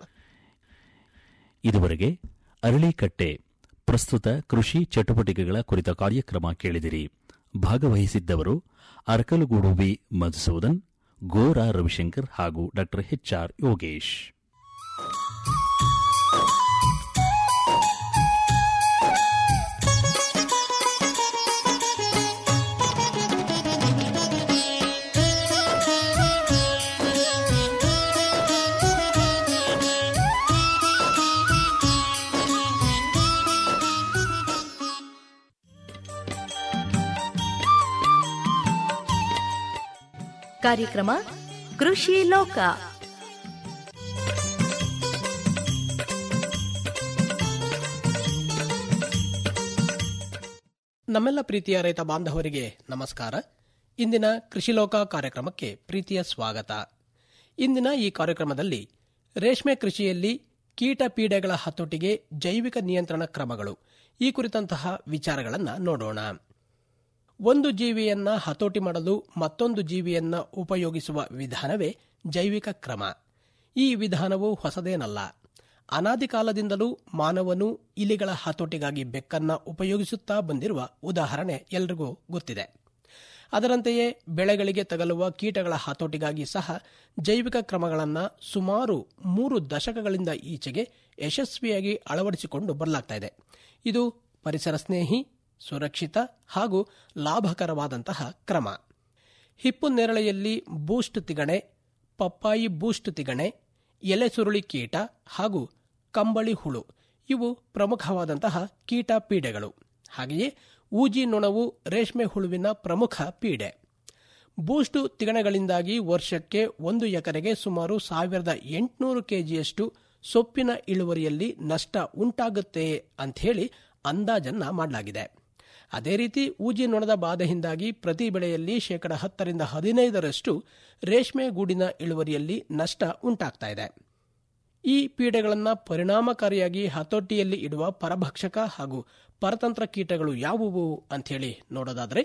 ಇದುವರೆಗೆ ಅರಳಿಕಟ್ಟೆ ಪ್ರಸ್ತುತ ಕೃಷಿ ಚಟುವಟಿಕೆಗಳ ಕುರಿತ ಕಾರ್ಯಕ್ರಮ ಕೇಳಿದಿರಿ ಭಾಗವಹಿಸಿದ್ದವರು ಅರಕಲಗೂಡು ವಿ ಮಧುಸೂದನ್ ಗೋರಾ ರವಿಶಂಕರ್ ಹಾಗೂ ಡಾ ಎಚ್ಆರ್ ಯೋಗೇಶ್ ಕಾರ್ಯಕ್ರಮ ಕೃಷಿ ಲೋಕ ನಮ್ಮೆಲ್ಲ ಪ್ರೀತಿಯ ರೈತ ಬಾಂಧವರಿಗೆ ನಮಸ್ಕಾರ ಇಂದಿನ ಕೃಷಿಲೋಕ ಕಾರ್ಯಕ್ರಮಕ್ಕೆ ಪ್ರೀತಿಯ ಸ್ವಾಗತ ಇಂದಿನ ಈ ಕಾರ್ಯಕ್ರಮದಲ್ಲಿ ರೇಷ್ಮೆ ಕೃಷಿಯಲ್ಲಿ ಕೀಟ ಪೀಡೆಗಳ ಹತೋಟಿಗೆ ಜೈವಿಕ ನಿಯಂತ್ರಣ ಕ್ರಮಗಳು ಈ ಕುರಿತಂತಹ ವಿಚಾರಗಳನ್ನು ನೋಡೋಣ ಒಂದು ಜೀವಿಯನ್ನ ಹತೋಟಿ ಮಾಡಲು ಮತ್ತೊಂದು ಜೀವಿಯನ್ನ ಉಪಯೋಗಿಸುವ ವಿಧಾನವೇ ಜೈವಿಕ ಕ್ರಮ ಈ ವಿಧಾನವು ಹೊಸದೇನಲ್ಲ ಅನಾದಿ ಕಾಲದಿಂದಲೂ ಮಾನವನು ಇಲಿಗಳ ಹತೋಟಿಗಾಗಿ ಬೆಕ್ಕನ್ನ ಉಪಯೋಗಿಸುತ್ತಾ ಬಂದಿರುವ ಉದಾಹರಣೆ ಎಲ್ರಿಗೂ ಗೊತ್ತಿದೆ ಅದರಂತೆಯೇ ಬೆಳೆಗಳಿಗೆ ತಗಲುವ ಕೀಟಗಳ ಹತೋಟಿಗಾಗಿ ಸಹ ಜೈವಿಕ ಕ್ರಮಗಳನ್ನು ಸುಮಾರು ಮೂರು ದಶಕಗಳಿಂದ ಈಚೆಗೆ ಯಶಸ್ವಿಯಾಗಿ ಅಳವಡಿಸಿಕೊಂಡು ಬರಲಾಗ್ತಾ ಇದೆ ಇದು ಪರಿಸರ ಸ್ನೇಹಿ ಸುರಕ್ಷಿತ ಹಾಗೂ ಲಾಭಕರವಾದಂತಹ ಕ್ರಮ ಹಿಪ್ಪು ನೇರಳೆಯಲ್ಲಿ ಬೂಸ್ಟ್ ತಿಗಣೆ ಪಪ್ಪಾಯಿ ಬೂಸ್ಟ್ ತಿಗಣೆ ಎಲೆ ಸುರುಳಿ ಕೀಟ ಹಾಗೂ ಕಂಬಳಿ ಹುಳು ಇವು ಪ್ರಮುಖವಾದಂತಹ ಕೀಟ ಪೀಡೆಗಳು ಹಾಗೆಯೇ ಊಜಿ ನೊಣವು ರೇಷ್ಮೆ ಹುಳುವಿನ ಪ್ರಮುಖ ಪೀಡೆ ಬೂಸ್ಟು ತಿಗಣೆಗಳಿಂದಾಗಿ ವರ್ಷಕ್ಕೆ ಒಂದು ಎಕರೆಗೆ ಸುಮಾರು ಸಾವಿರದ ಎಂಟುನೂರು ಕೆಜಿಯಷ್ಟು ಸೊಪ್ಪಿನ ಇಳುವರಿಯಲ್ಲಿ ನಷ್ಟ ಉಂಟಾಗುತ್ತೆ ಅಂಥೇಳಿ ಅಂದಾಜನ್ನ ಮಾಡಲಾಗಿದೆ ಅದೇ ರೀತಿ ಊಜಿ ನೊಣದ ಬಾಧೆಯಿಂದಾಗಿ ಪ್ರತಿ ಬೆಳೆಯಲ್ಲಿ ಶೇಕಡ ಹತ್ತರಿಂದ ಹದಿನೈದರಷ್ಟು ರೇಷ್ಮೆ ಗೂಡಿನ ಇಳುವರಿಯಲ್ಲಿ ನಷ್ಟ ಉಂಟಾಗ್ತಾ ಇದೆ ಈ ಪೀಡೆಗಳನ್ನು ಪರಿಣಾಮಕಾರಿಯಾಗಿ ಹತೋಟಿಯಲ್ಲಿ ಇಡುವ ಪರಭಕ್ಷಕ ಹಾಗೂ ಪರತಂತ್ರ ಕೀಟಗಳು ಯಾವುವು ಅಂಥೇಳಿ ನೋಡೋದಾದರೆ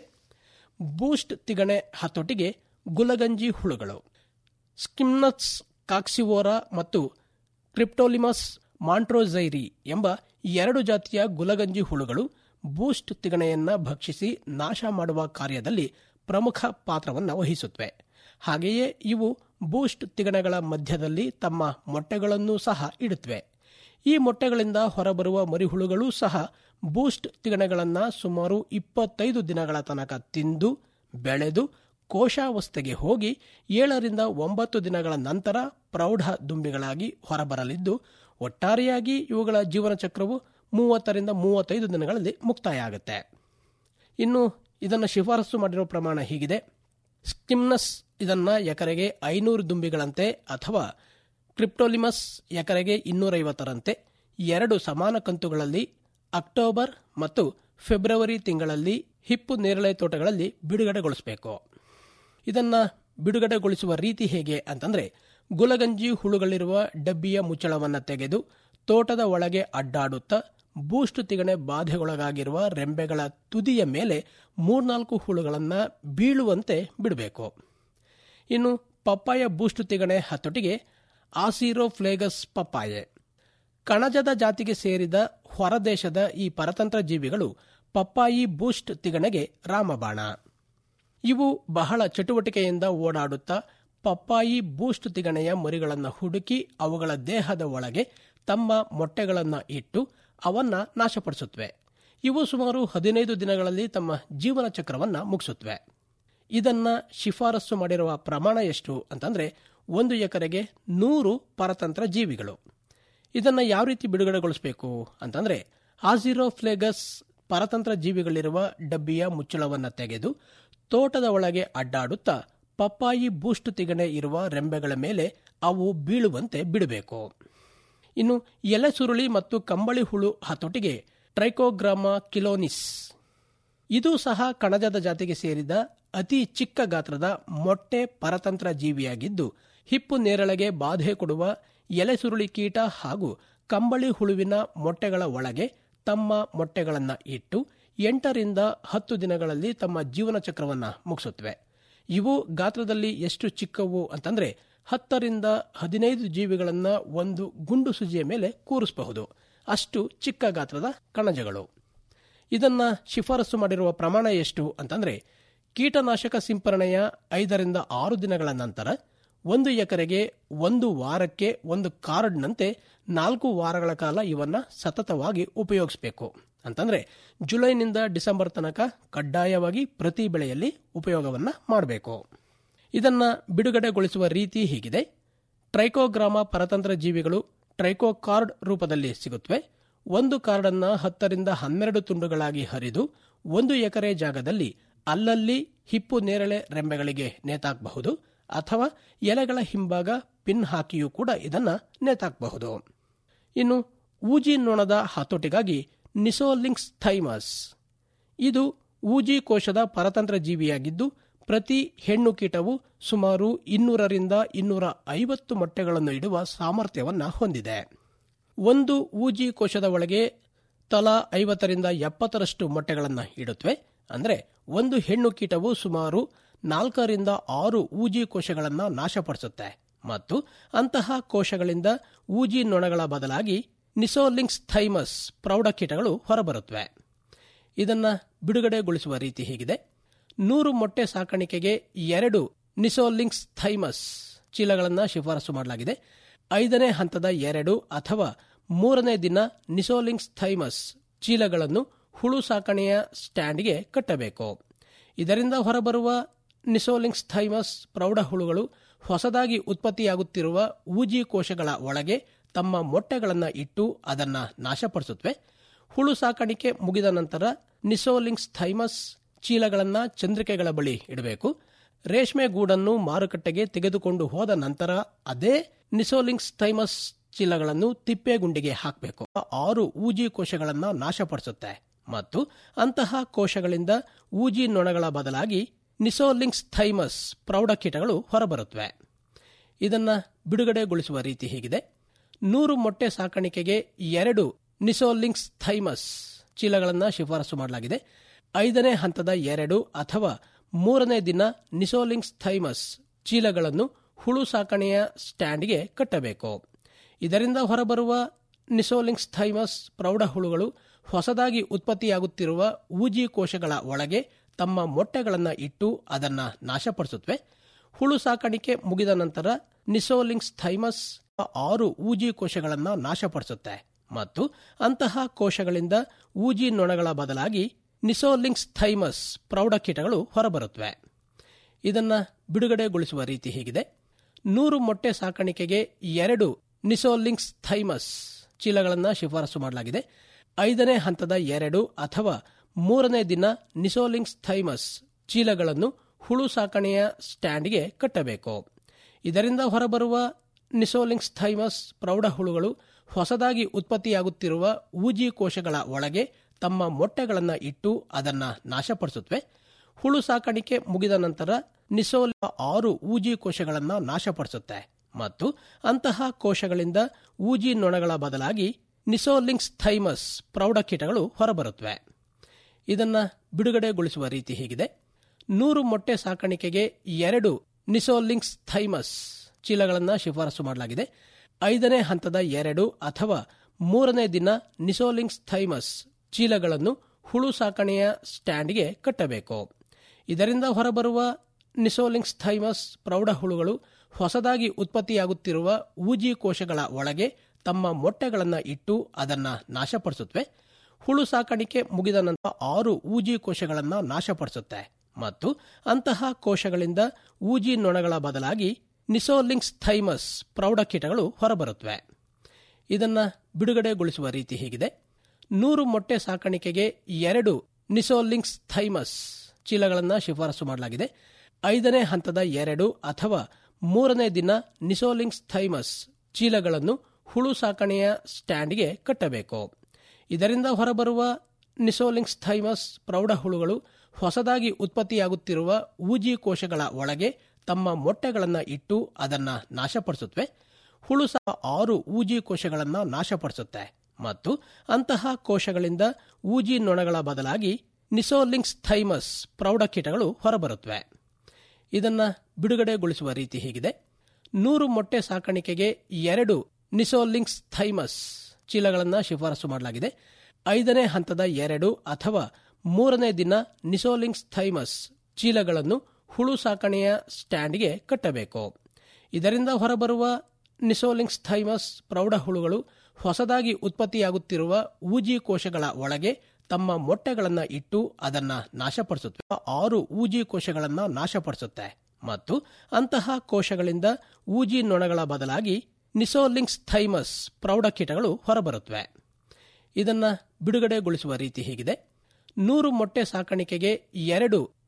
ಬೂಸ್ಟ್ ತಿಗಣೆ ಹತೋಟಿಗೆ ಗುಲಗಂಜಿ ಹುಳುಗಳು ಸ್ಕಿಮ್ನಸ್ ಕಾಕ್ಸಿವೋರಾ ಮತ್ತು ಕ್ರಿಪ್ಟೋಲಿಮಸ್ ಮಾಂಟ್ರೋಸೈರಿ ಎಂಬ ಎರಡು ಜಾತಿಯ ಗುಲಗಂಜಿ ಹುಳುಗಳು ಬೂಸ್ಟ್ ತಿಗಣೆಯನ್ನ ಭಕ್ಷಿಸಿ ನಾಶ ಮಾಡುವ ಕಾರ್ಯದಲ್ಲಿ ಪ್ರಮುಖ ಪಾತ್ರವನ್ನು ವಹಿಸುತ್ತವೆ ಹಾಗೆಯೇ ಇವು ಬೂಸ್ಟ್ ತಿಗಣೆಗಳ ಮಧ್ಯದಲ್ಲಿ ತಮ್ಮ ಮೊಟ್ಟೆಗಳನ್ನೂ ಸಹ ಇಡುತ್ತವೆ ಈ ಮೊಟ್ಟೆಗಳಿಂದ ಹೊರಬರುವ ಮರಿಹುಳುಗಳೂ ಸಹ ಬೂಸ್ಟ್ ತಿಗಣೆಗಳನ್ನು ಸುಮಾರು ಇಪ್ಪತ್ತೈದು ದಿನಗಳ ತನಕ ತಿಂದು ಬೆಳೆದು ಕೋಶಾವಸ್ಥೆಗೆ ಹೋಗಿ ಏಳರಿಂದ ಒಂಬತ್ತು ದಿನಗಳ ನಂತರ ಪ್ರೌಢ ದುಂಬಿಗಳಾಗಿ ಹೊರಬರಲಿದ್ದು ಒಟ್ಟಾರೆಯಾಗಿ ಇವುಗಳ ಜೀವನ ಚಕ್ರವು ಮೂವತ್ತರಿಂದ ಮೂವತ್ತೈದು ದಿನಗಳಲ್ಲಿ ಮುಕ್ತಾಯ ಆಗುತ್ತೆ ಇನ್ನು ಇದನ್ನು ಶಿಫಾರಸು ಮಾಡಿರುವ ಪ್ರಮಾಣ ಹೀಗಿದೆ ಸ್ಕಿಮ್ನಸ್ ಇದನ್ನ ಎಕರೆಗೆ ಐನೂರು ದುಂಬಿಗಳಂತೆ ಅಥವಾ ಕ್ರಿಪ್ಟೋಲಿಮಸ್ ಎಕರೆಗೆ ಇನ್ನೂರೈವತ್ತರಂತೆ ಎರಡು ಸಮಾನ ಕಂತುಗಳಲ್ಲಿ ಅಕ್ಟೋಬರ್ ಮತ್ತು ಫೆಬ್ರವರಿ ತಿಂಗಳಲ್ಲಿ ಹಿಪ್ಪು ನೇರಳೆ ತೋಟಗಳಲ್ಲಿ ಬಿಡುಗಡೆಗೊಳಿಸಬೇಕು ಇದನ್ನ ಬಿಡುಗಡೆಗೊಳಿಸುವ ರೀತಿ ಹೇಗೆ ಅಂತಂದ್ರೆ ಗುಲಗಂಜಿ ಹುಳುಗಳಿರುವ ಡಬ್ಬಿಯ ಮುಚ್ಚಳವನ್ನು ತೆಗೆದು ತೋಟದ ಒಳಗೆ ಅಡ್ಡಾಡುತ್ತಾ ಬೂಸ್ಟ್ ತಿಗಣೆ ಬಾಧೆಗೊಳಗಾಗಿರುವ ರೆಂಬೆಗಳ ತುದಿಯ ಮೇಲೆ ಮೂರ್ನಾಲ್ಕು ಹುಳುಗಳನ್ನು ಬೀಳುವಂತೆ ಬಿಡಬೇಕು ಇನ್ನು ಪಪ್ಪಾಯ ಬೂಸ್ಟ್ ತಿಗಣೆ ಹತೋಟಿಗೆ ಆಸಿರೋ ಫ್ಲೇಗಸ್ ಪಪ್ಪಾಯೆ ಕಣಜದ ಜಾತಿಗೆ ಸೇರಿದ ಹೊರದೇಶದ ಈ ಪರತಂತ್ರ ಜೀವಿಗಳು ಪಪ್ಪಾಯಿ ಬೂಸ್ಟ್ ತಿಗಣೆಗೆ ರಾಮಬಾಣ ಇವು ಬಹಳ ಚಟುವಟಿಕೆಯಿಂದ ಓಡಾಡುತ್ತಾ ಪಪ್ಪಾಯಿ ಬೂಸ್ಟ್ ತಿಗಣೆಯ ಮರಿಗಳನ್ನು ಹುಡುಕಿ ಅವುಗಳ ದೇಹದ ಒಳಗೆ ತಮ್ಮ ಮೊಟ್ಟೆಗಳನ್ನು ಇಟ್ಟು ಅವನ್ನ ನಾಶಪಡಿಸುತ್ತವೆ ಇವು ಸುಮಾರು ಹದಿನೈದು ದಿನಗಳಲ್ಲಿ ತಮ್ಮ ಜೀವನ ಚಕ್ರವನ್ನು ಮುಗಿಸುತ್ತವೆ ಇದನ್ನ ಶಿಫಾರಸು ಮಾಡಿರುವ ಪ್ರಮಾಣ ಎಷ್ಟು ಅಂತಂದ್ರೆ ಒಂದು ಎಕರೆಗೆ ನೂರು ಪರತಂತ್ರ ಜೀವಿಗಳು ಇದನ್ನ ಯಾವ ರೀತಿ ಬಿಡುಗಡೆಗೊಳಿಸಬೇಕು ಅಂತಂದ್ರೆ ಆಸಿರೋಫ್ಲೇಗಸ್ ಪರತಂತ್ರ ಜೀವಿಗಳಿರುವ ಡಬ್ಬಿಯ ಮುಚ್ಚಳವನ್ನು ತೆಗೆದು ತೋಟದ ಒಳಗೆ ಅಡ್ಡಾಡುತ್ತಾ ಪಪ್ಪಾಯಿ ಬೂಸ್ಟ್ ತಿಗಣೆ ಇರುವ ರೆಂಬೆಗಳ ಮೇಲೆ ಅವು ಬೀಳುವಂತೆ ಬಿಡಬೇಕು ಇನ್ನು ಎಲೆ ಸುರುಳಿ ಮತ್ತು ಕಂಬಳಿ ಹುಳು ಹತೋಟಿಗೆ ಟ್ರೈಕೋಗ್ರಾಮಾ ಕಿಲೋನಿಸ್ ಇದು ಸಹ ಕಣಜದ ಜಾತಿಗೆ ಸೇರಿದ ಅತಿ ಚಿಕ್ಕ ಗಾತ್ರದ ಮೊಟ್ಟೆ ಪರತಂತ್ರ ಜೀವಿಯಾಗಿದ್ದು ಹಿಪ್ಪು ನೇರಳೆಗೆ ಬಾಧೆ ಕೊಡುವ ಎಲೆ ಸುರುಳಿ ಕೀಟ ಹಾಗೂ ಕಂಬಳಿ ಹುಳುವಿನ ಮೊಟ್ಟೆಗಳ ಒಳಗೆ ತಮ್ಮ ಮೊಟ್ಟೆಗಳನ್ನು ಇಟ್ಟು ಎಂಟರಿಂದ ಹತ್ತು ದಿನಗಳಲ್ಲಿ ತಮ್ಮ ಜೀವನ ಚಕ್ರವನ್ನು ಮುಗಿಸುತ್ತವೆ ಇವು ಗಾತ್ರದಲ್ಲಿ ಎಷ್ಟು ಚಿಕ್ಕವು ಅಂತಂದ್ರೆ ಹತ್ತರಿಂದ ಹದಿನೈದು ಜೀವಿಗಳನ್ನ ಒಂದು ಗುಂಡು ಸುಜಿಯ ಮೇಲೆ ಕೂರಿಸಬಹುದು ಅಷ್ಟು ಚಿಕ್ಕ ಗಾತ್ರದ ಕಣಜಗಳು ಇದನ್ನ ಶಿಫಾರಸು ಮಾಡಿರುವ ಪ್ರಮಾಣ ಎಷ್ಟು ಅಂತಂದ್ರೆ ಕೀಟನಾಶಕ ಸಿಂಪರಣೆಯ ಐದರಿಂದ ಆರು ದಿನಗಳ ನಂತರ ಒಂದು ಎಕರೆಗೆ ಒಂದು ವಾರಕ್ಕೆ ಒಂದು ಕಾರ್ಡ್ನಂತೆ ನಾಲ್ಕು ವಾರಗಳ ಕಾಲ ಇವನ್ನ ಸತತವಾಗಿ ಉಪಯೋಗಿಸಬೇಕು ಅಂತಂದ್ರೆ ಜುಲೈನಿಂದ ಡಿಸೆಂಬರ್ ತನಕ ಕಡ್ಡಾಯವಾಗಿ ಪ್ರತಿ ಬೆಳೆಯಲ್ಲಿ ಉಪಯೋಗವನ್ನ ಮಾಡಬೇಕು ಇದನ್ನ ಬಿಡುಗಡೆಗೊಳಿಸುವ ರೀತಿ ಹೀಗಿದೆ ಟ್ರೈಕೋಗ್ರಾಮ ಪರತಂತ್ರ ಜೀವಿಗಳು ಟ್ರೈಕೋ ಕಾರ್ಡ್ ರೂಪದಲ್ಲಿ ಸಿಗುತ್ತವೆ ಒಂದು ಕಾರ್ಡನ್ನ ಹತ್ತರಿಂದ ಹನ್ನೆರಡು ತುಂಡುಗಳಾಗಿ ಹರಿದು ಒಂದು ಎಕರೆ ಜಾಗದಲ್ಲಿ ಅಲ್ಲಲ್ಲಿ ಹಿಪ್ಪು ನೇರಳೆ ರೆಂಬೆಗಳಿಗೆ ನೇತಾಕಬಹುದು ಅಥವಾ ಎಲೆಗಳ ಹಿಂಭಾಗ ಪಿನ್ ಹಾಕಿಯೂ ಕೂಡ ಇದನ್ನ ನೇತಾಕಬಹುದು ಇನ್ನು ಊಜಿ ನೊಣದ ಹತೋಟಿಗಾಗಿ ನಿಸೋಲಿಂಕ್ಸ್ ಥೈಮಸ್ ಇದು ಊಜಿ ಕೋಶದ ಪರತಂತ್ರ ಜೀವಿಯಾಗಿದ್ದು ಪ್ರತಿ ಹೆಣ್ಣು ಕೀಟವು ಸುಮಾರು ಇನ್ನೂರರಿಂದ ಇನ್ನೂರ ಐವತ್ತು ಮೊಟ್ಟೆಗಳನ್ನು ಇಡುವ ಸಾಮರ್ಥ್ಯವನ್ನ ಹೊಂದಿದೆ ಒಂದು ಊಜಿ ಕೋಶದ ಒಳಗೆ ತಲಾ ಐವತ್ತರಿಂದ ಎಪ್ಪತ್ತರಷ್ಟು ಮೊಟ್ಟೆಗಳನ್ನು ಇಡುತ್ತವೆ ಅಂದರೆ ಒಂದು ಹೆಣ್ಣು ಕೀಟವು ಸುಮಾರು ನಾಲ್ಕರಿಂದ ಆರು ಊಜಿ ಕೋಶಗಳನ್ನು ನಾಶಪಡಿಸುತ್ತೆ ಮತ್ತು ಅಂತಹ ಕೋಶಗಳಿಂದ ಊಜಿ ನೊಣಗಳ ಬದಲಾಗಿ ನಿಸೋಲಿಂಕ್ಸ್ ಥೈಮಸ್ ಪ್ರೌಢಕೀಟಗಳು ಹೊರಬರುತ್ತವೆ ಇದನ್ನ ಬಿಡುಗಡೆಗೊಳಿಸುವ ರೀತಿ ಹೀಗಿದೆ ನೂರು ಮೊಟ್ಟೆ ಸಾಕಾಣಿಕೆಗೆ ಎರಡು ನಿಸೋಲಿಂಕ್ಸ್ ಥೈಮಸ್ ಚೀಲಗಳನ್ನು ಶಿಫಾರಸು ಮಾಡಲಾಗಿದೆ ಐದನೇ ಹಂತದ ಎರಡು ಅಥವಾ ಮೂರನೇ ದಿನ ನಿಸೋಲಿಂಕ್ಸ್ ಥೈಮಸ್ ಚೀಲಗಳನ್ನು ಹುಳು ಸಾಕಣೆಯ ಸ್ಟ್ಯಾಂಡ್ಗೆ ಕಟ್ಟಬೇಕು ಇದರಿಂದ ಹೊರಬರುವ ನಿಸೋಲಿಂಕ್ಸ್ ಥೈಮಸ್ ಪ್ರೌಢ ಹುಳುಗಳು ಹೊಸದಾಗಿ ಉತ್ಪತ್ತಿಯಾಗುತ್ತಿರುವ ಊಜಿ ಕೋಶಗಳ ಒಳಗೆ ತಮ್ಮ ಮೊಟ್ಟೆಗಳನ್ನು ಇಟ್ಟು ಅದನ್ನ ನಾಶಪಡಿಸುತ್ತವೆ ಹುಳು ಸಾಕಾಣಿಕೆ ಮುಗಿದ ನಂತರ ನಿಸೋಲಿಂಕ್ಸ್ ಥೈಮಸ್ ಚೀಲಗಳನ್ನು ಚಂದ್ರಿಕೆಗಳ ಬಳಿ ಇಡಬೇಕು ರೇಷ್ಮೆ ಗೂಡನ್ನು ಮಾರುಕಟ್ಟೆಗೆ ತೆಗೆದುಕೊಂಡು ಹೋದ ನಂತರ ಅದೇ ನಿಸೋಲಿಂಕ್ಸ್ ಥೈಮಸ್ ಚೀಲಗಳನ್ನು ತಿಪ್ಪೆಗುಂಡಿಗೆ ಹಾಕಬೇಕು ಆರು ಊಜಿ ಕೋಶಗಳನ್ನು ನಾಶಪಡಿಸುತ್ತೆ ಮತ್ತು ಅಂತಹ ಕೋಶಗಳಿಂದ ಊಜಿ ನೊಣಗಳ ಬದಲಾಗಿ ನಿಸೋಲಿಂಕ್ಸ್ ಥೈಮಸ್ ಪ್ರೌಢಕೀಟಗಳು ಹೊರಬರುತ್ತವೆ ಇದನ್ನ ಬಿಡುಗಡೆಗೊಳಿಸುವ ರೀತಿ ಹೀಗಿದೆ ನೂರು ಮೊಟ್ಟೆ ಸಾಕಾಣಿಕೆಗೆ ಎರಡು ನಿಸೋಲಿಂಕ್ಸ್ ಥೈಮಸ್ ಚೀಲಗಳನ್ನು ಶಿಫಾರಸು ಮಾಡಲಾಗಿದೆ ಐದನೇ ಹಂತದ ಎರಡು ಅಥವಾ ಮೂರನೇ ದಿನ ನಿಸೋಲಿಂಕ್ಸ್ ಥೈಮಸ್ ಚೀಲಗಳನ್ನು ಹುಳು ಸಾಕಣೆಯ ಸ್ಟ್ಯಾಂಡ್ಗೆ ಕಟ್ಟಬೇಕು ಇದರಿಂದ ಹೊರಬರುವ ನಿಸೋಲಿಂಕ್ಸ್ ಥೈಮಸ್ ಪ್ರೌಢ ಹುಳುಗಳು ಹೊಸದಾಗಿ ಉತ್ಪತ್ತಿಯಾಗುತ್ತಿರುವ ಊಜಿ ಕೋಶಗಳ ಒಳಗೆ ತಮ್ಮ ಮೊಟ್ಟೆಗಳನ್ನು ಇಟ್ಟು ಅದನ್ನ ನಾಶಪಡಿಸುತ್ತವೆ ಹುಳು ಸಾಕಾಣಿಕೆ ಮುಗಿದ ನಂತರ ನಿಸೋಲಿಂಕ್ಸ್ ಥೈಮಸ್ ಆರು ಊಜಿ ಕೋಶಗಳನ್ನು ನಾಶಪಡಿಸುತ್ತೆ ಮತ್ತು ಅಂತಹ ಕೋಶಗಳಿಂದ ಊಜಿ ನೊಣಗಳ ಬದಲಾಗಿ ನಿಸೋಲಿಂಕ್ಸ್ ಥೈಮಸ್ ಪ್ರೌಢಕೀಟಗಳು ಹೊರಬರುತ್ತವೆ ಇದನ್ನ ಬಿಡುಗಡೆಗೊಳಿಸುವ ರೀತಿ ಹೀಗಿದೆ ನೂರು ಮೊಟ್ಟೆ ಸಾಕಾಣಿಕೆಗೆ ಎರಡು ನಿಸೋಲಿಂಕ್ಸ್ ಥೈಮಸ್ ಚೀಲಗಳನ್ನು ಶಿಫಾರಸು ಮಾಡಲಾಗಿದೆ ಐದನೇ ಹಂತದ ಎರಡು ಅಥವಾ ಮೂರನೇ ದಿನ ನಿಸೋಲಿಂಕ್ಸ್ ಥೈಮಸ್ ಚೀಲಗಳನ್ನು ಹುಳು ಸಾಕಣೆಯ ಸ್ಟ್ಯಾಂಡ್ಗೆ ಕಟ್ಟಬೇಕು ಇದರಿಂದ ಹೊರಬರುವ ನಿಸೋಲಿಂಕ್ಸ್ ಥೈಮಸ್ ಪ್ರೌಢ ಹುಳುಗಳು ಹೊಸದಾಗಿ ಉತ್ಪತ್ತಿಯಾಗುತ್ತಿರುವ ಊಜಿ ಕೋಶಗಳ ಒಳಗೆ ತಮ್ಮ ಮೊಟ್ಟೆಗಳನ್ನು ಇಟ್ಟು ಅದನ್ನ ನಾಶಪಡಿಸುತ್ತವೆ ಹುಳು ಸಾಕಾಣಿಕೆ ಮುಗಿದ ನಂತರ ನಿಸೋಲ್ ಆರು ಊಜಿ ಕೋಶಗಳನ್ನು ನಾಶಪಡಿಸುತ್ತೆ ಮತ್ತು ಅಂತಹ ಕೋಶಗಳಿಂದ ಊಜಿ ನೊಣಗಳ ಬದಲಾಗಿ ನಿಸೋಲಿಂಕ್ಸ್ ಥೈಮಸ್ ಪ್ರೌಢಕೀಟಗಳು ಹೊರಬರುತ್ತವೆ ಇದನ್ನ ಬಿಡುಗಡೆಗೊಳಿಸುವ ರೀತಿ ಹೀಗಿದೆ ನೂರು ಮೊಟ್ಟೆ ಸಾಕಾಣಿಕೆಗೆ ಎರಡು ನಿಸೋಲಿಂಕ್ಸ್ ಥೈಮಸ್ ಚೀಲಗಳನ್ನು ಶಿಫಾರಸು ಮಾಡಲಾಗಿದೆ ಐದನೇ ಹಂತದ ಎರಡು ಅಥವಾ ಮೂರನೇ ದಿನ ನಿಸೋಲಿಂಕ್ಸ್ ಥೈಮಸ್ ಚೀಲಗಳನ್ನು ಹುಳು ಸಾಕಣೆಯ ಸ್ಟ್ಯಾಂಡ್ಗೆ ಕಟ್ಟಬೇಕು ಇದರಿಂದ ಹೊರಬರುವ ನಿಸೋಲಿಂಕ್ಸ್ ಥೈಮಸ್ ಪ್ರೌಢ ಹುಳುಗಳು ಹೊಸದಾಗಿ ಉತ್ಪತ್ತಿಯಾಗುತ್ತಿರುವ ಊಜಿ ಕೋಶಗಳ ಒಳಗೆ ತಮ್ಮ ಮೊಟ್ಟೆಗಳನ್ನು ಇಟ್ಟು ಅದನ್ನ ನಾಶಪಡಿಸುತ್ತವೆ ಹುಳು ಸಾಕಾಣಿಕೆ ಮುಗಿದ ನಂತರ ಆರು ಊಜಿ ಕೋಶಗಳನ್ನು ನಾಶಪಡಿಸುತ್ತೆ ಮತ್ತು ಅಂತಹ ಕೋಶಗಳಿಂದ ಊಜಿ ನೊಣಗಳ ಬದಲಾಗಿ ನಿಸೋಲಿಂಕ್ಸ್ ಥೈಮಸ್ ಪ್ರೌಢಕೀಟಗಳು ಹೊರಬರುತ್ತವೆ ಇದನ್ನ ಬಿಡುಗಡೆಗೊಳಿಸುವ ರೀತಿ ಹೀಗಿದೆ ನೂರು ಮೊಟ್ಟೆ ಸಾಕಾಣಿಕೆಗೆ ಎರಡು ನಿಸೋಲಿಂಕ್ಸ್ ಥೈಮಸ್ ಚೀಲಗಳನ್ನು ಶಿಫಾರಸು ಮಾಡಲಾಗಿದೆ ಐದನೇ ಹಂತದ ಎರಡು ಅಥವಾ ಮೂರನೇ ದಿನ ನಿಸೋಲಿಂಕ್ಸ್ ಥೈಮಸ್ ಚೀಲಗಳನ್ನು ಹುಳು ಸಾಕಣೆಯ ಸ್ಟ್ಯಾಂಡ್ಗೆ ಕಟ್ಟಬೇಕು ಇದರಿಂದ ಹೊರಬರುವ ನಿಸೋಲಿಂಕ್ಸ್ ಥೈಮಸ್ ಪ್ರೌಢ ಹುಳುಗಳು ಹೊಸದಾಗಿ ಉತ್ಪತ್ತಿಯಾಗುತ್ತಿರುವ ಊಜಿ ಕೋಶಗಳ ಒಳಗೆ ತಮ್ಮ ಮೊಟ್ಟೆಗಳನ್ನು ಇಟ್ಟು ಅದನ್ನ ನಾಶಪಡಿಸುತ್ತವೆ ಹುಳು ಸಹ ಆರು ಊಜಿ ಕೋಶಗಳನ್ನು ನಾಶಪಡಿಸುತ್ತೆ ಮತ್ತು ಅಂತಹ ಕೋಶಗಳಿಂದ ಊಜಿ ನೊಣಗಳ ಬದಲಾಗಿ ನಿಸೋಲಿಂಕ್ಸ್ ಥೈಮಸ್ ಪ್ರೌಢಕೀಟಗಳು ಹೊರಬರುತ್ತವೆ ಇದನ್ನ ಬಿಡುಗಡೆಗೊಳಿಸುವ ರೀತಿ ಹೀಗಿದೆ ನೂರು ಮೊಟ್ಟೆ ಸಾಕಾಣಿಕೆಗೆ ಎರಡು ನಿಸೋಲಿಂಕ್ಸ್ ಥೈಮಸ್ ಚೀಲಗಳನ್ನು ಶಿಫಾರಸು ಮಾಡಲಾಗಿದೆ ಐದನೇ ಹಂತದ ಎರಡು ಅಥವಾ ಮೂರನೇ ದಿನ ನಿಸೋಲಿಂಕ್ಸ್ ಥೈಮಸ್ ಚೀಲಗಳನ್ನು ಹುಳು ಸಾಕಣೆಯ ಸ್ಟ್ಯಾಂಡ್ಗೆ ಕಟ್ಟಬೇಕು ಇದರಿಂದ ಹೊರಬರುವ ನಿಸೋಲಿಂಕ್ಸ್ ಥೈಮಸ್ ಪ್ರೌಢ ಹುಳುಗಳು ಹೊಸದಾಗಿ ಉತ್ಪತ್ತಿಯಾಗುತ್ತಿರುವ ಊಜಿ ಕೋಶಗಳ ಒಳಗೆ ತಮ್ಮ ಮೊಟ್ಟೆಗಳನ್ನು ಇಟ್ಟು ಅದನ್ನ ನಾಶಪಡಿಸುತ್ತವೆ ಆರು ಊಜಿ ಕೋಶಗಳನ್ನು ನಾಶಪಡಿಸುತ್ತೆ ಮತ್ತು ಅಂತಹ ಕೋಶಗಳಿಂದ ಊಜಿ ನೊಣಗಳ ಬದಲಾಗಿ ನಿಸೋಲಿಂಕ್ಸ್ ಥೈಮಸ್ ಪ್ರೌಢಕೀಟಗಳು ಹೊರಬರುತ್ತವೆ ಇದನ್ನ ಬಿಡುಗಡೆಗೊಳಿಸುವ ರೀತಿ ಹೀಗಿದೆ ನೂರು ಮೊಟ್ಟೆ ಸಾಕಾಣಿಕೆಗೆ ಎರಡು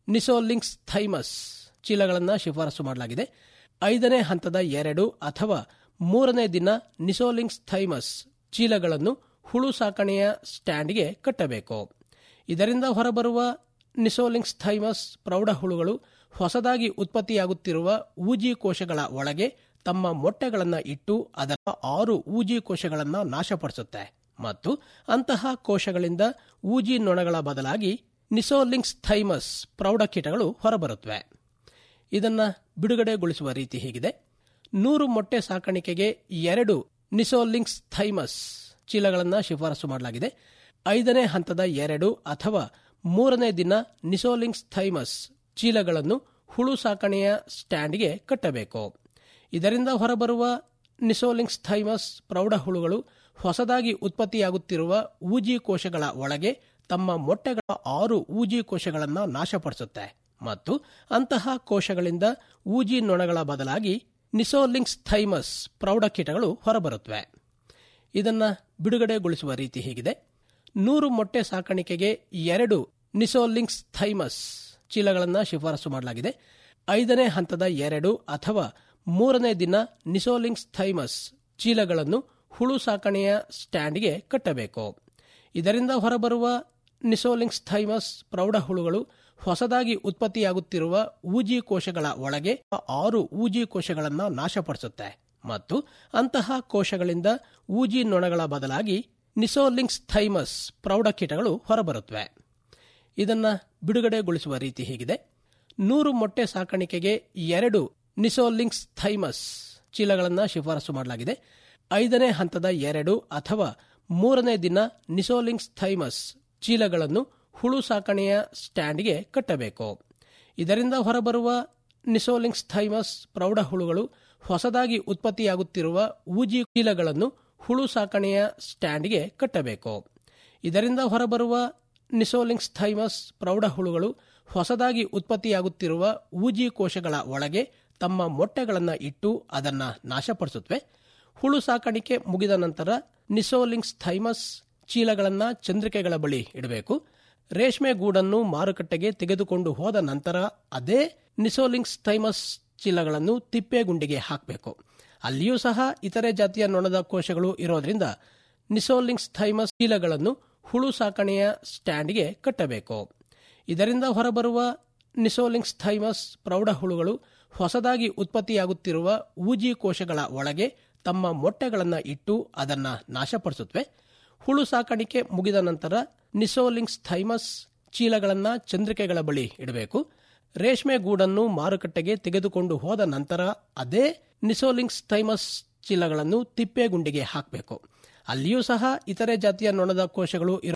ನಿಸೋಲಿಂಕ್ಸ್ ಥೈಮಸ್ ಚೀಲಗಳನ್ನು ಶಿಫಾರಸು ಮಾಡಲಾಗಿದೆ ಐದನೇ ಹಂತದ ಎರಡು ಅಥವಾ ಮೂರನೇ ದಿನ ನಿಸೋಲಿಂಕ್ಸ್ ಥೈಮಸ್ ಚೀಲಗಳನ್ನು ಹುಳು ಸಾಕಣೆಯ ಸ್ಟ್ಯಾಂಡ್ಗೆ ಕಟ್ಟಬೇಕು ಇದರಿಂದ ಹೊರಬರುವ ನಿಸೋಲಿಂಕ್ಸ್ ಥೈಮಸ್ ಪ್ರೌಢ ಹುಳುಗಳು ಹೊಸದಾಗಿ ಉತ್ಪತ್ತಿಯಾಗುತ್ತಿರುವ ಊಜಿ ಕೋಶಗಳ ಒಳಗೆ ತಮ್ಮ ಮೊಟ್ಟೆಗಳನ್ನು ಇಟ್ಟು ಅದರ ಆರು ಊಜಿ ಕೋಶಗಳನ್ನು ನಾಶಪಡಿಸುತ್ತೆ ಮತ್ತು ಅಂತಹ ಕೋಶಗಳಿಂದ ಊಜಿ ನೊಣಗಳ ಬದಲಾಗಿ ನಿಸೋಲಿಂಕ್ಸ್ ಥೈಮಸ್ ಪ್ರೌಢಕೀಟಗಳು ಹೊರಬರುತ್ತವೆ ಇದನ್ನ ಬಿಡುಗಡೆಗೊಳಿಸುವ ರೀತಿ ಹೀಗಿದೆ ನೂರು ಮೊಟ್ಟೆ ಸಾಕಾಣಿಕೆಗೆ ಎರಡು ನಿಸೋಲಿಂಕ್ಸ್ ಥೈಮಸ್ ಚೀಲಗಳನ್ನು ಶಿಫಾರಸು ಮಾಡಲಾಗಿದೆ ಐದನೇ ಹಂತದ ಎರಡು ಅಥವಾ ಮೂರನೇ ದಿನ ನಿಸೋಲಿಂಕ್ಸ್ ಥೈಮಸ್ ಚೀಲಗಳನ್ನು ಹುಳು ಸಾಕಣೆಯ ಸ್ಟ್ಯಾಂಡ್ಗೆ ಕಟ್ಟಬೇಕು ಇದರಿಂದ ಹೊರಬರುವ ನಿಸೋಲಿಂಕ್ಸ್ ಥೈಮಸ್ ಪ್ರೌಢ ಹುಳುಗಳು ಹೊಸದಾಗಿ ಉತ್ಪತ್ತಿಯಾಗುತ್ತಿರುವ ಊಜಿ ಕೋಶಗಳ ಒಳಗೆ ತಮ್ಮ ಮೊಟ್ಟೆಗಳ ಆರು ಊಜಿ ಕೋಶಗಳನ್ನು ನಾಶಪಡಿಸುತ್ತೆ ಮತ್ತು ಅಂತಹ ಕೋಶಗಳಿಂದ ಊಜಿ ನೊಣಗಳ ಬದಲಾಗಿ ನಿಸೋಲಿಂಕ್ಸ್ ಥೈಮಸ್ ಪ್ರೌಢಕೀಟಗಳು ಹೊರಬರುತ್ತವೆ ಇದನ್ನ ಬಿಡುಗಡೆಗೊಳಿಸುವ ರೀತಿ ಹೀಗಿದೆ ನೂರು ಮೊಟ್ಟೆ ಸಾಕಾಣಿಕೆಗೆ ಎರಡು ನಿಸೋಲಿಂಕ್ಸ್ ಥೈಮಸ್ ಚೀಲಗಳನ್ನು ಶಿಫಾರಸು ಮಾಡಲಾಗಿದೆ ಐದನೇ ಹಂತದ ಎರಡು ಅಥವಾ ಮೂರನೇ ದಿನ ನಿಸೋಲಿಂಕ್ಸ್ ಥೈಮಸ್ ಚೀಲಗಳನ್ನು ಹುಳು ಸಾಕಣೆಯ ಸ್ಟ್ಯಾಂಡ್ಗೆ ಕಟ್ಟಬೇಕು ಇದರಿಂದ ಹೊರಬರುವ ನಿಸೋಲಿಂಕ್ಸ್ ಥೈಮಸ್ ಪ್ರೌಢ ಹುಳುಗಳು ಹೊಸದಾಗಿ ಉತ್ಪತ್ತಿಯಾಗುತ್ತಿರುವ ಊಜಿ ಕೋಶಗಳ ಒಳಗೆ ಆರು ಊಜಿ ಕೋಶಗಳನ್ನು ನಾಶಪಡಿಸುತ್ತೆ ಮತ್ತು ಅಂತಹ ಕೋಶಗಳಿಂದ ಊಜಿ ನೊಣಗಳ ಬದಲಾಗಿ ನಿಸೋಲಿಂಕ್ಸ್ ಥೈಮಸ್ ಪ್ರೌಢಕೀಟಗಳು ಹೊರಬರುತ್ತವೆ ಇದನ್ನ ಬಿಡುಗಡೆಗೊಳಿಸುವ ರೀತಿ ಹೀಗಿದೆ ನೂರು ಮೊಟ್ಟೆ ಸಾಕಾಣಿಕೆಗೆ ಎರಡು ನಿಸೋಲಿಂಕ್ಸ್ ಥೈಮಸ್ ಚೀಲಗಳನ್ನು ಶಿಫಾರಸು ಮಾಡಲಾಗಿದೆ ಐದನೇ ಹಂತದ ಎರಡು ಅಥವಾ ಮೂರನೇ ದಿನ ನಿಸೋಲಿಂಕ್ಸ್ ಥೈಮಸ್ ಚೀಲಗಳನ್ನು ಹುಳು ಸಾಕಣೆಯ ಸ್ಟ್ಯಾಂಡ್ಗೆ ಕಟ್ಟಬೇಕು ಇದರಿಂದ ಹೊರಬರುವ ನಿಸೋಲಿಂಕ್ಸ್ ಥೈಮಸ್ ಪ್ರೌಢ ಹುಳುಗಳು ಹೊಸದಾಗಿ ಉತ್ಪತ್ತಿಯಾಗುತ್ತಿರುವ ಊಜಿ ಚೀಲಗಳನ್ನು ಹುಳು ಸಾಕಣೆಯ ಸ್ಟ್ಯಾಂಡ್ಗೆ ಕಟ್ಟಬೇಕು ಇದರಿಂದ ಹೊರಬರುವ ನಿಸೋಲಿಂಕ್ಸ್ ಥೈಮಸ್ ಪ್ರೌಢ ಹುಳುಗಳು ಹೊಸದಾಗಿ ಉತ್ಪತ್ತಿಯಾಗುತ್ತಿರುವ ಊಜಿ ಕೋಶಗಳ ಒಳಗೆ ತಮ್ಮ ಮೊಟ್ಟೆಗಳನ್ನು ಇಟ್ಟು ಅದನ್ನ ನಾಶಪಡಿಸುತ್ತವೆ ಹುಳು ಸಾಕಾಣಿಕೆ ಮುಗಿದ ನಂತರ ನಿಸೋಲಿಂಕ್ಸ್ ಥೈಮಸ್ ಚೀಲಗಳನ್ನು ಚಂದ್ರಿಕೆಗಳ ಬಳಿ ಇಡಬೇಕು ರೇಷ್ಮೆ ಗೂಡನ್ನು ಮಾರುಕಟ್ಟೆಗೆ ತೆಗೆದುಕೊಂಡು ಹೋದ ನಂತರ ಅದೇ ನಿಸೋಲಿಂಕ್ಸ್ ಥೈಮಸ್ ಚೀಲಗಳನ್ನು ತಿಪ್ಪೆಗುಂಡಿಗೆ ಹಾಕಬೇಕು ಅಲ್ಲಿಯೂ ಸಹ ಇತರೆ ಜಾತಿಯ ನೊಣದ ಕೋಶಗಳು ಇರೋದ್ರಿಂದ ನಿಸೋಲಿಂಕ್ಸ್ ಥೈಮಸ್ ಚೀಲಗಳನ್ನು ಹುಳು ಸಾಕಣೆಯ ಸ್ಟ್ಯಾಂಡ್ಗೆ ಕಟ್ಟಬೇಕು ಇದರಿಂದ ಹೊರಬರುವ ನಿಸೋಲಿಂಕ್ಸ್ ಥೈಮಸ್ ಪ್ರೌಢ ಹುಳುಗಳು ಹೊಸದಾಗಿ ಉತ್ಪತ್ತಿಯಾಗುತ್ತಿರುವ ಊಜಿ ಕೋಶಗಳ ಒಳಗೆ ತಮ್ಮ ಮೊಟ್ಟೆಗಳನ್ನು ಇಟ್ಟು ಅದನ್ನ ನಾಶಪಡಿಸುತ್ತವೆ ಹುಳು ಸಾಕಾಣಿಕೆ ಮುಗಿದ ನಂತರ ನಿಸೋಲಿಂಕ್ಸ್ ಥೈಮಸ್ ಚೀಲಗಳನ್ನು ಚಂದ್ರಿಕೆಗಳ ಬಳಿ ಇಡಬೇಕು ರೇಷ್ಮೆ ಗೂಡನ್ನು ಮಾರುಕಟ್ಟೆಗೆ ತೆಗೆದುಕೊಂಡು ಹೋದ ನಂತರ ಅದೇ ನಿಸೋಲಿಂಕ್ಸ್ ಥೈಮಸ್ ಚೀಲಗಳನ್ನು ತಿಪ್ಪೆಗುಂಡಿಗೆ ಹಾಕಬೇಕು ಅಲ್ಲಿಯೂ ಸಹ ಇತರೆ ಜಾತಿಯ ನೊಣದ ಕೋಶಗಳು